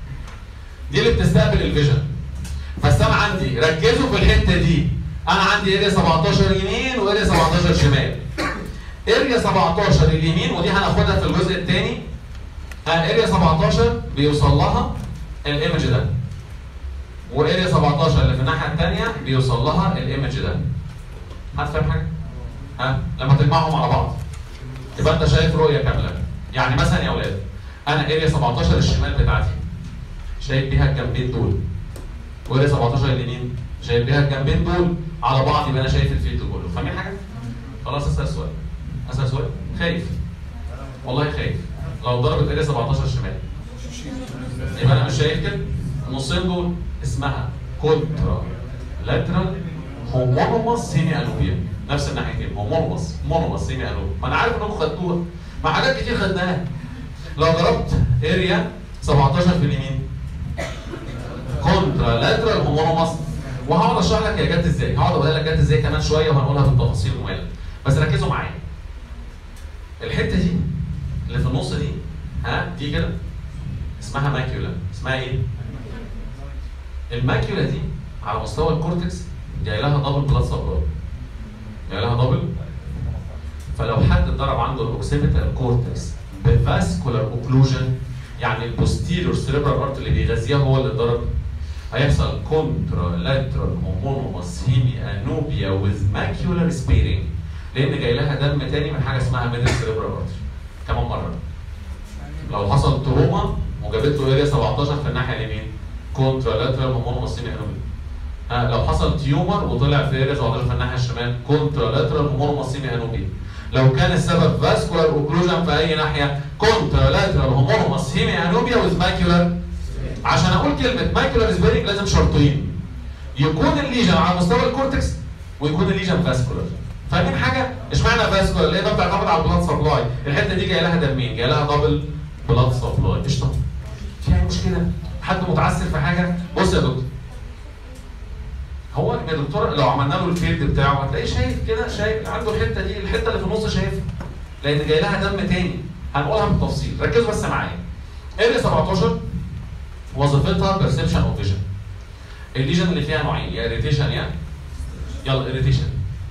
دي اللي بتستقبل الفيجن بس انا عندي ركزوا في الحته دي انا عندي اريا 17 يمين واريا 17 شمال اريا 17 اليمين ودي هناخدها في الجزء الثاني اريا 17 بيوصل لها الايمج ده واريا 17 اللي في الناحيه الثانيه بيوصل لها الايمج ده حد فاهم حاجه؟ ها لما تجمعهم على بعض يبقى انت شايف رؤيه كامله يعني مثلا يا اولاد انا اريا 17 الشمال بتاعتي شايف بيها الجنبين دول واريا 17 اليمين شايف بيها الجنبين دول على بعض يبقى انا شايف الفيلد كله فاهمين حاجه؟ خلاص اسال سؤال اسال سؤال خايف والله خايف لو ضربت اريا 17 شمال يبقى انا مش شايف كده النصين دول اسمها كونترا لاترال هومونوماس سيمي انوبيا نفس الناحيتين هومونوماس مونوماس سيمي انوبيا ما انا عارف انكم خدتوها ما حاجات كتير خدناها لو ضربت اريا 17 في اليمين كونترا لاترال هومونوماس وهقعد اشرح لك هي جت ازاي هقعد اقول لك جت ازاي كمان شويه وهنقولها بالتفاصيل ومال بس ركزوا معايا الحته دي اللي في النص دي ها دي كده اسمها ماكيولا اسمها ايه؟ الماكيولا دي على مستوى الكورتكس جاي لها دبل بلاد سبلاي جاي لها دبل فلو حد اتضرب عنده الاوكسيبيتال كورتكس بفاسكولار اوكلوجن يعني البوستيريور سيريبرال ارت اللي بيغذيها هو اللي اتضرب هيحصل كونترا لاترال هومونوماس هيمي انوبيا وذ ماكيولار سبيرنج لان جاي لها دم تاني من حاجه اسمها ميدل سيريبرال ارت كمان مره لو حصل تروما وجابت له اريا 17 في الناحيه اليمين كونترا لاترال هومونوماس هيمي انوبيا ها لو حصل تيومر وطلع في اريا 17 في الناحيه الشمال كونترا لاترال هومونوماس هيمي انوبيا لو كان السبب فاسكولار اوكلوجن في اي ناحيه كونترا لاترال هومونوماس هيمي انوبيا وذ ماكيولار عشان اقول كلمه مايكولار سبيرنج لازم شرطين يكون الليجن على مستوى الكورتكس ويكون الليجن فاسكولار فاهمين حاجه اشمعنى فاسكولار لانها بتعتمد على البلاد سبلاي الحته دي جاي لها دمين جاي لها دبل بلاد سبلاي قشطه في اي مشكله حد متعسر في حاجه بص يا دكتور هو يا دكتور لو عملنا له الفيلد بتاعه هتلاقيه شايف كده شايف عنده الحته دي الحته اللي في النص شايفها لان جاي لها دم تاني هنقولها بالتفصيل ركزوا بس معايا اريا 17 وظيفتها بيرسبشن اوف فيجن الليجن اللي فيها نوعين يا اريتيشن يا يلا اريتيشن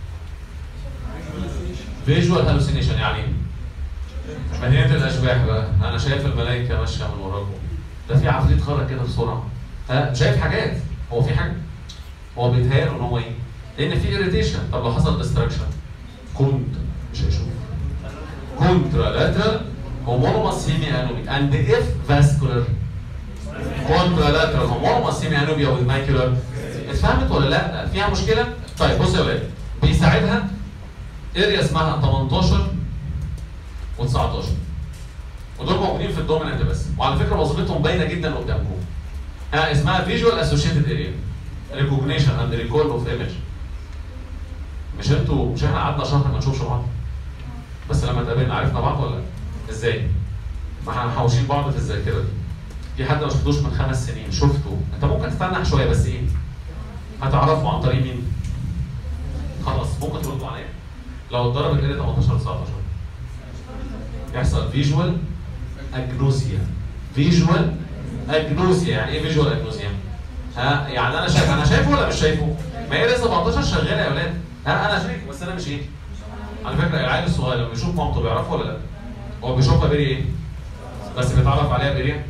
فيجوال هالوسينيشن يعني ايه؟ مدينة الاشباح بقى انا شايف الملائكه ماشيه من وراكم ده في عفريت خرج كده بسرعه ها شايف حاجات هو في حاجه هو بيتهيأ ان هو ايه؟ لان في اريتيشن طب لو حصل ديستراكشن كنت مش هيشوف كونترا لاترال هومونوماس هيمي انوميك اند اف فاسكولار كونترالاترال هومونوماس سيمي انوبيا وذ مايكولار اتفهمت ولا لا؟ فيها مشكله؟ طيب بص يا ولاد بيساعدها اريا اسمها 18 و19 ودول موجودين في الدومينانت بس وعلى فكره وظيفتهم باينه جدا قدامكم ها اسمها فيجوال اسوشيتد اريا ريكوجنيشن اند ريكول اوف ايمج مش انتوا مش احنا قعدنا شهر ما نشوفش بعض بس لما اتقابلنا عرفنا بعض ولا لا؟ ازاي؟ ما احنا محوشين بعض في الذاكره دي في حد ما شفتوش من خمس سنين شفته انت ممكن تتنح شويه بس ايه هتعرفه عن طريق مين خلاص ممكن تردوا عليا لو اتضرب كده 18 19 يحصل فيجوال اجنوزيا فيجوال اجنوزيا يعني ايه فيجوال اجنوزيا؟ ها يعني انا شايف انا شايفه ولا مش شايفه؟ ما هي لسه 17 شغاله يا ولاد ها انا شايفه بس انا مش ايه؟ على فكره العيل الصغير لما بيشوف مامته بيعرفه ولا لا؟ هو بيشوفها بيري ايه؟ بس بيتعرف عليها بيري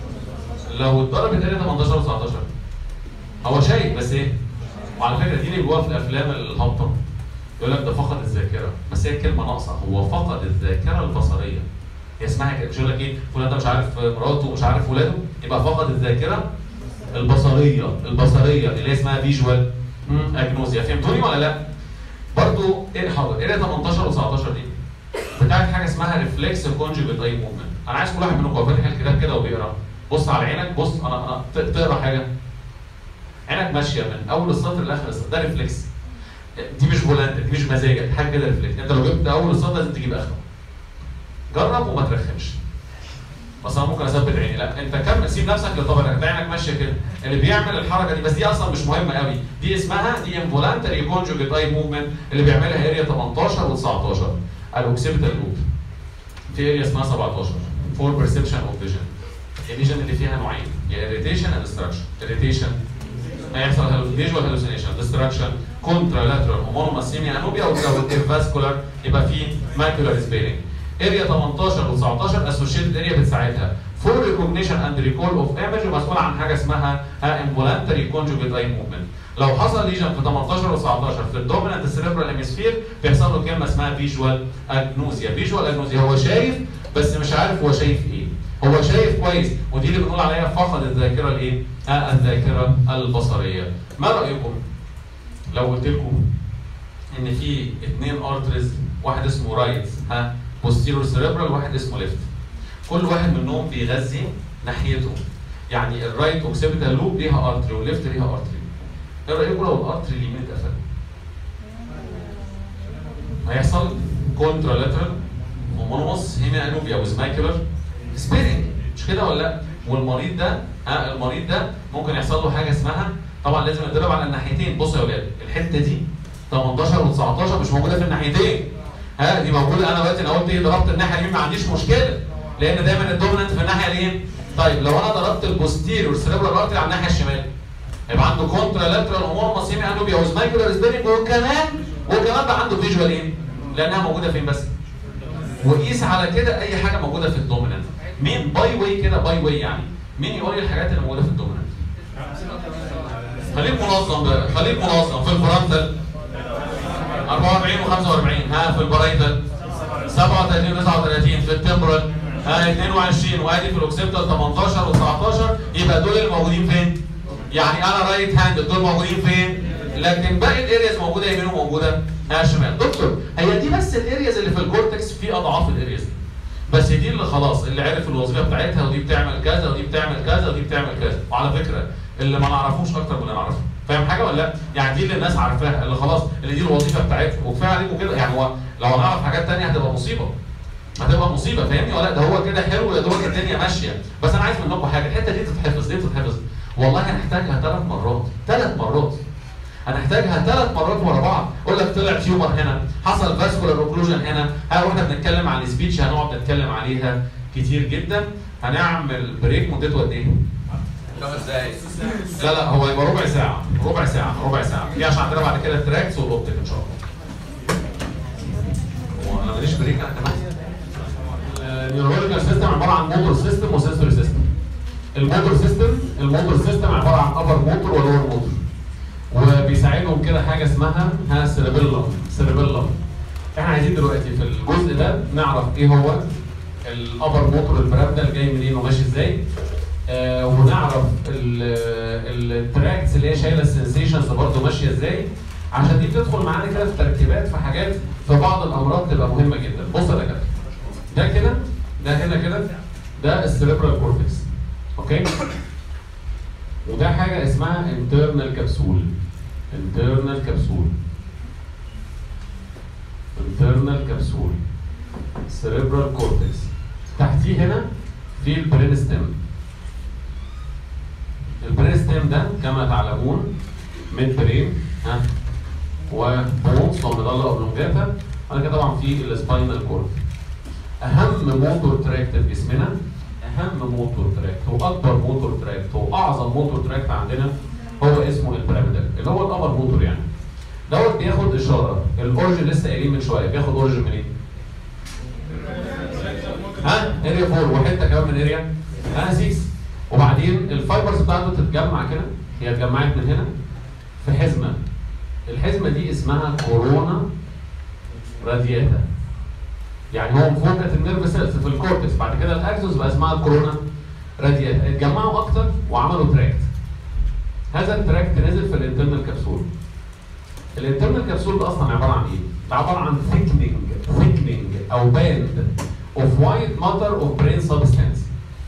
لو اتضربت اريا 18 و 19 هو شايف بس ايه؟ وعلى فكره دي اللي بيقولوها في الافلام الهابطه يقول لك ده فقد الذاكره بس هي كلمه ناقصه هو فقد الذاكره البصريه هي اسمها كده مش يقول لك ايه فلان ده مش عارف مراته ومش عارف ولاده يبقى فقد الذاكره البصريه البصريه اللي هي اسمها فيجوال اجنوزيا فهمتوني ولا لا؟ برضو ايه حاضر ايه 18 و19 دي بتاعت حاجه اسمها ريفلكس كونجوجيت اي موفمنت انا عايز كل واحد منكم هو فاتح الكتاب كده وبيقرا بص على عينك بص انا انا ت- تقرا حاجه عينك ماشيه من اول السطر لاخر السطر ده ريفلكس دي مش فولانت دي مش مزاجك دي حاجه كده ريفلكس انت لو جبت اول السطر لازم تجيب اخره جرب وما ترخمش بس انا ممكن اثبت عيني لا انت كمل سيب نفسك للطبع انت عينك ماشيه كده اللي بيعمل الحركه دي بس دي اصلا مش مهمه قوي دي اسمها دي انفولانتري كونجوجيت اي موفمنت اللي بيعملها اريا 18 و19 الاوكسيبيتال لوب في اريا اسمها 17 فور بيرسبشن اوف فيجن الفيجن اللي فيها نوعين يا اريتيشن اند ديستراكشن اريتيشن هيحصل فيجوال هلوسينيشن ديستراكشن كونترا لاترال هومونوماسيميا انوبيا ولو فاسكولار يبقى في ماكيولار سبيلنج اريا 18 و19 اسوشيتد اريا بتساعدها فور ريكوجنيشن اند ريكول اوف ايمج ومسؤول عن حاجه اسمها انفولانتري كونجوجيت اي موفمنت لو حصل ليجن في 18 و19 في الدومينانت سيريبرال هيمسفير بيحصل له كلمه اسمها فيجوال اجنوزيا فيجوال اجنوزيا هو شايف بس مش عارف هو شايف ايه هو شايف كويس ودي اللي بنقول عليها فقد الذاكره الايه؟ آه الذاكره البصريه ما رايكم لو قلت لكم ان في اثنين ارترز واحد اسمه رايت ها بوستيرور سيريبرال واحد اسمه ليفت كل واحد منهم بيغذي ناحيته يعني الرايت اوكسيبيتال لوب ليها ارتري والليفت ليها ارتري ايه رايكم لو الارتري اليمين اتقفل هيحصل كونترا لاترال هومونوموس هنا انوبيا وسمايكولر سبيرنج مش كده ولا لا والمريض ده ها المريض ده ممكن يحصل له حاجه اسمها طبعا لازم يتضرب على الناحيتين بصوا يا اولاد الحته دي 18 و19 مش موجوده في الناحيتين ها دي موجوده انا دلوقتي انا قلت ايه ضربت الناحيه اليمين ما عنديش مشكله لان دايما الدوميننت في الناحيه اليمين طيب لو انا ضربت البوستيريور سيريبرال ارتري على الناحيه الشمال يبقى عنده كونترا لاترال امور مصيمي عنده بيوز مايكرو سبيرنج وكمان وكمان بقى عنده فيجوال ايه؟ لانها موجوده فين بس؟ وقيس على كده اي حاجه موجوده في الدوميننت مين باي واي كده باي واي يعني مين يقول لي الحاجات اللي موجوده في الدوميننت؟ خليك منظم بقى خليك منظم في الفرونتال 44 و45 ها في البرايتال 37 39 في التمبرال ها 22 وادي في الاوكسيبتال 18 و19 يبقى دول اللي موجودين فين؟ يعني انا رايت هاند دول موجودين فين؟ لكن باقي الارياز موجوده يمين وموجوده ها شمال دكتور هي دي بس الارياز اللي في الكورتكس في اضعاف الارياز دي بس دي اللي خلاص اللي عرف الوظيفه بتاعتها ودي بتعمل كذا ودي بتعمل كذا ودي بتعمل كذا وعلى فكره اللي ما نعرفوش اكتر من اللي نعرفه فاهم حاجه ولا لا؟ يعني دي اللي الناس عارفاها اللي خلاص اللي دي الوظيفه بتاعتها وكفايه عليكم كده يعني هو لو هنعرف حاجات ثانيه هتبقى مصيبه هتبقى مصيبه فاهمني ولا لا؟ ده هو كده حلو يا دوبك الدنيا ماشيه بس انا عايز منكم حاجه الحته دي تتحفظ ليه تتحفظ؟ والله هنحتاجها ثلاث مرات ثلاث مرات هنحتاجها ثلاث مرات ورا بعض اقول لك طلع تيومر هنا حصل فاسكولار اوكلوجن هنا ها واحنا بنتكلم عن السبيتش هنقعد نتكلم عليها كتير جدا هنعمل بريك مدته قد ايه؟ خمس دقايق لا لا هو يبقى ربع ساعة ربع ساعة ربع ساعة دي عشان عندنا بعد كده التراكس والاوبتيك ان شاء الله. هو انا ماليش بريك انا كمان. النيورولوجيكال سيستم عبارة عن موتور سيستم وسنسوري سيستم. الموتور سيستم الموتور سيستم عبارة عن ابر موتور ولور موتور. وبيساعدهم كده حاجة اسمها ها سيربيلم سيربيلم. احنا عايزين دلوقتي في الجزء ده نعرف ايه هو الابر موتور البرامدل جاي منين وماشي ازاي آه ونعرف التراكتس اللي هي شايله السنسيشنز برضه ماشيه ازاي عشان دي بتدخل معانا كده في تركيبات في حاجات في بعض الامراض تبقى مهمه جدا بص يا دكاتره ده كده ده هنا كده ده السيريبرال كورتكس اوكي وده حاجه اسمها انترنال كبسول انترنال كبسول انترنال كبسول سيريبرال كورتكس تحتيه هنا في البرين ستيم البرين ستيم ده كما تعلمون من برين ها وبونز ومضله اوبلونجاتا بعد كده طبعا في السباينال كورد اهم موتور تراكت في جسمنا اهم موتور تراكت واكبر موتور تراكت واعظم موتور تراكت عندنا هو اسمه البيراميدال اللي هو القمر موتور يعني دوت بياخد اشاره الاورجن لسه قايلين من شويه بياخد اورجن منين؟ ها اريا 4 وحته كمان من اريا ها 6 وبعدين الفايبرز بتاعته تتجمع كده هي اتجمعت من هنا في حزمه الحزمه دي اسمها كورونا رادياتا يعني هو فوق كانت النيرف سيلز في الكورتكس بعد كده الاكسوس بقى اسمها الكورونا رادياتا اتجمعوا اكتر وعملوا تراكت هذا التراكت نزل في الانترنال كبسول الانترنال كبسول ده اصلا عباره عن ايه؟ ده عباره عن ثيكنينج ثيكنينج او باند اوف وايت ماتر اوف برين سبستانس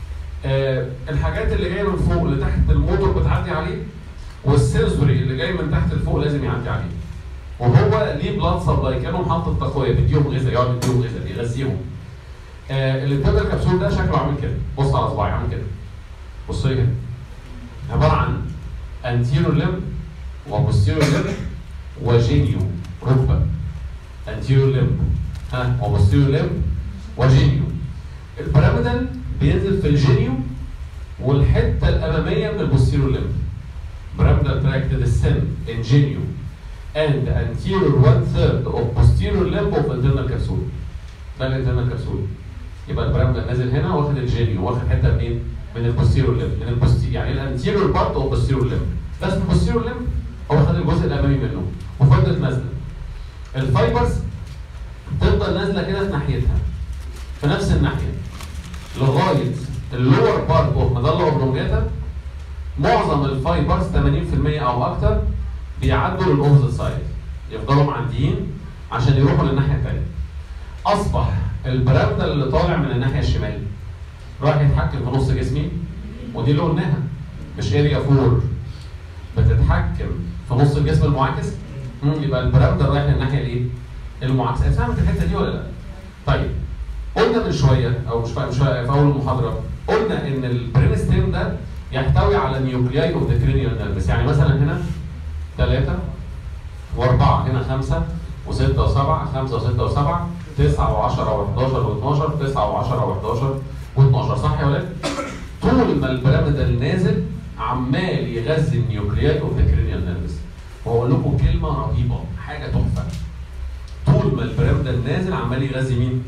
الحاجات اللي جايه من فوق لتحت الموتور بتعدي عليه والسنسوري اللي جاي من تحت لفوق لازم يعدي عليه وهو ليه بلاد سبلاي كانوا محطه تقويه بيديهم غذاء يقعد يديهم غذاء يغذيهم آه الانترنال كبسول ده شكله عامل كده بص على صباعي عامل كده بص لي كده عباره عن anterior limb وposterior limb وجينيو ركبه anterior limb ها وposterior limb وجينيو البيراميدال بينزل في الجينيو والحته الاماميه من البوستيريور ليمب pyramidal tract descend in genio and anterior one third of posterior limb of internal capsule ده الانترنال كبسول يبقى البيراميدال نازل هنا واخد الجينيو واخد حته منين؟ من البوستيريور ليمب من البوستي يعني الانتيريور بارت اوف posterior limb ده اسمه posterior limb هو خد الجزء الامامي منه وفضلت نازله الفايبرز تفضل نازله كده في ناحيتها في نفس الناحيه لغايه اللور بارت اوف مظله اوبلونجاتا معظم الفايبرز 80% او اكتر بيعدوا للاوبوزيت سايد يفضلوا معديين عشان يروحوا للناحيه الثانيه اصبح البيراميدال اللي طالع من الناحيه الشمال راح يتحكم في نص جسمي ودي اللي قلناها مش اريا 4 بتتحكم في نص الجسم المعاكس مم، يبقى البيراميدال رايح للناحيه الايه؟ المعاكسه فهمت الحته دي ولا لا؟ طيب قلنا من شويه او مش فاهم شويه في اول المحاضره قلنا ان البرين ستيم ده يحتوي على نيوكلياي اوف ذا كرينيال نيرفس يعني مثلا هنا ثلاثه واربعه هنا خمسه وسته وسبعه خمسه وسته وسبعه تسعه وعشره وحداشر واثناشر تسعه وعشره وحداشر واثناشر صح يا ولاد؟ طول ما البيراميدال نازل عمال يغذي النيوكليات اوف ذا كرينيال نيرفس واقول لكم كلمه رهيبه حاجه تحفه طول ما البيراميدال نازل عمال يغذي مين؟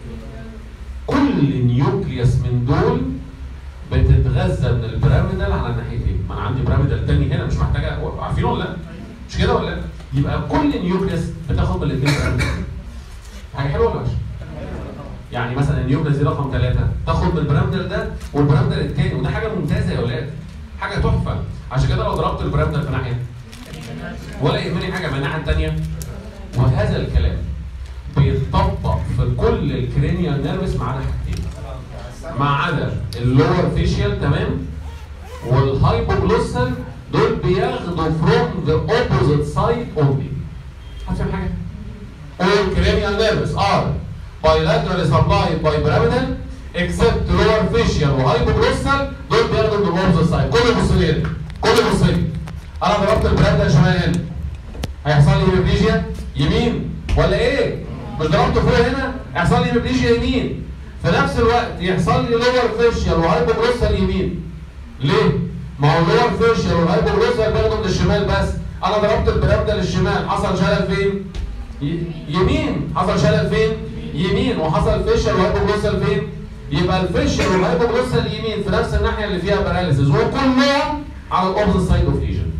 كل نيوكليوس من دول بتتغذى من البيراميدال على الناحيتين ما انا عندي بيراميدال تاني هنا مش محتاجه عارفين ولا لا؟ مش كده ولا لا؟ يبقى كل نيوكليوس بتاخد من الاثنين بيراميدال حاجه حلوه ولا وحشه؟ يعني مثلا النيوكليوس دي رقم ثلاثه تاخد من البيراميدال ده والبيراميدال الثاني وده حاجه ممتازه يا ولاد حاجه تحفه عشان كده لو ضربت البيراميدال في ناحيه ولا يهمني حاجه من الناحيه الثانيه وهذا الكلام بيتطبق في كل الكرينيال نيرفس ما عدا حاجتين ما عدا اللور فيشيال تمام والهايبوجلوسال دول بياخدوا from the opposite side only هتفهم حاجه؟ all cranial nerves are bilaterally supplied by pyramidal except lower facial وhypoglossal دول بياخدوا من opposite side كل بص لي هنا. كل بص لي انا ضربت البيراميدال شمال هنا هيحصل لي هيمبليجيا يمين ولا ايه؟ مش ضربته فوق هنا هيحصل لي هيمبليجيا يمين في نفس الوقت يحصل لي لور فيشيال وهايبوجلوسال يمين ليه؟ ما هو اللور فيشيال والهايبوجلوسال بياخدوا من الشمال بس انا ضربت البيراميدال الشمال حصل شلل فين؟ ي- يمين حصل شلل فين؟ يمين وحصل فيشيال وهايبوجلوسال فين؟ يبقى الفيشيال والهايبوجلوسال يمين في نفس الناحيه اللي فيها باراليسيس وكلهم على الاوبزيت سايد اوف ليجن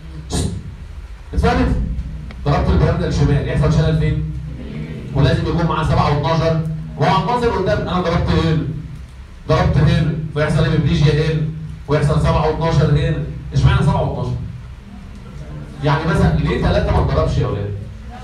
اتفهمت؟ ضربت البيراميدال الشمال يحصل شلل فين؟ ولازم يكون معاه 7 و12 وهو منظر قدام انا ضربت هنا ضربت هنا ويحصل هيمبليجيا هنا ويحصل 7 و12 هنا اشمعنى 7 و12 يعني مثلا ليه ثلاثه ما اتضربش يا ولاد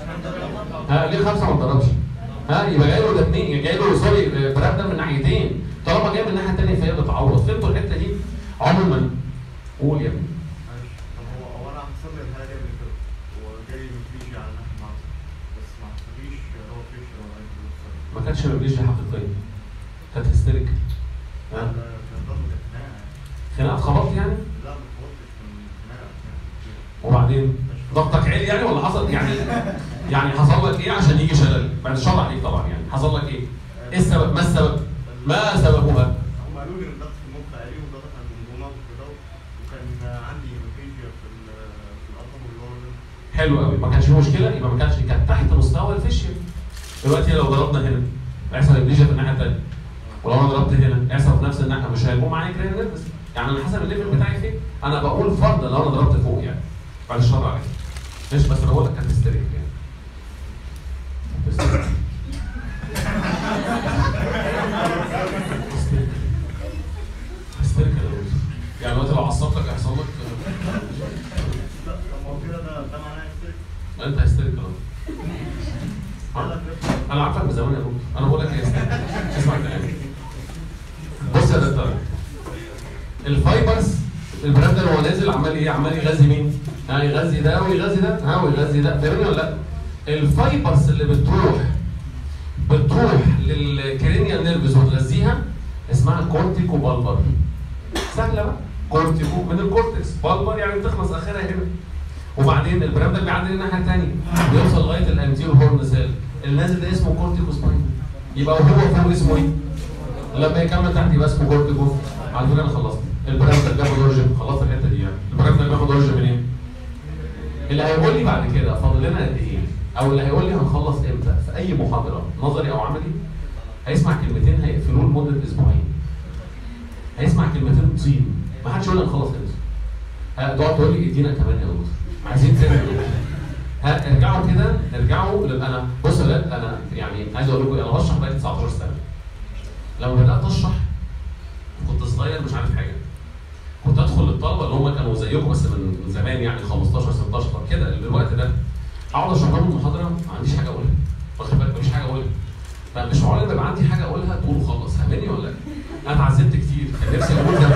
ها ليه خمسه ما اتضربش ها يبقى جاي له ده اثنين جاي له سوري برامدر من ناحيتين طالما جاي من الناحيه الثانيه فهي بتعوض فهمتوا الحته دي عموما قول يا ابني معلش طب هو هو انا حصل لي الحاله دي قبل كده وجاي مفيش على ناحيه معصب بس ما حصليش هو فيش ولا اي ما كانتش هيمبليجيا حقيقيه كانت هيستيريك ها كان ضربه خناقه خناقه اتخبطت يعني لا ما اتفوتش كان خناقه خناقة. وبعدين ضغطك عالي يعني ولا حصل يعني يعني حصل لك ايه عشان يجي شلل؟ بعد الشر عليك طبعا يعني حصل لك ايه؟ آه، ايه السبب؟ ما السبب؟ ما سببها؟ هم قالوا لي ان الضغط في المخ عالي والضغط عند الجمجمه وكده وكان عندي هيموفيجيا في ال- في القطم واللور حلو قوي ما كانش في مشكله يبقى ما كانش كانت تحت مستوى الفيشيال دلوقتي لو ضربنا هنا هيحصل ابليجيا في الناحيه الثانيه ولو انا ضربت هنا هيحصل في نفس الناحيه مش هيكون معايا كرين نيرفس يعني على حسب الليفل بتاعي فين انا بقول فرضا لو انا ضربت فوق يعني بعد الشر عليك مش بس بقول لك كانت هيستيريك يعني هيستيريك. هيستيريك يا دكتور. يعني دلوقتي لو عصبتك هيحصل لك لا طب ما هو كده ده ده معناه هيستريك انت هيستيريك خلاص قال لك لا. انا عارفك من زمان يا دكتور انا بقول لك ايه اسمع كلامي بص يا دكتور الفايبرز البراند اللي هو نازل عمال ايه عمال يغذي مين يعني يغذي ده ويغذي ده ها ويغذي ده فاهمني ولا لا الفايبرز اللي بتروح بتروح للكرينيال نيرفز وتغذيها اسمها كورتيكو بالبر سهله بقى كورتيكو من الكورتكس بالبر يعني بتخلص اخرها هنا وبعدين البرام ده بيعدي الناحيه الثانيه بيوصل لغايه الانتيرو هورن سيل النازل ده اسمه كورتيكو سباين يبقى وهو فوق اسمه ايه؟ لما يكمل تحت يبقى اسمه كورتيكو على فكره انا خلصت البرام ده بياخد اورجن خلصت الحته دي يعني البرام ده بياخد اورجن منين؟ اللي هيقول لي بعد كده فاضل لنا قد ايه؟ او اللي هيقول لي هنخلص امتى في اي محاضره نظري او عملي هيسمع كلمتين هيقفلوه لمده اسبوعين هيسمع كلمتين طين ما حدش يقول لي هنخلص امتى ها تقعد تقول لي ادينا كمان يا دكتور عايزين تاني يا دكتور ها ارجعوا كده ارجعوا لما انا بص يا ولاد انا يعني عايز اقول لكم انا بشرح بقالي 19 سنه لما بدات اشرح كنت صغير مش عارف حاجه كنت ادخل للطلبه اللي هم كانوا زيكم بس من من زمان يعني 15 16 كده اللي الوقت ده اقعد اشرح لهم المحاضره ما عنديش حاجه اقولها واخد بالك مفيش حاجه اقولها فمش معقول لما يبقى عندي حاجه اقولها تقول وخلص فاهمني ولا لا؟ انا اتعذبت كتير كان نفسي اقول ده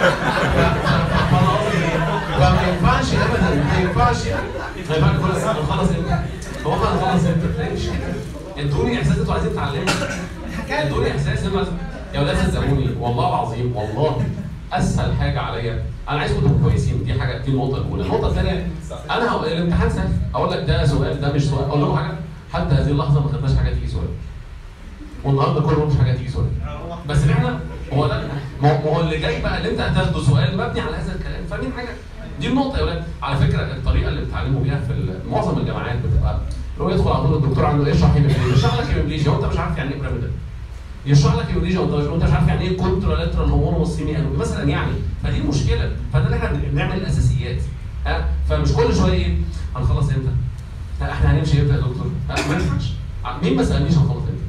فانا قصدي ايه؟ فما ينفعش ابدا ما ينفعش ما ينفعش اقول لك هنخلص امتى؟ هو احنا هنخلص امتى؟ تلاقي مش كده ادوني احساس انتوا عايزين تعلموا ادوني احساس انتوا عايزين يا ولاد صدقوني والله العظيم والله اسهل حاجه عليا انا عايزكم تبقوا كويسين دي حاجه دي النقطه الاولى النقطه الثانيه انا هق- الامتحان سهل اقول لك ده سؤال ده مش سؤال اقول لكم حاجه حتى هذه اللحظه ما خدناش حاجه تيجي سؤال والنهارده كله مش حاجه تيجي سؤال بس احنا هو ده ما هو ما هو اللي جاي بقى اللي انت هتاخده سؤال مبني على هذا الكلام فاهمين حاجه؟ دي النقطه يا ولاد على فكره الطريقه اللي بتتعلموا بيها في ال- معظم الجامعات بتبقى هو يدخل على طول الدكتور عنده ايه اشرح هيموبليجيا يشرح لك هيموبليجيا وانت مش عارف يعني ايه بيراميدال يشرح لك هيموبليجيا وانت مش وانت مش عارف يعني ايه كونترالاترال هرمون والسيمي مثلا يعني فدي المشكله فده اللي احنا بنعمل الاساسيات ها فمش كل شويه ايه هنخلص امتى؟ لا احنا هنمشي امتى يا دكتور؟ لا ما ينفعش مين ما سالنيش هنخلص امتى؟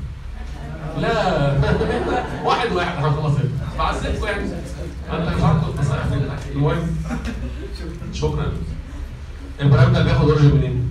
لا واحد واحد هنخلص امتى؟ بعذبكم يعني انت مش عارف النصائح من الأكل. المهم شكرا البرايم ده بياخد اوريجن منين؟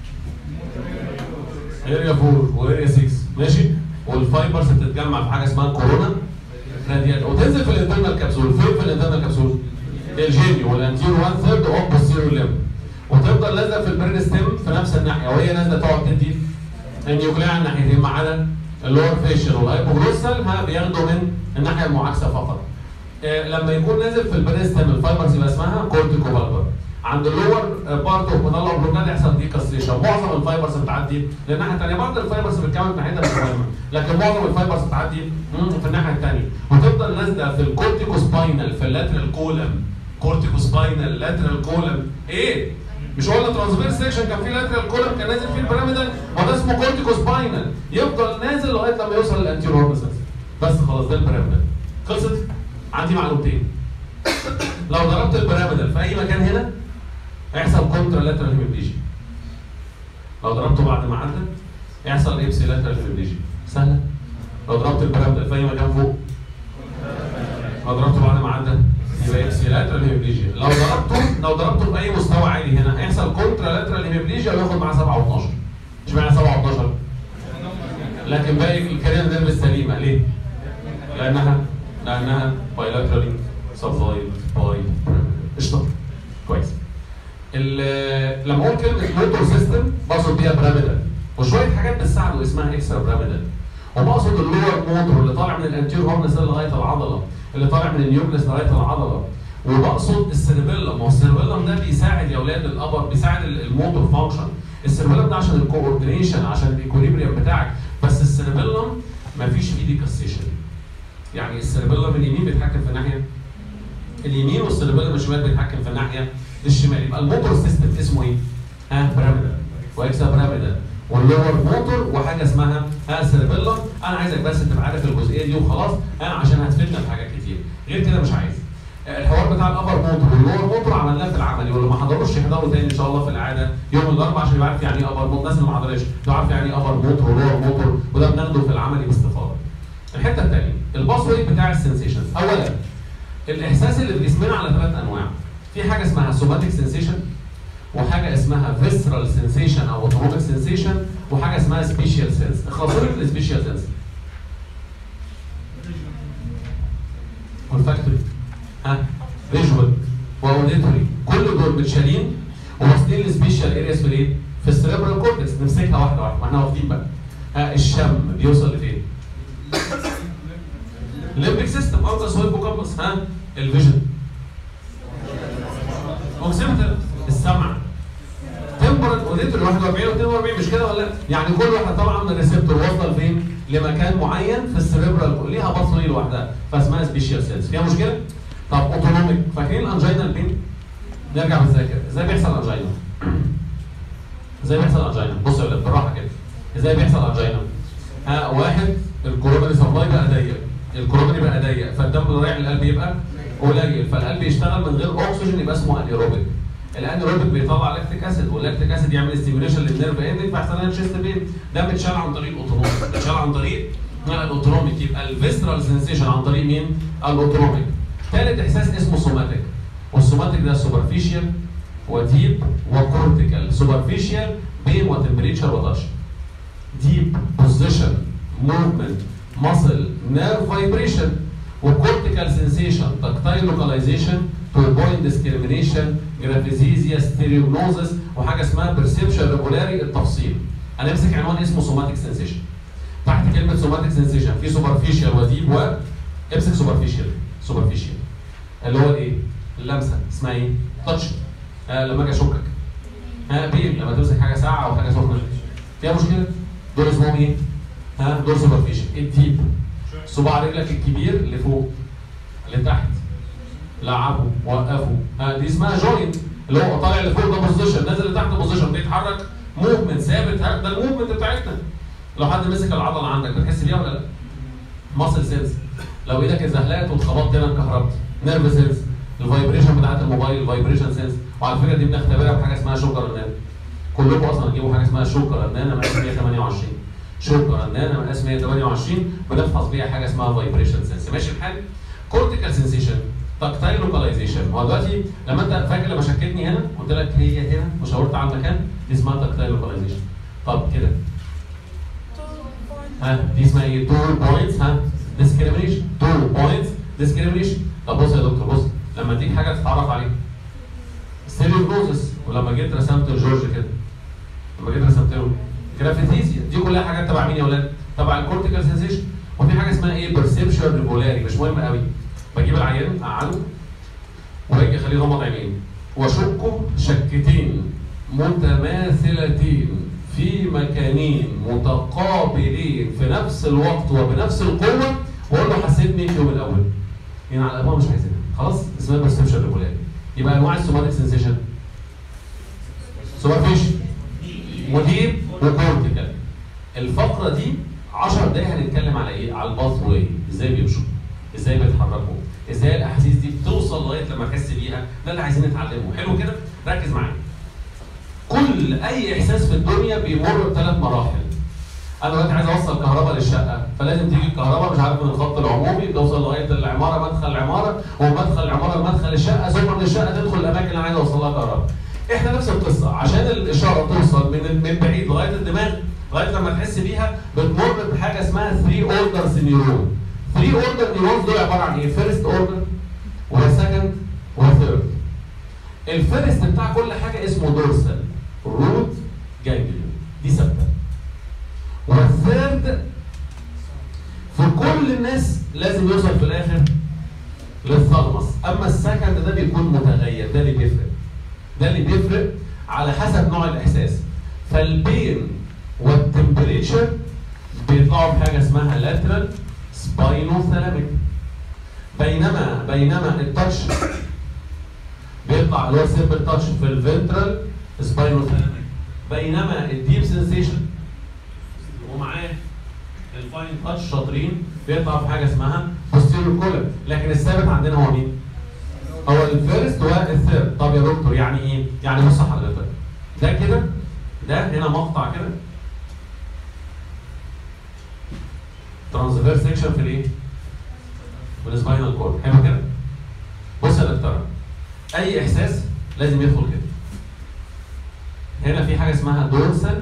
اريا 4 واريا 6 ماشي والفايبرز بتتجمع في حاجه اسمها كورونا راديال وتنزل في الانترنال كبسول فين في الانترنال كبسول؟ الجيني والانتيرو 1 ثيرد اوف بوستيريور ليم وتفضل نازله في البرين ستيم في نفس الناحيه وهي نازله تقعد تدي النيوكليا على الناحيتين ما عدا اللور فيشر والهايبوجلوسال ها بياخدوا من الناحيه المعاكسه فقط. آه، لما يكون نازل في البرين ستيم الفايبرز يبقى اسمها كورتيكو بالبر. عند اللور بارت اوف مدلع بلوكاد يحصل دي كاستريشن معظم الفايبرز بتعدي للناحيه الثانيه بعض الفايبرز بتكمل ناحيتها مش مهمه لكن معظم الفايبرز بتعدي مم، في الناحيه الثانيه وتفضل نازله في الكورتيكو سباينال في اللاترال كولم كورتيكو سباينال لاترال كولم ايه مش قلنا ترانسفير سيكشن كان في لاترال كولم كان نازل فيه البيراميدال وده اسمه كورتيكو سباينال يفضل نازل لغايه لما يوصل للانتيرور بس خلاص ده البيراميدال خلصت عندي معلومتين لو ضربت البيراميدال في اي مكان هنا هيحصل كونترا لاترال هيميبليجيا لو ضربته بعد ما عدى يحصل ابسي لاترال هيميبليجيا سهله لو ضربت البيراميدال في اي مكان فوق لو ضربته بعد ما عدى يبقى ابسي لاترال هيميبليجيا لو ضربته لو ضربته في اي مستوى عالي هنا هيحصل كونترا لاترال هيميبليجيا وياخد معاه 7 و12 اشمعنى 7 و12 لكن باقي الكارير نيرف سليمه ليه؟ لانها لانها بايلاترالي سبلايد باي قشطه كويس ال- لما اقول كلمه موتور سيستم بقصد بيها بيراميدال وشويه حاجات بتساعده اسمها اكسترا بيراميدال وبقصد اللور موتور اللي طالع من الانتير هورن سيل لغايه العضله اللي طالع من النيوكليس لغايه العضله وبقصد السيربيلم ما هو السيربيلم ده بيساعد يا اولاد الابر بيساعد ال- الموتور فانكشن السيربيلم ده عشان الكوردينيشن عشان الايكوليبريم بتاعك بس السيربيلم مفيش في ايدي كاستيشن يعني السيربيلم اليمين بيتحكم في الناحيه اليمين والسيربيلم الشمال بيتحكم في الناحيه الشمال يبقى الموتور سيستم اسمه ايه؟ ها بيراميدال واكسا بيراميدال واللور موتور وحاجه اسمها ها سيربيلم انا عايزك بس تبقى عارف الجزئيه دي وخلاص ها عشان هتفيدنا في حاجات كتير غير كده مش عايز الحوار بتاع الابر موتور واللور موتور عملناه في العملي واللي ما حضروش يحضروا تاني ان شاء الله في الاعاده يوم الاربعاء عشان يبقى عارف يعني ايه ابر موتور الناس اللي ما حضرتش يبقى عارف يعني ايه ابر موتور ولور موتور وده بناخده في العملي باستفاضه. الحته الثانيه الباس ويت بتاع السنسيشنز اولا الاحساس اللي في جسمنا على ثلاث انواع في حاجه اسمها سوماتيك سنسيشن وحاجه اسمها فيسرال سنسيشن او اوتوماتيك سنسيشن وحاجه اسمها سبيشال سنس اخلصوا لي في السبيشال سنس والفاكتوري ها فيجوال واوديتوري كل دول متشالين وواصلين لسبيشال ارياس في الايه؟ في السيريبرال كورتكس نمسكها واحده واحده ما احنا واخدين بقى ها الشم بيوصل لفين؟ الليمبيك سيستم اوتر سويب وكامبس ها الفيجن اوكسيمتر السمع تمبرال اوديتوري 41 و 42 مش كده ولا لا؟ يعني كل واحده طبعا من الريسبتور واصله لفين؟ لمكان معين في السيريبرال ليها بصري لوحدها فاسمها سبيشال سيلز فيها مشكله؟ طب اوتونوميك فاكرين الانجينا بين؟ نرجع نذاكر ازاي بيحصل انجينا؟ ازاي بيحصل انجينا؟ بصوا يا ولاد بالراحه كده ازاي بيحصل انجينا؟ ها واحد الكوروبري سبلاي بقى ضيق الكوروبري بقى ضيق فالدم اللي رايح للقلب يبقى قليل فالقلب يشتغل من غير اكسجين يبقى اسمه انيروبيك الانيروبيك بيطلع لاكتيك اسيد واللاكتيك اسيد يعمل ستيميوليشن للنيرف اندنج فيحصل لنا تشيست بين ده متشال عن طريق الاوتونوميك متشال عن طريق الاوتونوميك يبقى الفيسترال سنسيشن عن طريق مين؟ الاوتونوميك ثالث احساس اسمه سوماتيك والسوماتيك ده سوبرفيشال وديب وكورتيكال سوبرفيشال بين وتمبريتشر وتاتش ديب بوزيشن موفمنت ماسل نيرف فايبريشن وكورتيكال سنسيشن تكتايل لوكاليزيشن تو بوينت ديسكريميشن جرافيزيزيا ستيريوجنوزس وحاجه اسمها بيرسبشن ريجولاري التفصيل هنمسك عنوان اسمه سوماتيك سنسيشن تحت كلمه سوماتيك سنسيشن في سوبرفيشال وديب و امسك سوبرفيشال سوبرفيشال اللي هو الايه؟ اللمسه اسمها ايه؟ تاتش آه لما اجي اشكك ها بين لما تمسك حاجه ساقعه او حاجه سخنه فيها مشكله؟ دول اسمهم ايه؟ ها دول سوبرفيشال الديب صباع رجلك الكبير لفوق لتحت لعبه وقفه ها دي اسمها جوينت اللي هو طالع لفوق ده بوزيشن نازل لتحت بوزيشن بيتحرك موفمنت ثابت ها ده الموفمنت بتاعتنا لو حد مسك العضله عندك بتحس بيها ولا لا؟ ماسل سيلز لو ايدك اتزحلقت واتخبطت هنا انكهربت نيرف سيلز الفايبريشن بتاعت الموبايل الفايبريشن سيلز وعلى فكره دي بنختبرها بحاجه اسمها شوكر النان كلكم اصلا تجيبوا حاجه اسمها شوكر النان مقاس 128 شوكر النان مقاس 128 بنفحص بيها حاجه اسمها فايبريشن سيلز ماشي الحال كورتيكال سنسيشن تكتايل لوكاليزيشن هو دلوقتي لما انت فاكر لما شكيتني هنا قلت لك هي هنا وشاورت على المكان دي اسمها تكتايل لوكاليزيشن طب كده ها دي اسمها ايه؟ تو بوينتس ها ديسكريميشن تو بوينتس ديسكريميشن طب بص يا دكتور بص لما تيجي حاجه تتعرف عليها ستيريوجنوزس ولما جيت رسمت جورج كده لما جيت رسمت له جرافيتيزيا دي كلها حاجات تبع مين يا اولاد؟ تبع الكورتيكال سنسيشن وفي حاجه اسمها ايه؟ بيرسبشن ريجولاري مش مهم قوي بجيب العيان اقعده واجي اخليه يغمض عينيه واشكه شكتين متماثلتين في مكانين متقابلين في نفس الوقت وبنفس القوه واقول له حسيتني اليوم الاول يعني على الابواب مش عايزينها خلاص اسمها بيرسبشن ريجولاري يبقى انواع السوماتيك سنسيشن سوبرفيشن وديب وكورتيكال الفقره دي 10 دقايق هنتكلم على ايه؟ على الباث واي ازاي بيمشوا ازاي بيتحركوا ازاي الاحاسيس دي بتوصل لغايه لما تحس بيها ده اللي عايزين نتعلمه حلو كده ركز معايا كل اي احساس في الدنيا بيمر بثلاث مراحل انا دلوقتي عايز اوصل كهرباء للشقه فلازم تيجي الكهرباء مش عارف من الخط العمومي توصل لغايه العماره مدخل العماره ومن مدخل العماره لمدخل الشقه ثم من الشقه تدخل الاماكن اللي انا عايز اوصل لها كهرباء احنا نفس القصه عشان الاشاره توصل من من بعيد لغايه الدماغ لغايه لما تحس بيها بتمر بحاجه اسمها 3 اوردرز نيورون 3 اوردر نيورونز دول عباره عن ايه؟ فيرست اوردر وسكند وثيرد الفيرست بتاع كل حاجه اسمه دورسال روت جانجليون دي ثابته والثيرد في كل الناس لازم يوصل في الاخر للثالمس اما السكند ده بيكون متغير ده اللي بيفرق ده اللي بيفرق على حسب نوع الاحساس فالبين والتمبريتشر بيطلعوا بحاجه اسمها لاترال سباينوثالاميك بينما بينما التاتش بيطلع اللي هو سيمبل تاتش في الفنترال سباينوثالاميك بينما الديب سنسيشن ومعاه الفاين تاتش شاطرين بيطلع في حاجه اسمها posterior column لكن الثابت عندنا هو مين؟ هو الفيرست والثيرد طب يا دكتور يعني ايه؟ يعني بص حضرتك ده كده ده هنا مقطع كده ترانسفير سيكشن في الايه؟ في السباينال كورد حلو كده؟ بص يا دكتور اي احساس لازم يدخل كده هنا في حاجه اسمها دورسال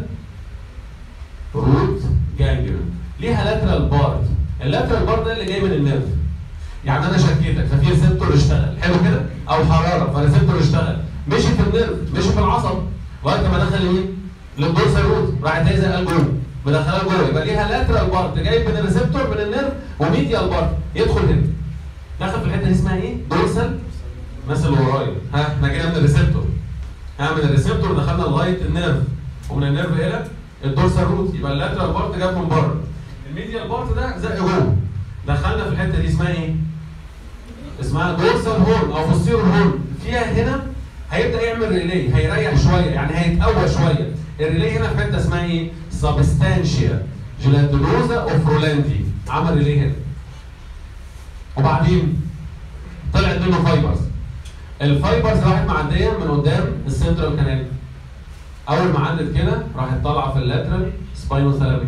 روت جانجليون ليها لاترال بارت اللاترال بارت ده اللي جاي من النيرف يعني انا شكيتك ففي ريسبتور اشتغل حلو كده او حراره فريسبتور اشتغل مشي في النيرف مشي في العصب لغايه ما دخل مين؟ للدورسال روت راح تهزق جوه مدخلها جوه يبقى ليها لاترال بارت جاي من الريسبتور من النيرف وميديال بارت يدخل هنا دخل في الحته دي اسمها ايه؟ دورسال الناس اللي ورايا ها احنا جينا من الريسبتور ها من الريسبتور دخلنا لغايه النيرف ومن النيرف الى الدورسال روت يبقى اللاترال بارت جاب من بره الميديال بارت ده زق جوه دخلنا في الحته دي اسمها ايه؟ اسمها دورسال هورن او فوستيرور هورن فيها هنا هيبدا يعمل ريلي هيريح شويه يعني هيتقوى شويه الريلي هنا في حته اسمها ايه؟ سبستانشيا جيلاتينوزا اوف رولاندي عمل ريلي هنا وبعدين طلعت منه فايبرز الفايبرز راحت معديه من قدام السنترال كانال اول ما عدت كده راحت طالعه في اللاترال سباينوثالاميك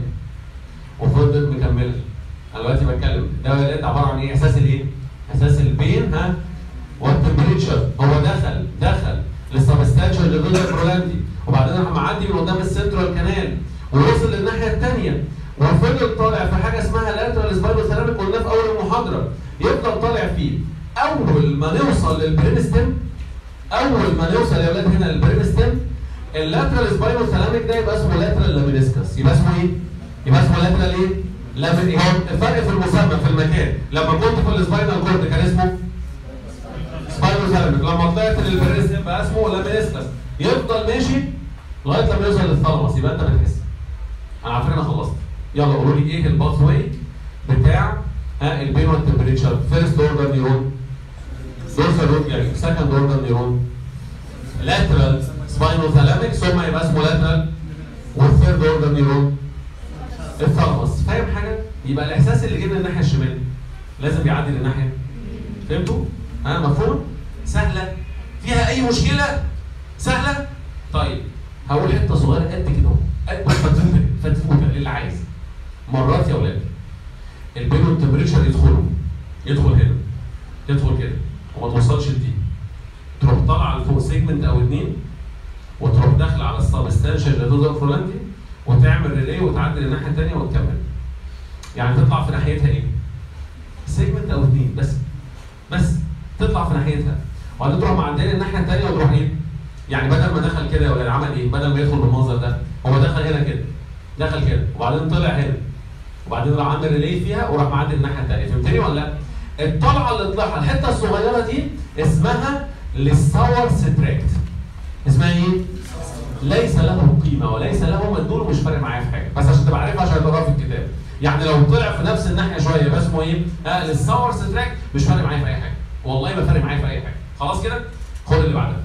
وفضلت مكمله انا دلوقتي بتكلم ده دلوقتي عباره عن ايه احساس الايه احساس البين ها والتمبريتشر هو دخل دخل للسبستانشال ليفل برولاندي وبعدين راح معدي من قدام السنترال كانال ووصل للناحيه الثانيه وفضل طالع في حاجه اسمها لاترال سباينوثالاميك قلنا في اول المحاضره يفضل طالع فيه اول ما نوصل للبرين ستيم اول ما نوصل يا اولاد هنا للبرين ستيم اللاترال سباينوثالاميك ده يبقى اسمه لاترال لامينيسكس يبقى اسمه ايه؟ يبقى اسمه لاترال ايه؟ لامين هو الفرق في المسمى في المكان لما كنت في السباينال كورد كان اسمه سباينوثالاميك لما طلعت للبرين ستيم بقى اسمه لامينيسكس يفضل ماشي لغايه لما يوصل للثالموس يبقى انت بتحس انا على فكره انا خلصت يلا قولوا لي ايه الباث واي بتاع ها البين والتمبريتشر فيرست اوردر نيرون دورسال روت يعني سكند اوردر نيرون لاترال سباينوثالاميك ثم يبقى اسمه لاترال والثيرد اوردر نيرون الثالموس فاهم حاجه؟ يبقى الاحساس اللي جه من الناحيه الشمال لازم يعدي للناحيه فهمتوا؟ ها مفهوم؟ سهله فيها اي مشكله؟ سهله؟ طيب هقول حته صغيره قد كده اهو قد فتفوته فتفوته للي عايز مرات يا اولاد البين والتمبريتشر يدخلوا يدخل هنا يدخل كده وما توصلش لدي تروح طالعه لفوق سيجمنت او اتنين وتروح داخله على السبستانشال لدوزا فرولاندي وتعمل ريلي وتعدي للناحيه الثانيه وتكمل يعني تطلع في ناحيتها ايه؟ سيجمنت او اتنين بس بس تطلع في ناحيتها وبعدين تروح معديه الناحيه الثانيه وتروح ايه؟ يعني بدل ما دخل كده يا ولاد عمل ايه؟ بدل ما يدخل بالمنظر ده هو دخل هنا كده دخل كده وبعدين طلع هنا وبعدين راح عامل ريلي فيها وراح معدي الناحيه الثانيه فهمتني ولا لا؟ الطلعه اللي طلعها الحته الصغيره دي اسمها للساور ستراكت اسمها ايه؟ ليس له قيمه وليس له مدلول ومش فارق معايا في حاجه بس عشان تبقى عارفها عشان تقراها في الكتاب يعني لو طلع في نفس الناحيه شويه يبقى اسمه ايه؟ آه للساور ستراكت مش فارق معايا في اي حاجه والله ما فارق معايا في اي حاجه خلاص كده؟ خد اللي بعدها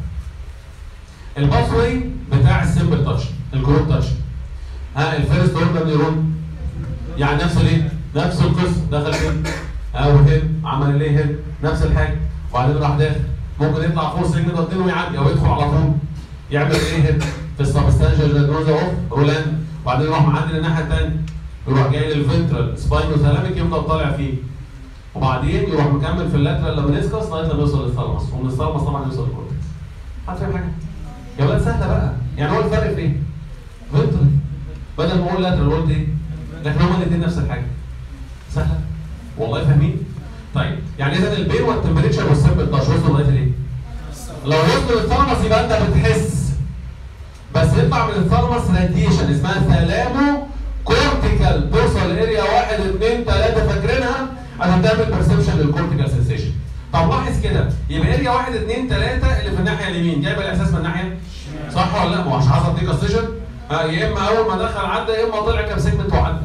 الباث واي بتاع السمبل تاتش الجروب تاتش ها الفيرست اوردر نيرون يعني نفس الايه؟ نفس القصه دخل فين؟ او هنا عمل ايه هنا؟ نفس الحاجه وبعدين راح داخل ممكن يطلع فوق سجن ضدين ويعدي او يدخل على طول يعمل ايه هنا؟ في السبستانشال جادروزا اوف رولاند وبعدين يروح معدي للناحيه الثانيه يروح جاي للفنترال سباينوثالاميك يفضل طالع فيه وبعدين يروح مكمل في اللاترال لامينيسكس لغايه لما يوصل للثالموس ومن الثالموس طبعا يوصل للكورتكس حد فاهم حاجه؟ يا ولاد سهله بقى يعني هو الفرق في ايه؟ فنترال بدل ما اقول لاترال قلت ايه؟ لكن هما الاثنين نفس الحاجه سهله والله فاهمين؟ طيب يعني اذا البين والتمبريتشر والسمبل تاتش وصلوا لغايه الايه؟ لو وصلوا للثالموس يبقى انت بتحس بس يطلع من الثالموس راديشن اسمها ثالامو كورتيكال توصل لاريا 1 2 3 فاكرينها عشان تعمل بيرسبشن للكورتيكال سنسيشن طب لاحظ كده يبقى اريا 1 2 3 اللي في الناحيه اليمين جايبه الاحساس من الناحيه صح ولا لا؟ ما هو مش حصل ديكاستيشن آه يا اما اول ما دخل عدى يا اما طلع كام سيجمنت وعدى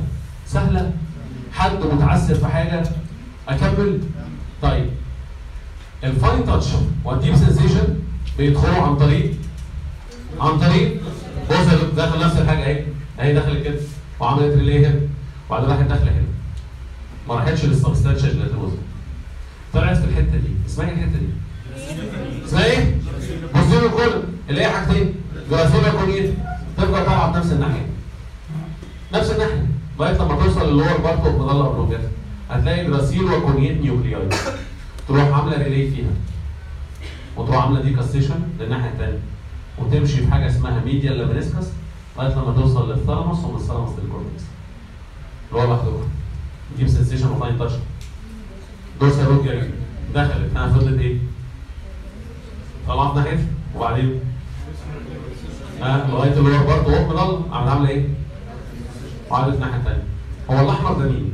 سهله حد متعسر في حاجه اكمل طيب الفاين تاتش والديب سنسيشن بيدخلوا عن طريق عن طريق بص يا دكتور دخل نفس الحاجه اهي اهي دخلت كده وعملت ريلي هنا وبعدين راحت داخله هنا ما راحتش للسبستانشال جلاتينوزا طلعت في الحته دي اسمها ايه الحته دي؟ اسمها ايه؟ بوستيريو كولن اللي هي حاجتين جراسيلا كونيت تفضل طالعه بنفس الناحيه نفس الناحيه لغايه لما توصل للور بارت اوف مضله اوبلونجاتا هتلاقي جراسيل وكونيت نيوكلياي تروح عامله ريلي فيها وتروح عامله ديكاستيشن للناحيه الثانيه وتمشي في حاجه اسمها ميديا لامينيسكس لغايه لما توصل للثالاموس ومن الثالاموس للكورتكس اللي هو لوحده تجيب سنسيشن وفاين تاتش دورسال روت جاي دخلت انا فضلت ايه؟ طلعت ناحيه وبعدين ها لغايه اللي هو برضه هو مضل عمل عامله ايه؟ وعادت الناحيه الثانيه هو الاحمر ده مين؟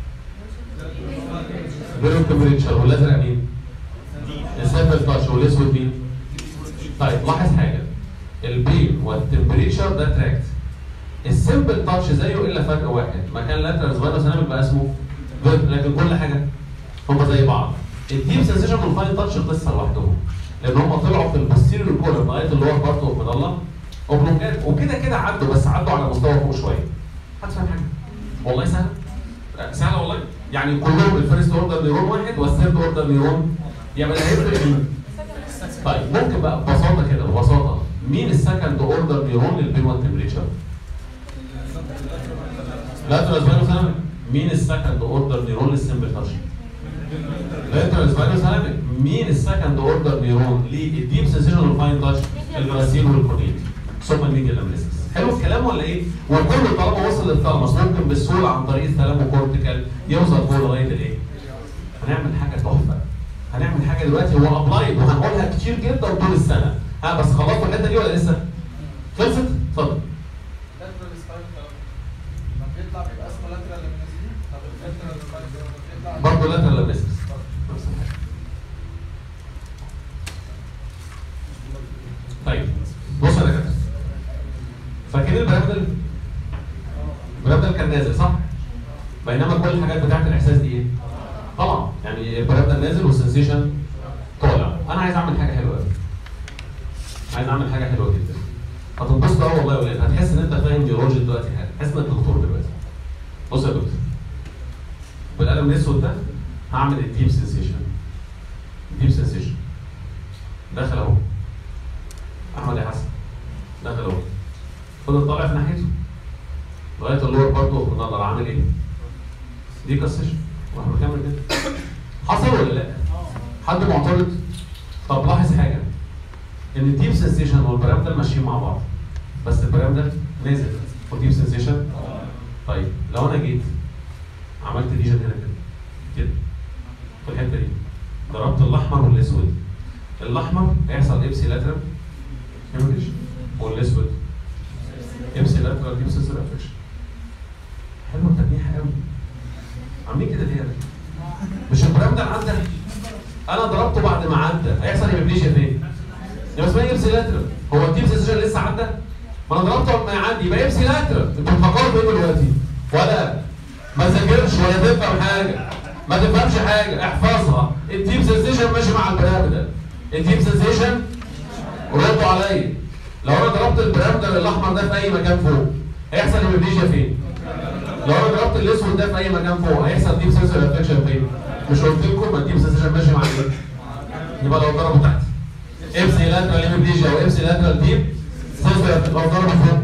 بيرو تمبريتشر والازرق مين؟ السيمبل تاتش والاسود مين؟ طيب لاحظ حاجه البين والتمبريتشر ده تراكت السيمبل تاتش زيه الا فرق واحد مكان لاترال سباينال سيناميك بقى اسمه فيرت لكن كل حاجه هم زي بعض الديب سنسيشن والفاين تاتش قصه لوحدهم لان هم طلعوا في البوستيريور كولر لغايه اللي هو بارت اوف مضله اوبلونجات وكده كده عدوا بس عدوا على مستوى فوق شويه حد فاهم حاجه والله سهل سهله والله يعني كلهم الفيرست اوردر نيرون واحد والثيرد اوردر نيرون يبقى اللي هيفرق مين؟ طيب ممكن بقى ببساطه كده ببساطه مين السكند اوردر نيرون للبين والتمبريتشر؟ لاترال سباينال سيناميك مين السكند اوردر نيرون للسمبل تاتش؟ لاترال سباينال سيناميك مين السكند اوردر نيرون للديب سنسيشن والفاين تاتش؟ الجراسيل والكورنيت ثم الميديا لامنسكس حلو الكلام ولا ايه؟ وكله طالما وصل للثالموس ممكن بالسهوله عن طريق الثالاموكورتيكال يوصل فوق لغايه الايه؟ هنعمل حاجه تحفه هنعمل حاجه دلوقتي هو ابلايد وهنقولها كتير جدا طول السنه ها بس خلصتوا الحته دي ولا لسه؟ خلصت؟ اتفضل lateral spinal لما بيطلع بيبقى اسمه lateral laminosis طب lateral spinal لما بيطلع برضه لاترال لامنسكس نفس الحاجه طيب بص يا دكاتره فاكرين البرامدل؟ البرامدل كان نازل صح؟ بينما كل الحاجات بتاعت الاحساس دي ايه؟ طبعا يعني البرامدل نازل والسنسيشن طالع انا عايز اعمل حاجه حلوه قوي عايز اعمل حاجه حلوه جدا هتنبسط قوي والله يا ولاد هتحس ان انت فاهم نيورولوجي دلوقتي حاجه هتحس انك دكتور دلوقتي بص يا دكتور بالقلم الاسود ده هعمل الديب سنسيشن ديب سنسيشن دخل اهو احمد يا حسن دخل اهو فضل طالع في ناحيته لغايه اللور برضه بالنظر عامل ايه؟ دي كسيشن واحنا بنكمل كده حصل ولا لا؟ حد معترض؟ طب لاحظ حاجه ان الديب سنسيشن والبرامدل ماشيين مع بعض بس البرامدل نازل والديب سنسيشن طيب لو انا جيت عملت ليجن هنا كده كده في الحته دي ضربت الاحمر والاسود الاحمر هيحصل ابسي لاترال هيموريج والاسود ابسي لاترال ديب سنسور افكشن حلوه التلميح قوي عاملين كده ليه يا باشا؟ مش البرامدل عدى انا ضربته بعد ما عدى هيحصل هيموريجيا فين؟ يبقى اسمها ابسي لاترال هو الديب سنسيشن لسه عدى؟ ما انا ضربته قبل ما يعدي يبقى ابسي لاترال انتوا بتفكروا في ايه دلوقتي؟ ولا ما ذاكرش ولا تفهم حاجه ما تفهمش حاجه احفظها الديب سنسيشن ماشي مع البرامدل الديب سنسيشن ردوا عليا لو انا ضربت البرامدل الاحمر ده في اي مكان فوق هيحصل هيموريجيا فين؟ لو انا ضربت الاسود ده في اي مكان فوق هيحصل ديب سنسور افكشن فين؟ مش قلت لكم ما الديب سنسيشن ماشي مع ايه؟ يبقى لو ضربوا تحت ابسي لاترال هيموريجيا وابسي لاترال ديب سنسور لو ضربوا فوق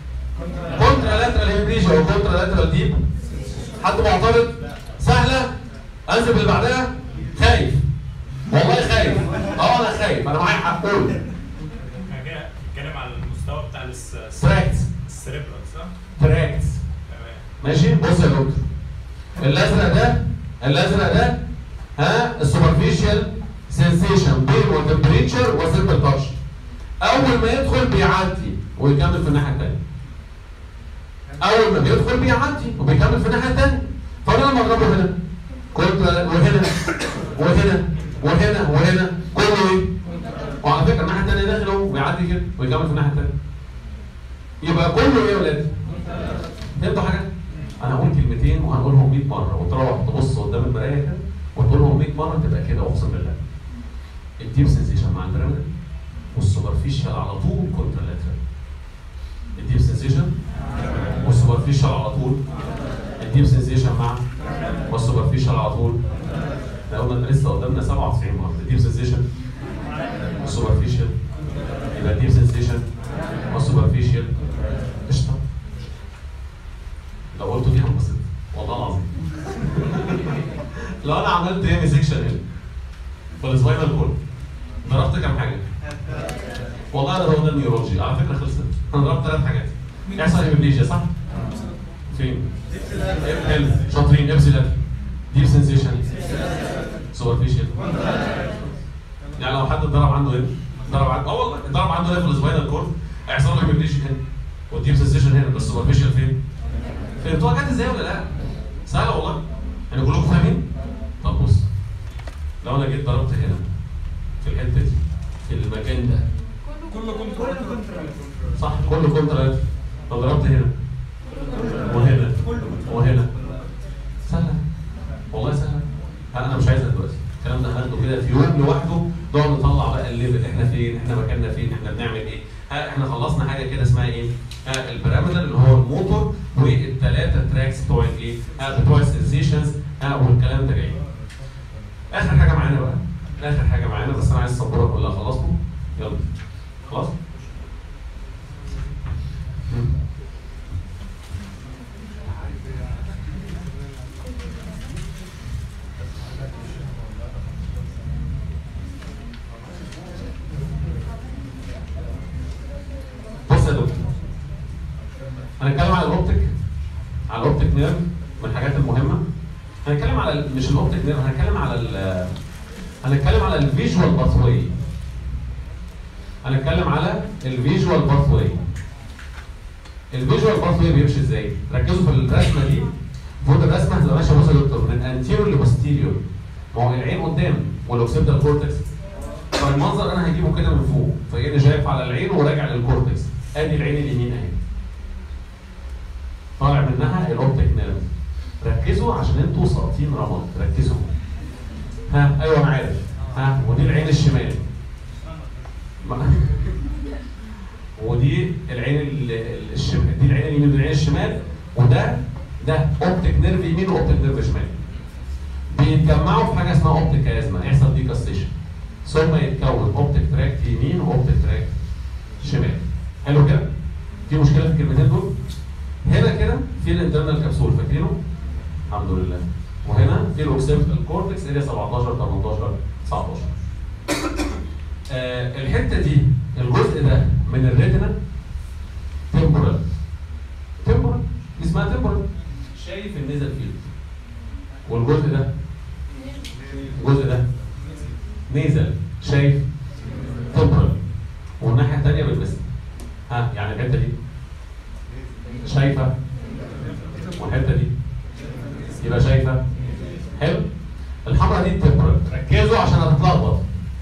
كونترا لاترال هيموريجيا وكونترا لاترال ديب حد معترض؟ سهله انزل اللي بعدها خايف والله خايف اه انا خايف انا معايا حق قول احنا كده بنتكلم على المستوى بتاع الس- تراكت السريبرال صح؟ تراكت تمام ماشي بص يا دكتور الازرق ده الازرق ده ها السوبرفيشال سنسيشن بين والتمبريتشر وسيمبل تاتش اول ما يدخل بيعدي ويكمل في الناحيه الثانيه اول ما بيدخل بيعدي وبيكمل في الناحيه الثانيه فانا لما اضربه هنا كنت وهنا وهنا وهنا وهنا كله ايه؟ وعلى فكره الناحيه الثانيه داخل اهو ويعدي كده ويكمل في الناحيه الثانيه يبقى كله ايه يا ولاد؟ فهمتوا حاجه؟ انا هقول كلمتين كلمتين وهنقولهم 100 مره وتروح تبص قدام المرايه كده وتقولهم 100 مره تبقى كده اقسم بالله الديب سنسيشن مع البيراميدال والسوبرفيشال على طول كونترالاترال الديب سنسيشن والسوبرفيشال على طول الديب سنسيشن مع والسوبرفيشال على طول احنا قلنا ان لسه قدامنا 97 مره الديب سنسيشن والسوبرفيشال يبقى الديب سنسيشن والسوبرفيشال قشطه لو قلته دي هنبسط والله العظيم لو انا عملت هيمي سيكشن هنا في السباينال كورد ضربت كام حاجه؟ والله انا هو ده النيورولوجي على فكره خلصت انا ضربت ثلاث حاجات يحصل هيمبليجيا صح؟ فين؟ حلو شاطرين ابسلات ديب سنسيشن سوبرفيشال يعني لو حد اتضرب عنده هنا ضرب عنده اه والله اتضرب عنده هنا في السباينال كورد هيحصل له هيمبليجيا هنا والديب سنسيشن هنا بس السوبرفيشال فين؟ فهمتوها جت ازاي ولا لا؟ سهله والله يعني كلكم فاهمين؟ طب بص لو انا جيت ضربت هنا في الحته دي في المكان ده كله كنترول صح كله كونترا لو ضربت هنا وهنا وهنا سهله والله سهله انا مش عايزها دلوقتي الكلام ده هناخده كده في يوم لوحده نقعد نطلع بقى الليفل احنا فين احنا مكاننا فين احنا بنعمل ايه ها احنا خلصنا حاجه كده اسمها ايه ها البيراميدال اللي هو الموتور والثلاثه تراكس بتوع الايه ها بتوع السنسيشنز ها والكلام ده جاي اخر حاجه معانا بقى اخر حاجه معانا بس انا عايز السبوره كلها خلصتوا يلا خلاص مم. بص يا دكتور هنتكلم على الاوبتيك على الاوبتيك نيرف من الحاجات المهمه هنتكلم على ال- مش الاوبتيك نيرف هنتكلم على ال هنتكلم على الفيجوال باثواي هنتكلم على الفيجوال باثواي الفيجوال باثواي بيمشي ازاي ركزوا في الرسمه دي فوق الرسمه هتبقى ماشيه بص يا دكتور من انتيريور لبوستيريور ما هو العين قدام والاوكسيبتال كورتكس فالمنظر انا هجيبه كده من فوق فكاني شايف على العين وراجع للكورتكس ادي العين اليمين اهي طالع منها الاوبتيك نيرف ركزوا عشان انتوا ساقطين رمد ركزوا ها ايوه انا عارف ها ودي العين الشمال ما- ودي العين ال- ال- الشمال دي العين اليمين والعين الشمال وده ده اوبتيك نيرف يمين واوبتيك نيرف شمال بيتجمعوا في حاجه اسمها اوبتيك ازمه يحصل ديكاستيشن ثم يتكون اوبتيك تراكت يمين واوبتيك تراكت شمال حلو كده في مشكله في الكلمتين دول هنا كده في الانترنال كبسول فاكرينه الحمد لله وهنا في الاوكسيبتال كورتكس اريا 17 18 19 آه الحته دي الجزء ده من الريتنا تمبورال تمبورال اسمها تمبورال شايف النزل فيلد والجزء ده الجزء ده نيزل شايف تمبرال والناحيه الثانيه بالمثل ها يعني الحته دي شايفه والحته دي يبقى شايفه حلو الحمراء دي التمبرال ركزوا عشان هتتلخبط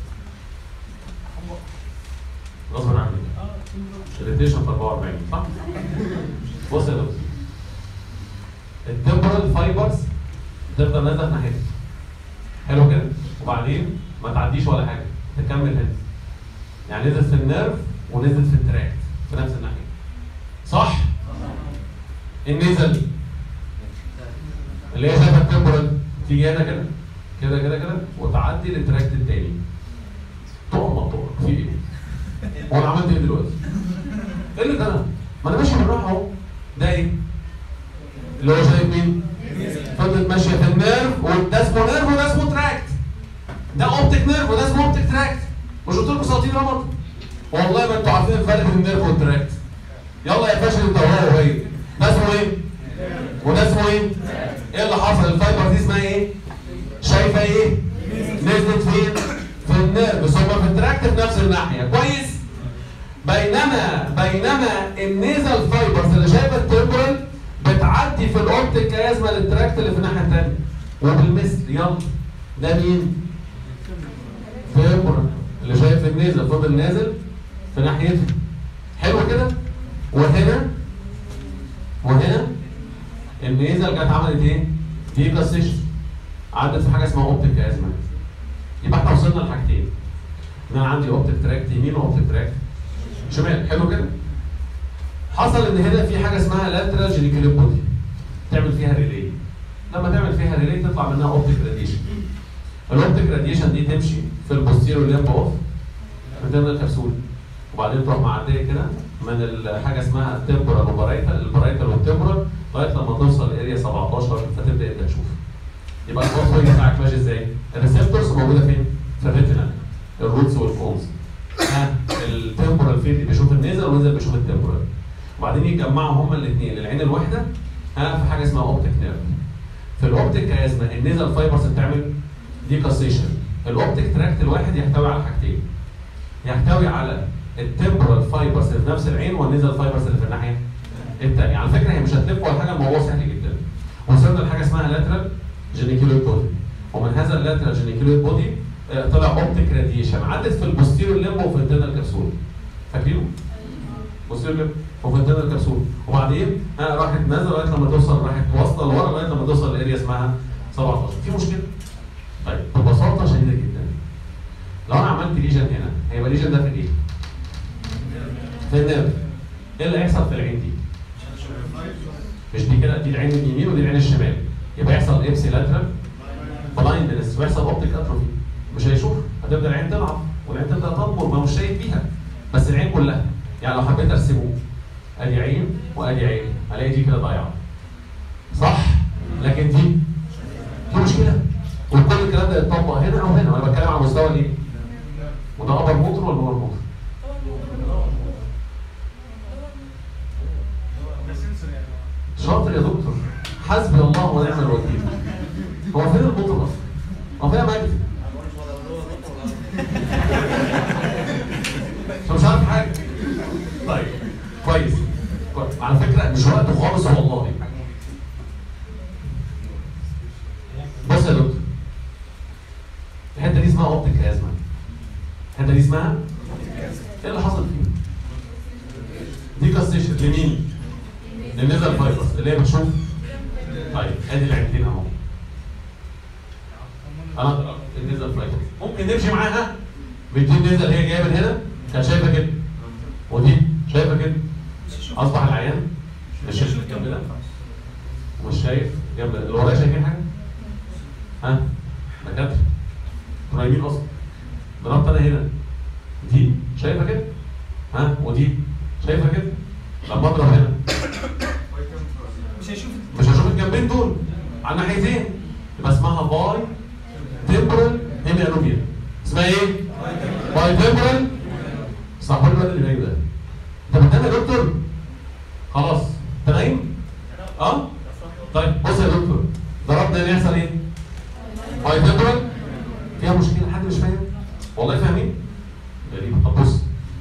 غصب عنك ريتيشن في 44 صح؟ بص يا دكتور التمبرال فايبرز تفضل نازله في ناحيتك حلو كده وبعدين ما تعديش ولا حاجه تكمل هنا يعني نزلت في النيرف ونزلت في التراكت في نفس الناحيه صح النزل اللي هي شايفه التمبرال تيجي هنا كده كده كده كده وتعدي للتراكت التاني تقع ما تقع في ايه؟ هو انا عملت ايه دلوقتي؟ ايه اللي ده انا؟ ما انا ماشي بالراحه اهو ده ايه؟ اللي هو شايف مين؟ فضلت ماشيه في النيرف وده اسمه نيرف وده اسمه تراكت ده اوبتيك نيرف وده اسمه اوبتيك تراكت مش قلت لكم سلاطين رمض والله ما انتوا عارفين الفرق بين النيرف والتراكت يلا يا فاشل انت وهو وهي ده اسمه ايه؟ وده اسمه ايه؟ ايه اللي حصل؟ الفايبر دي اسمها ايه؟ شايفه ايه؟ نزلت فين؟ في النيرف بس هما في التراكت في نفس الناحيه كويس؟ بينما بينما النيزل فايبرز اللي شايفه التمبرال بتعدي في الاوبتيك كازما للتراكت اللي في الناحيه الثانيه وبالمثل يلا ده مين؟ تمبرال اللي شايف النيزل فضل نازل في ناحيته حلو كده؟ وهنا وهنا النيزل جت عملت ايه؟ دي كاسيشن عدت في حاجه اسمها اوبتيك ازمه يبقى احنا وصلنا لحاجتين ان انا عندي اوبتيك تراكت يمين واوبتيك تراكت شمال حلو كده؟ حصل ان هنا في حاجه اسمها لاترال جينيكوليت بودي تعمل فيها ريلي لما تعمل فيها ريلي تطلع منها اوبتيك راديشن الاوبتيك راديشن دي تمشي في البوستيريور ليمب اوف قدام الكبسول وبعدين تروح معديه كده من ال- حاجه اسمها التمبورال وبرايتال البرايتال والتمبورال لغايه لما توصل لاريا 17 فتبدا انت تشوف يبقى الباث بتاعك ماشي ازاي؟ الريسبتورز موجوده فين؟ في الريتنا الروتس والكونز ها التمبورال فيلد بيشوف النيزل والنيزل بيشوف التمبورال وبعدين يتجمعوا هما الاثنين العين الواحده ها في حاجه اسمها اوبتيك نيرف في الاوبتيك كازما النيزل فايبرز بتعمل ديكاسيشن الاوبتيك تراكت الواحد يحتوي على حاجتين يحتوي على التمبرال فايبرز اللي في نفس العين والنيزل فايبرز اللي في الناحيه الثانيه على فكره هي مش هتلف ولا حاجه الموضوع سهل جدا وصلنا لحاجه اسمها لاترال جينيكولويد بودي ومن هذا اللاترال جينيكولويد بودي آه، طلع اوبتيك راديشن عدت في البوستيريور ليمبو وفي الانترنال كبسول فاكرينه؟ بوستيريور ليمبو وفي الانترنال كبسول وبعدين آه راحت نازله لغايه لما توصل راحت واصله لورا لغايه لما توصل لاريا اسمها 17 في مشكله؟ طيب ببساطه شديده جدا لو انا عملت ليجن هنا هيبقى ليجن ده في الايه؟ في النيرف ايه اللي هيحصل في العين دي؟ مش دي كده دي العين اليمين ودي العين الشمال يبقى يحصل ابسي لاترال بلايندنس ويحصل اوبتيك اتروفي مش هيشوف هتبدا العين تضعف والعين تبدا تنمر ما هو مش شايف بيها بس العين كلها يعني لو حبيت ارسمه ادي عين وادي عين الاقي دي كده ضايعه صح لكن دي دي مشكله وكل الكلام ده يتطبق هنا او هنا وانا بتكلم على مستوى الايه؟ وده ابر موتور ولا لور موتور؟ ده سنسور يعني شاطر يا دكتور حسبي الله ونعم الوكيل هو فين الموتور اصلا؟ هو فين مجدي؟ أنا مش عارف حاجه طيب كويس كويس. على فكره مش وقته خالص والله بص يا دكتور الحته دي اسمها اوبتيك ازمه الحته دي اسمها ايه اللي حصل فيه؟ دي كاستيشن لمين؟ للنزل فايبرز اللي هي بتشوف طيب ادي العينتين اهو انا ضربت النزل فايبرز ممكن نمشي معاها بدي النزل هي جايه من هنا كانت شايفه كده ودي شايفه كده اصبح العيان مش شايف جنب ده ومش شايف جنب ده اللي ورايا شايفين حاجه؟ ها؟ دكاتره قريبين اصلا ضربت انا هنا دي شايفه كده؟ ها؟ ودي شايفه كده؟ لما اضرب هنا مش هيشوف مش هشوف الجنبين دول على الناحيتين يبقى اسمها باي تمبرال هيميانوبيا اسمها ايه؟ باي تمبرال صح الواد اللي نايم ده انت بتنام يا دكتور؟ خلاص انت نايم؟ اه؟ طيب بص يا دكتور ضربنا هنا يحصل ايه؟ باي تمبرال فيها مشكله حد مش فاهم؟ والله فاهمين؟ غريب طب بص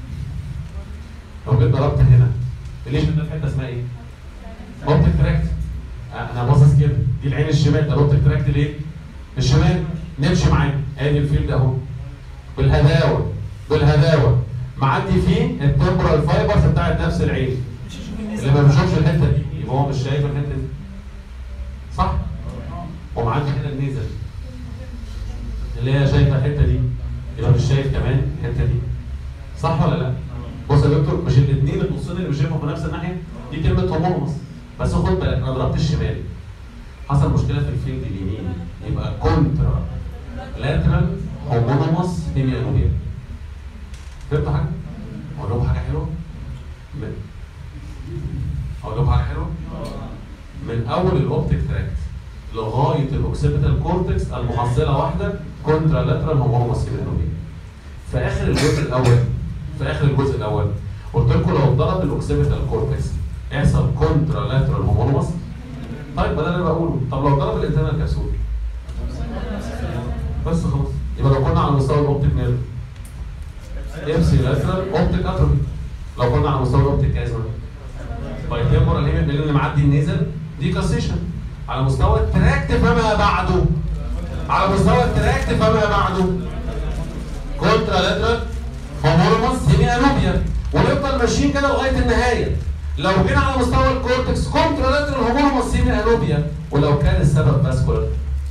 لو جيت ضربت هنا ليش ده في حته اسمها ايه؟ اوبتيك تراكت انا باصص كده دي العين الشمال ده الاوبتيك تراكت ليه؟ الشمال نمشي معاه ادي الفيلد اهو بالهداوه بالهداوه معدي فيه التمبرال فايبرز بتاعت نفس العين مش هيشوف النزل اللي ما بيشوفش الحته دي يبقى هو مش شايف الحته دي صح؟ ومعدي هنا النيزل اللي هي شايفه الحته دي يبقى مش شايف كمان الحته دي صح ولا لا؟ بص يا دكتور مش الاثنين النصين اللي مش شايفهم في نفس الناحيه دي كلمه هومونومس بس خد بالك انا ضربت الشمال حصل مشكله في الفيلد اليمين يبقى كونترا لاترال هومونومس هيميانوبيا فهمتوا حاجه؟ اقول لكم حاجه حلوه؟ من اقول لكم حاجه حلوه؟ من اول الاوبتيك تراكت لغايه الاوكسيبيتال كورتكس المحصله واحده كونترا لاترال هومونومس هيميانوبيا في اخر الجزء الاول في اخر الجزء الاول قلت لكم لو ضرب الاوكسيبيتال كورتكس يحصل كونترا لاترال هومونومس طيب ما ده اللي انا بقوله طب لو ضرب الانترنال كبسول بس خلاص يبقى لو كنا على مستوى الاوبتيك نيرف امسي لاترال اوبتيك اتروفي لو كنا على مستوى الاوبتيك ازمه باي تمبورال هيمن اللي معدي النيزل دي كاسيشن على مستوى التراكت فما بعده على مستوى التراكت فما بعده كونترا لاترال هومورموس هيمي انوبيا ونفضل ماشيين كده لغايه النهايه لو جينا على مستوى الكورتكس كونترالاترال هومونوماسيميا انوبيا ولو كان السبب فاسكولار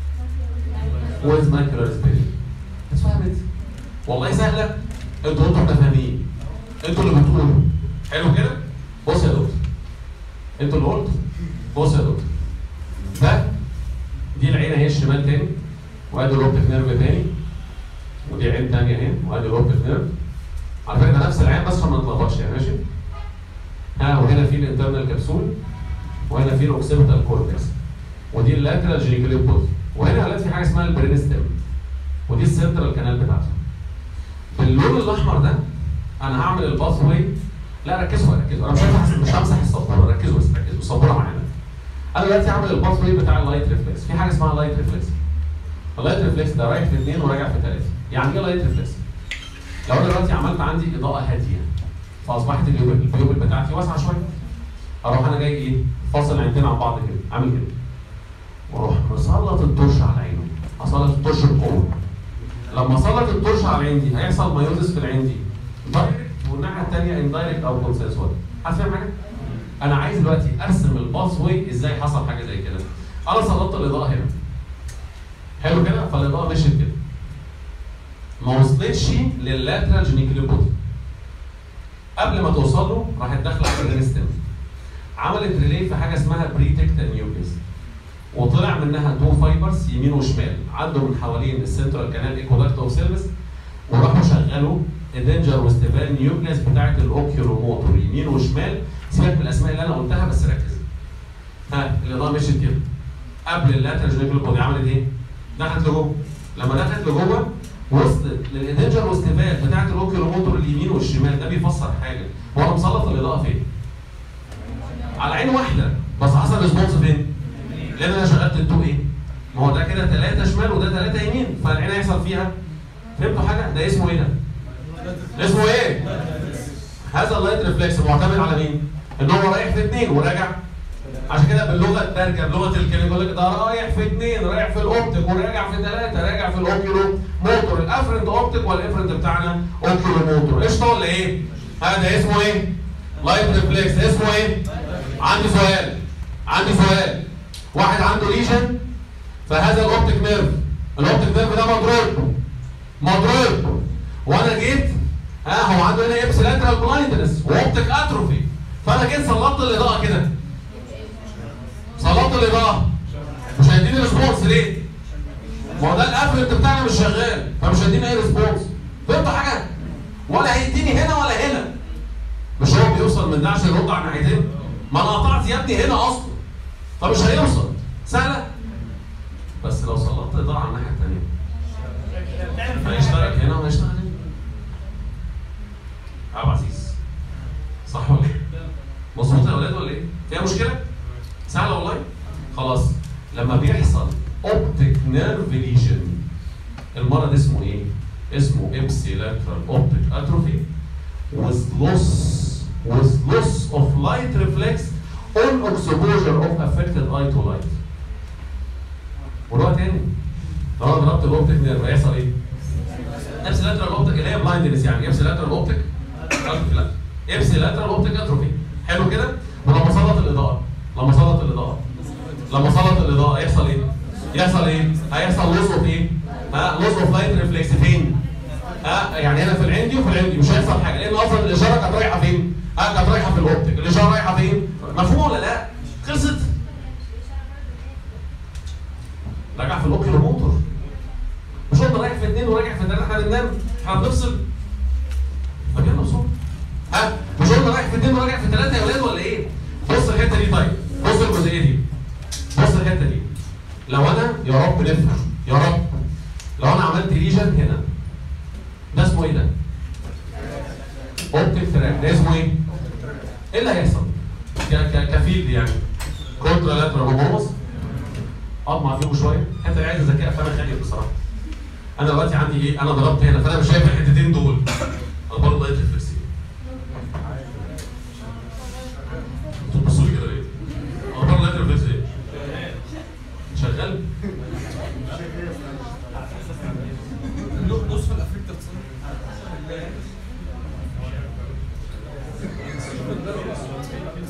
ويز ماكيولار سبيري اتفهمت والله سهله انتوا انتوا احنا فاهمين انتوا اللي بتقولوا حلو كده بص يا دكتور انتوا اللي قلتوا بص يا دكتور ده دي العين اهي الشمال تاني وادي الاوبتيك نيرف تاني ودي عين تانية اهي وادي الاوبتيك نيرف على فكره ده نفس العين بس عشان ما نتلخبطش يعني ماشي ها وهنا في الانترنال كبسول وهنا في الاوكسيبيتال كورتكس ودي اللاترال جينيكوليك بودي وهنا هنلاقي في حاجه اسمها البرين ستيم ودي السنترال كانال بتاعته باللون الاحمر ده انا هعمل الباث واي لا ركزوا ركزوا انا مش همسح مش همسح السبوره ركزوا بس ركزوا السبوره معانا انا دلوقتي هعمل الباث واي بتاع اللايت ريفلكس في حاجه اسمها لايت ريفلكس اللايت ريفلكس ده رايح في اثنين وراجع في ثلاثه يعني ايه لايت ريفلكس؟ لو انا دلوقتي عملت عندي اضاءه هاديه فاصبحت البيوبل البيوبل بتاعتي واسعه شويه اروح انا جاي ايه فاصل عينتين عن بعض كده عامل كده واروح مسلط الطرش على عينه اسلط الطرش بقوه لما اسلط الطرش على العين دي هيحصل مايوزس في العين دي دايركت والناحيه الثانيه اندايركت او كونسنسوال هتفهم حاجه؟ انا عايز دلوقتي ارسم الباث واي ازاي حصل حاجه زي كده انا سلطت الاضاءه هنا حلو كده فالاضاءه مشيت كده ما وصلتش لللاترال جينيكولي بودي قبل ما توصل له راحت داخله على الريستم عملت ريلي في حاجه اسمها بريتكتال نيوكليس وطلع منها تو فايبرز يمين وشمال عدوا من حوالين السنترال كانال ايكوداكت اوف سيرفيس وراحوا شغلوا الدنجر واستبان نيوكليس بتاعت الاوكيولو موتور يمين وشمال سيبك من الاسماء اللي انا قلتها بس ركز ها الاضاءه مشيت كده قبل اللاترال جينيكولي بودي عملت ايه؟ دخلت لجوه لما دخلت لجوه وصلت للادنجر واستفاد بتاعت الاوكيولو موتور اليمين والشمال ده بيفسر حاجه هو انا مسلط الاضاءه فين؟ على عين واحده بس حصل ريسبونس فين؟ لان انا شغلت التو ايه؟ ما هو ده كده ثلاثه شمال وده ثلاثه يمين فالعين هيحصل فيها فهمتوا حاجه؟ ده اسمه ايه ده؟ اسمه ايه؟ هذا اللايت ريفلكس معتمد على مين؟ ان هو رايح في اثنين وراجع عشان كده باللغه الدارجه بلغه الكلمه يقول لك ده رايح في اثنين رايح في الاوبتيك وراجع في ثلاثه راجع في الاوكيولو موتور الافرنت اوبتيك والافرنت بتاعنا اوكيولو موتور قشطه ولا ايه؟ هذا اسمه ايه؟ لايت ريفلكس اسمه ايه؟ عندي سؤال عندي سؤال واحد عنده ليجن فهذا الاوبتيك نيرف الاوبتيك نيرف ده مضروب مضروب وانا جيت ها هو عنده هنا ابس لاترال بلايندنس واوبتيك اتروفي فانا جيت سلطت الاضاءه كده سلطت الاضاءه مش هيديني ريسبونس ليه؟ ما هو ده الافرنت بتاعنا مش شغال فمش هيديني اي ريسبونس فهمت حاجه؟ ولا هيديني هنا ولا هنا مش هو بيوصل من ده عشان يرد على الناحيتين؟ ما انا قطعت يا ابني هنا اصلا فمش هيوصل سهله بس لو سلطت اضاءه على الناحيه الثانيه هيشتغل هنا وهيشتغل هنا عبد العزيز صح ولا ايه؟ مظبوط يا اولاد ولا ايه؟ فيها مشكله؟ سهله والله؟ خلاص لما بيحصل اوبتيك نيرف ليجن المرض اسمه ايه؟ اسمه ابسيلاترال اوبتيك اتروفي with loss with loss of light reflex on exposure of affected eye to light. والوقت تاني لو انا ضربت الاوبتيك نيرف هيحصل ايه؟ ابسيلاترال اوبتيك اللي هي بلايندنس يعني ابسيلاترال اوبتيك اتروفي لا ابسيلاترال اوبتيك اتروفي حلو كده؟ ولما سلط الاضاءه لما سلط الاضاءه لما سلط الاضاءه يحصل ايه؟ يحصل ايه؟ هيحصل لوس اوف ايه؟ ها لوس اوف لايت ريفلكس فين؟ ها يعني هنا في العين دي وفي العين دي مش هيحصل حاجه لان اصلا الاشاره كانت رايحه فين؟ ها كانت رايحه في الاوبتيك الاشاره رايحه فين؟ مفهوم ولا لا؟ خلصت؟ راجع في الاوكيولو موتور مش هو رايح في اثنين وراجع في ثلاثه احنا بننام احنا بنفصل طب يلا بسرعه ها مش هو رايح في اثنين وراجع في ثلاثه يا ولاد ولا ايه؟ بص الحته دي طيب بص الجزئيه دي بص الحته دي لو انا يا رب نفهم يا رب لو انا عملت ليجن هنا ده اسمه ايه ده؟ اوبتيك تراك ده اسمه ايه؟ ايه اللي هيحصل؟ ك ك كفيلد يعني كونترا لاترال هوموس اطمع فيهم شويه الحته اللي عايز ذكاء فانا خالي بصراحه انا دلوقتي عندي ايه؟ انا ضربت هنا فانا مش شايف الحتتين دول انا برضه لقيت الفلكسين انتوا بتبصوا لي كده ليه؟ انا برضه لقيت الفلكسين شغال؟ بص في الافريق تتصل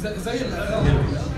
زي زي الافلام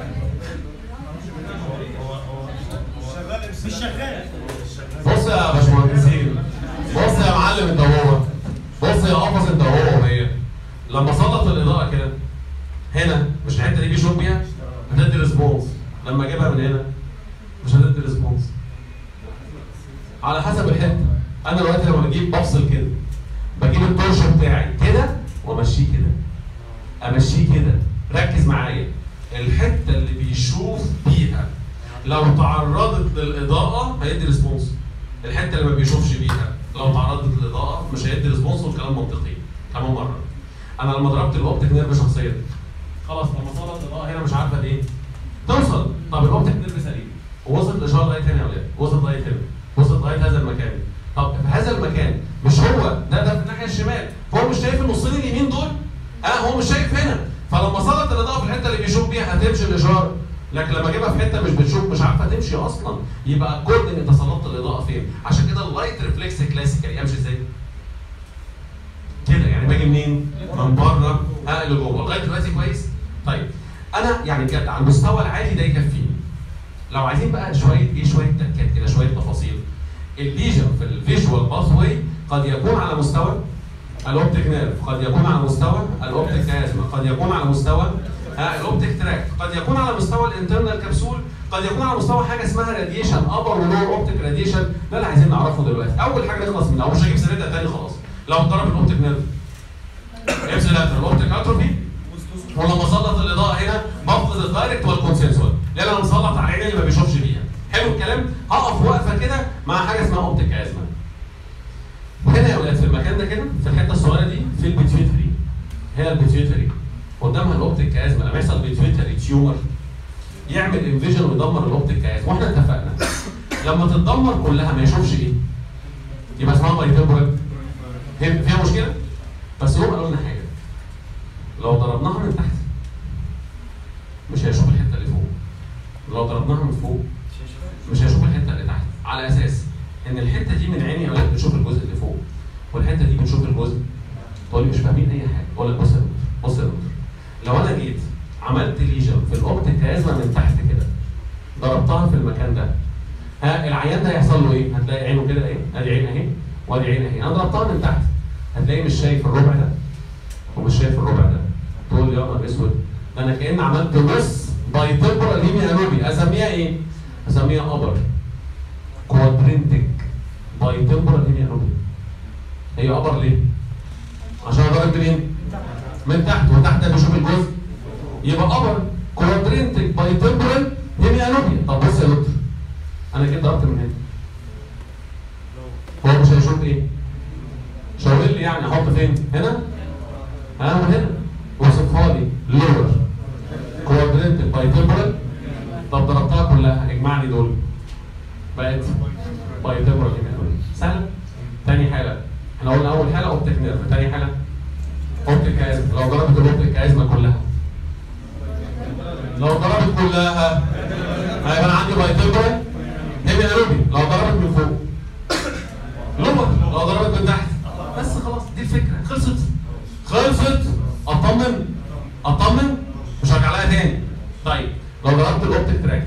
مش شغال بص يا باشمهندسين بص يا معلم انت وهو بص يا قفص انت وهو وهي لما سلط الاضاءه كده هنا مش الحته دي بيشوف بيها هتدي ريسبونس لما اجيبها من هنا مش هتدي ريسبونس على حسب الحته انا دلوقتي لما بجيب بفصل كده بجيب التورش بتاعي كده وامشيه كده امشيه كده ركز معايا الحته اللي بيشوف بيها لو تعرضت للاضاءه هيدي ريسبونس الحته اللي ما بيشوفش بيها لو تعرضت للاضاءه مش هيدي ريسبونس والكلام منطقي كمان مره انا لما ضربت الاوبتيك نيرف شخصيا خلاص لما صارت الاضاءه هنا مش عارفه ليه توصل طب الاوبتيك نيرف سليم ووصلت الاشاره لغايه هنا يا ولاد وصلت لغايه هنا وصلت لغايه هذا المكان طب في هذا المكان مش هو ده ده في الناحيه الشمال فهو مش شايف النصين اليمين دول اه هو مش شايف هنا فلما صارت الاضاءه في الحته اللي بيشوف بيها هتمشي الاشاره لكن لما اجيبها في حته مش بتشوف مش عارفه تمشي اصلا يبقى اكوردنج انت سلطت الاضاءه فين عشان كده اللايت ريفلكس كلاسيكال يمشي ازاي؟ كده يعني باجي منين؟ من بره ها لجوه لغايه دلوقتي كويس؟ طيب انا يعني بجد على المستوى العالي ده يكفيني لو عايزين بقى شويه ايه شويه تكات كده شويه تفاصيل الليجن في الفيجوال باث واي قد يكون على مستوى الاوبتيك نيرف قد يكون على مستوى الاوبتيك كازما قد يكون على مستوى آه، الاوبتيك تراك قد يكون على مستوى الانترنال كبسول قد يكون على مستوى حاجه اسمها راديشن ابر ولور اوبتيك راديشن ده اللي عايزين نعرفه دلوقتي اول حاجه نخلص منها ومش هجيب سيرتها تاني خلاص لو ضرب الاوبتيك نيرف ابس الاوبتيك اتروفي ولما سلط الاضاءه هنا بفقد الدايركت والكونسنسوال لان انا مسلط على العين اللي ما بيشوفش بيها حلو الكلام هقف وقفه كده مع حاجه اسمها اوبتيك ازمه هنا يا ولاد في المكان ده كده في الحته الصغيره دي في البيتيوتري هي البيتيوتري قدامها الاوبتيك ازمه لما يحصل بيتيوتري تيومر يعمل انفيجن ويدمر الاوبتيك ازمه واحنا اتفقنا لما تتدمر كلها ما يشوفش ايه يبقى اسمها بايتيمبرال فيها مشكله بس هم قالوا لنا حاجه لو ضربناها من تحت مش هيشوف الحته اللي فوق لو ضربناها من فوق مش هيشوف الحته اللي تحت على اساس ان الحته دي من عيني يا اولاد بتشوف الجزء اللي فوق والحته دي بتشوف الجزء تقول لي مش فاهمين اي حاجه اقول لك بص يا دكتور بص يا دكتور لو انا جيت عملت ليجن في الاوبتيك ازمه من تحت كده ضربتها في المكان ده ها العيان ده هيحصل له ايه؟ هتلاقي عينه كده ايه؟ ادي عين اهي وادي عين اهي انا ضربتها من تحت هتلاقيه مش شايف الربع ده ومش شايف الربع ده تقول لي يا نهار اسود ده انا كأن عملت نص بايتبرا ليمي انوبي اسميها ايه؟ اسميها ابر كوادرنتك بايتبرا ليمي انوبي هي ابر ليه؟ عشان ضربت منين؟ من تحت وتحت ده بيشوف الجزء يبقى ابر كوادرنتك بايتبرا ليمي انوبي طب بص يا دكتور انا كده ضربت من هنا هو مش هيشوف ايه؟ شاور لي يعني احط فين؟ هنا؟ ها من هنا وصفها لي لور كوادرنت بايتمبرال طب ضربتها كلها اجمع لي دول بقت بايتمبرال سهله تاني حاله احنا قلنا اول حاله اوبتيك نيرف تاني حاله اوبتيك ازمه لو ضربت الاوبتيك ازمه كلها لو ضربت كلها هيبقى انا عندي بايتمبرال هيبقى انوبي لو ضربت من فوق لور لو ضربت من تحت بس خلاص دي الفكره خلصت خلصت اطمن اطمن مش هرجع لها تاني طيب لو ضربت الاوبتيك تراكت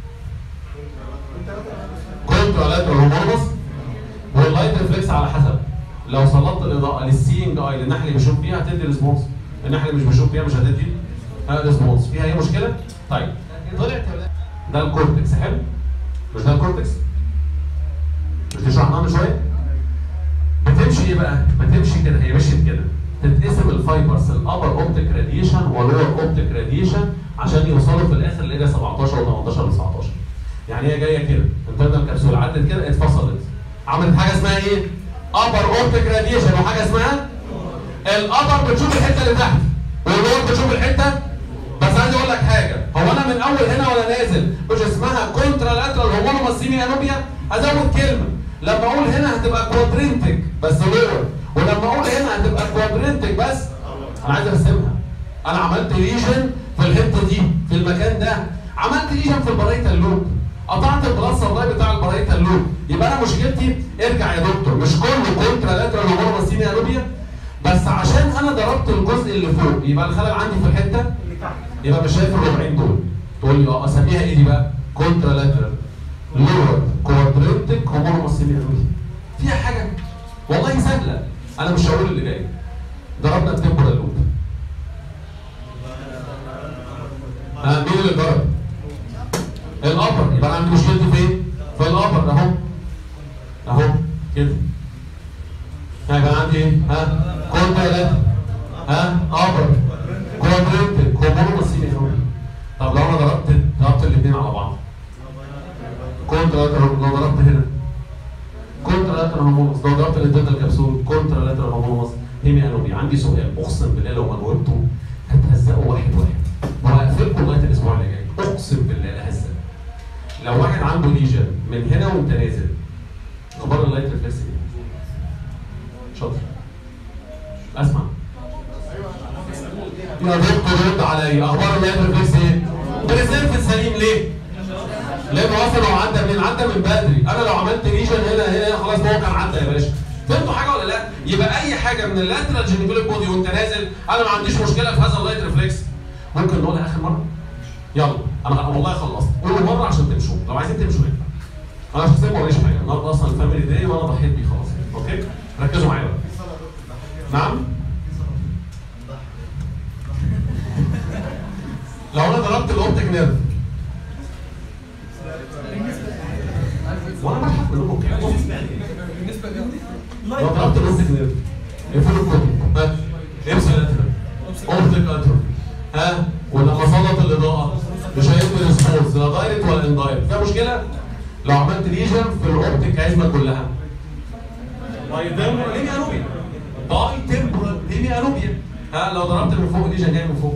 كنترا لاترال هومونس واللايت ريفلكس على حسب لو سلطت الاضاءه للسينج اي للناحيه اللي بيشوف فيها هتدي ريسبونس الناحيه اللي مش بيشوف فيها مش هتدي ريسبونس فيها اي مشكله؟ طيب طلعت ده الكورتكس حلو مش ده الكورتكس؟ مش دي شرحناها من شويه؟ بتمشي ايه بقى؟ بتمشي كده هي مشيت كده تتقسم الفايبرز الابر اوبتيك راديشن واللور اوبتيك راديشن عشان يوصلوا في الاخر لإيه 17 و18 و19 يعني هي جايه كده انترنال كبسول عدت كده اتفصلت عملت حاجه اسمها ايه؟ ابر اوبتيك راديشن وحاجه اسمها الابر بتشوف الحته اللي تحت واللور بتشوف الحته بس عايز اقول لك حاجه هو انا من اول هنا ولا نازل مش اسمها كونترا لاترال هومونوماس سيمي انوبيا ازود كلمه لما اقول هنا هتبقى كوادرنتك بس لور ولما اقول هنا هتبقى كوادرنتك بس انا عايز ارسمها انا عملت ليجن في الحته دي في المكان ده عملت ليجن في البرايتال لوب قطعت البلاس سبلاي بتاع البرايتال لوب يبقى انا مشكلتي ارجع يا دكتور مش كله كونترا لاترال هومونوماس سيمي انوبيا بس عشان انا ضربت الجزء اللي فوق يبقى الخلل عندي في الحته يبقى مش شايف الربعين دول تقول لي اه اسميها ايه دي بقى؟ كونترا لاترال لور كوادرنتك هومورموس سيمي فيها حاجه والله سهله انا مش هقول اللي جاي ضربنا التمبورال لوب ها مين اللي ضرب؟ الابر يبقى انا عندي مشكلتي فين؟ في الابر اهو اهو كده ها يبقى عندي ايه؟ ها كونترا لاترال ها ابر كوادرنتك هومورموس سيمي طب لو انا ضربت ضربت الاثنين على بعض كونترا لاترال لو ضربت هنا كونترا لاترال هومونوس لو ضربت الانترنال كبسول كونترا لاترال هومونوس هيمي انومي عندي سؤال اقسم بالله لو ما جاوبته هتهزقوا واحد واحد وهقفلكم لغايه الاسبوع اللي جاي اقسم بالله لا هزق لو واحد عنده ليجن من هنا وانت نازل اخبار اللايت ريفلكس ايه؟ شاطر اسمع يا دكتور رد عليا اخبار اللايت ريفلكس ايه؟ بريزيرف السليم ليه؟ لانه اصلا هو عدى منين؟ عدى من بدري، انا لو عملت ليجن هنا هنا خلاص هو كان عدى يا باشا. فهمتوا حاجه ولا لا؟ يبقى اي حاجه من اللاترال جينيكوليك بودي وانت نازل انا ما عنديش مشكله في هذا اللايت ريفلكس. ممكن نقولها اخر مره؟ يلا انا والله خلصت، قولوا مره عشان تمشوا، لو عايزين تمشوا ينفع. انا شخصيا ما وريش حاجه، النهارده اصلا الفاميلي داي وانا ضحيت بيه خلاص، اوكي؟ ركزوا معايا بقى. نعم؟ لو انا ضربت الاوبتيك نيرف وانا بضحك منكم كده بالنسبه لي لو ضربت الاوبتيك نيرف يقفلوا الكتب ها امسك الاترم اوبتيك اتروفي ها ولما سلط الاضاءه مش هيدي ريسبونس لا دايركت ولا اندايركت فيها مشكله لو عملت ليجن في الاوبتيك ازمه كلها باي تمبرال ليمي انوبيا باي تمبرال ليمي انوبيا ها لو ضربت من فوق ليجن جاي من فوق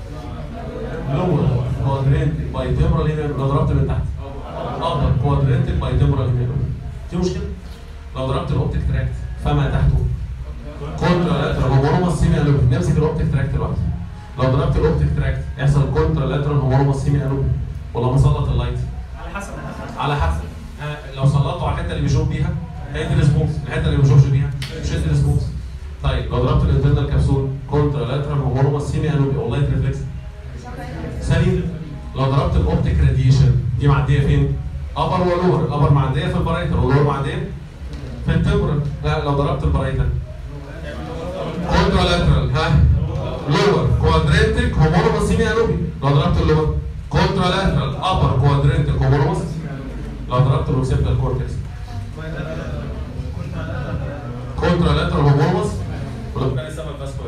لور كوادرنتك باي تمبرال ليمي لو ضربت من تحت ابر كوادرنتك باي تمبرال ليمي دي مشكله لو ضربت الاوبتيك تراكت فما تحته كونترا لاترال هومورموس سيمي انوبي نمسك الاوبتيك تراكت دلوقتي لو ضربت الاوبتيك تراكت يحصل كونترا لاترال هومورموس سيمي انوبي ولا مسلط اللايت على حسب على حسب ها، لو سلطته على الحته اللي بيشوف بيها هيدي ريسبونس الحته اللي ما بيشوفش بيها مش هيدي ريسبونس طيب لو ضربت الانترنال كبسول كونترا لاترال هومورموس سيمي انوبي والله ريفلكس سليم لو ضربت الاوبتيك راديشن دي معديه فين؟ ابر ولور الابر معديه في البرايتر واللور معديه في التمبرال لا لو ضربت البرايتر كونترا لاترال ها لور كوادرنتك هومورموس سيمي انوبي لو ضربت اللور كونترا لاترال ابر كوادرنتك هومورموس لو ضربت الاوكسيبتال كورتكس كونترا لاترال هومورموس ولو كان السبب فاسكولار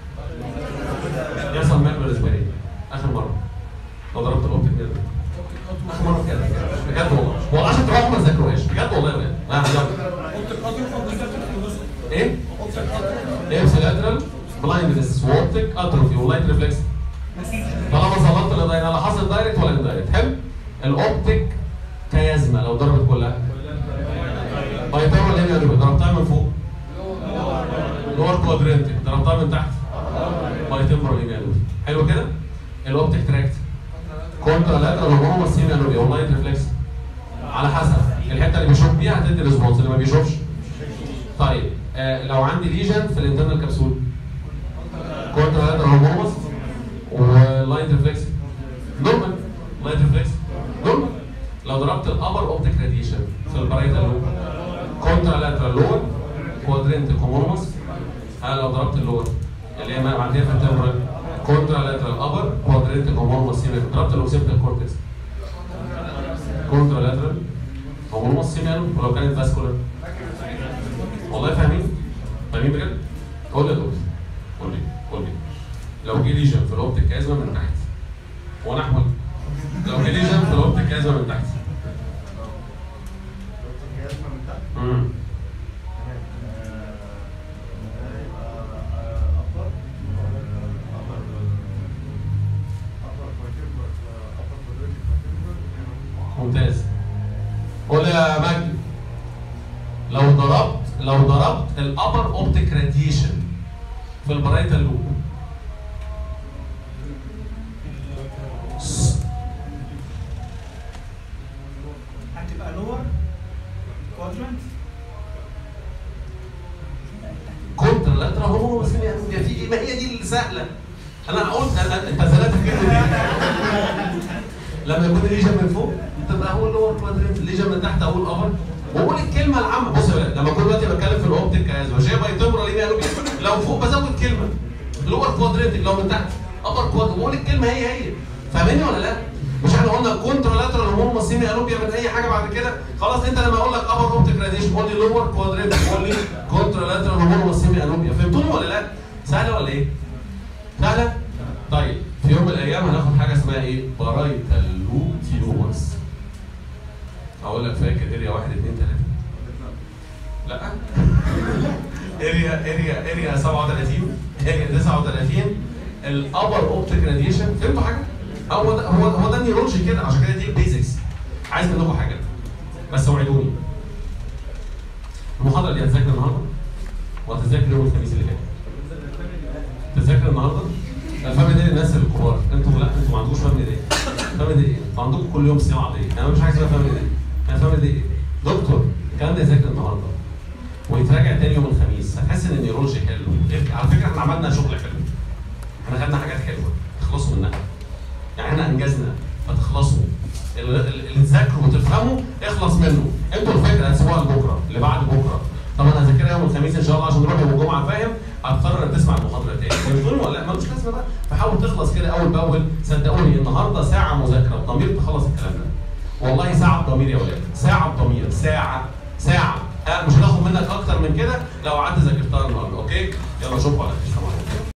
يحصل ماكلر اسبرين اخر مره لو ضربت الاوبتيك نيرف اخر مره بجد بجد والله والله عشان تروحوا ما تذاكروهاش بجد والله يا ولاد اه يلا ايه؟ ايه لاترال بلايندنس وورتك اتروفي ولايت ريفلكس طالما سلطت الاضاءه لا حصل دايركت ولا اندايركت حلو الاوبتيك كيازمه لو ضربت كلها بايتار ولا هنا ضربتها من فوق لور كوادرنتك ضربتها من تحت بايتمبرال ايميالوبي حلو كده الاوبتيك تراكت كونترا لاترال هومورموس سيمي انوبي او لايت ريفلكس على حسب الحته اللي بيشوف بيها هتدي ريسبونس اللي ما بيشوفش طيب آه لو عندي ليجن في الانترنال كبسول كونترا لاترال هومورموس ولايت ريفلكس نورمال لايت ريفلكس نورمال لو ضربت الابر اوبتيك راديشن في البرايتال لوب كونترا لاترال لور كوادرنتك هومورموس ها لو ضربت اللور اللي هي معديه في التمبرال كونترا لاترال ابر كوادرنتك هومورموس سيمي ضربت الاوكسيبتال كورتكس كونترا لاترال هومورموس سيمي ولو كانت فاسكولار والله فاهمين؟ فاهمين بجد؟ قول لي يا دكتور قول لي قول لي لو جه ليجن في الاوبتيك ازمه من تحت وانا احمد لو جه ليجن في الاوبتيك ازمه من تحت امم ممتاز قول يا مجدي لو ضربت لو ضربت الابر اوبتيك راديشن في البرايتال لوب هتبقى لور كوادرنت كونتر لاترال هومورموس سيمي انوبيا في ما هي دي السهله انا قلت أنا- انت زنقت الكلمه دي لما يكون الليجن من فوق تبقى هو اللور كوادرنت الليجن من تحت اقول ابر واقول الكلمه العامه بص يا ولاد لما كل دلوقتي بتكلم في الاوبتيك كاز وشايف بايتمرا ليه قالوا لو فوق بزود كلمه لور كوادرنت لو من تحت ابر كواد بقول الكلمه هي هي فاهمني ولا لا؟ مش احنا قلنا كونترا لاترال هومون سيمي انوبيا من اي حاجه بعد كده خلاص انت لما اقول لك ابر اوبتيك راديشن قول لي لور كوادرنت قول لي كونترا لاترال هومون سيمي انوبيا فهمتوني ولا لا؟ سهله ولا ايه؟ سهله؟ طيب في يوم من الايام هناخد حاجه اسمها ايه؟ بارايتال لوتيلوماس اقول لك فاكر اريا 1 2 3 لا اريا اريا اريا 37 اريا 39 الابر اوبتيك راديشن فهمتوا حاجه؟ هو ده هو هو ده النيورولوجي كده عشان كده دي البيزكس عايز منكم حاجه بس اوعدوني المحاضره دي هتذاكر النهارده وهتذاكر يوم الخميس اللي جاي تذاكر النهارده الفهم ده للناس الكبار انتوا لا انتوا ما عندكوش فهم ايه فهم ايه انتوا عندكم كل يوم صيام عاديه انا مش عايز فهم ايه انا فهم ايه دكتور الكلام ده يذاكر النهارده ويتراجع تاني يوم الخميس هتحس ان النيورولوجي حلو على فكره احنا عملنا شغل حلو احنا خدنا حاجات حلوه تخلصوا منها يعني احنا انجزنا فتخلصوا اللي اللي تذاكروا وتفهموا اخلص منه انتوا الفكره هتسيبوها لبكره اللي بعد بكره طبعا هذاكرها يوم الخميس ان شاء الله عشان نروح يوم الجمعه فاهم هتقرر انك تسمع المحاضره تاني فهمتوني ولا لا ملوش لازمه بقى فحاول تخلص كده اول باول صدقوني النهارده ساعه مذاكره بضمير تخلص الكلام ده والله ساعه بضمير يا ولاد ساعه بضمير ساعه ساعه أه مش هتاخد منك اكتر من كده لو قعدت ذاكرتها النهارده اوكي يلا اشوفكم على خير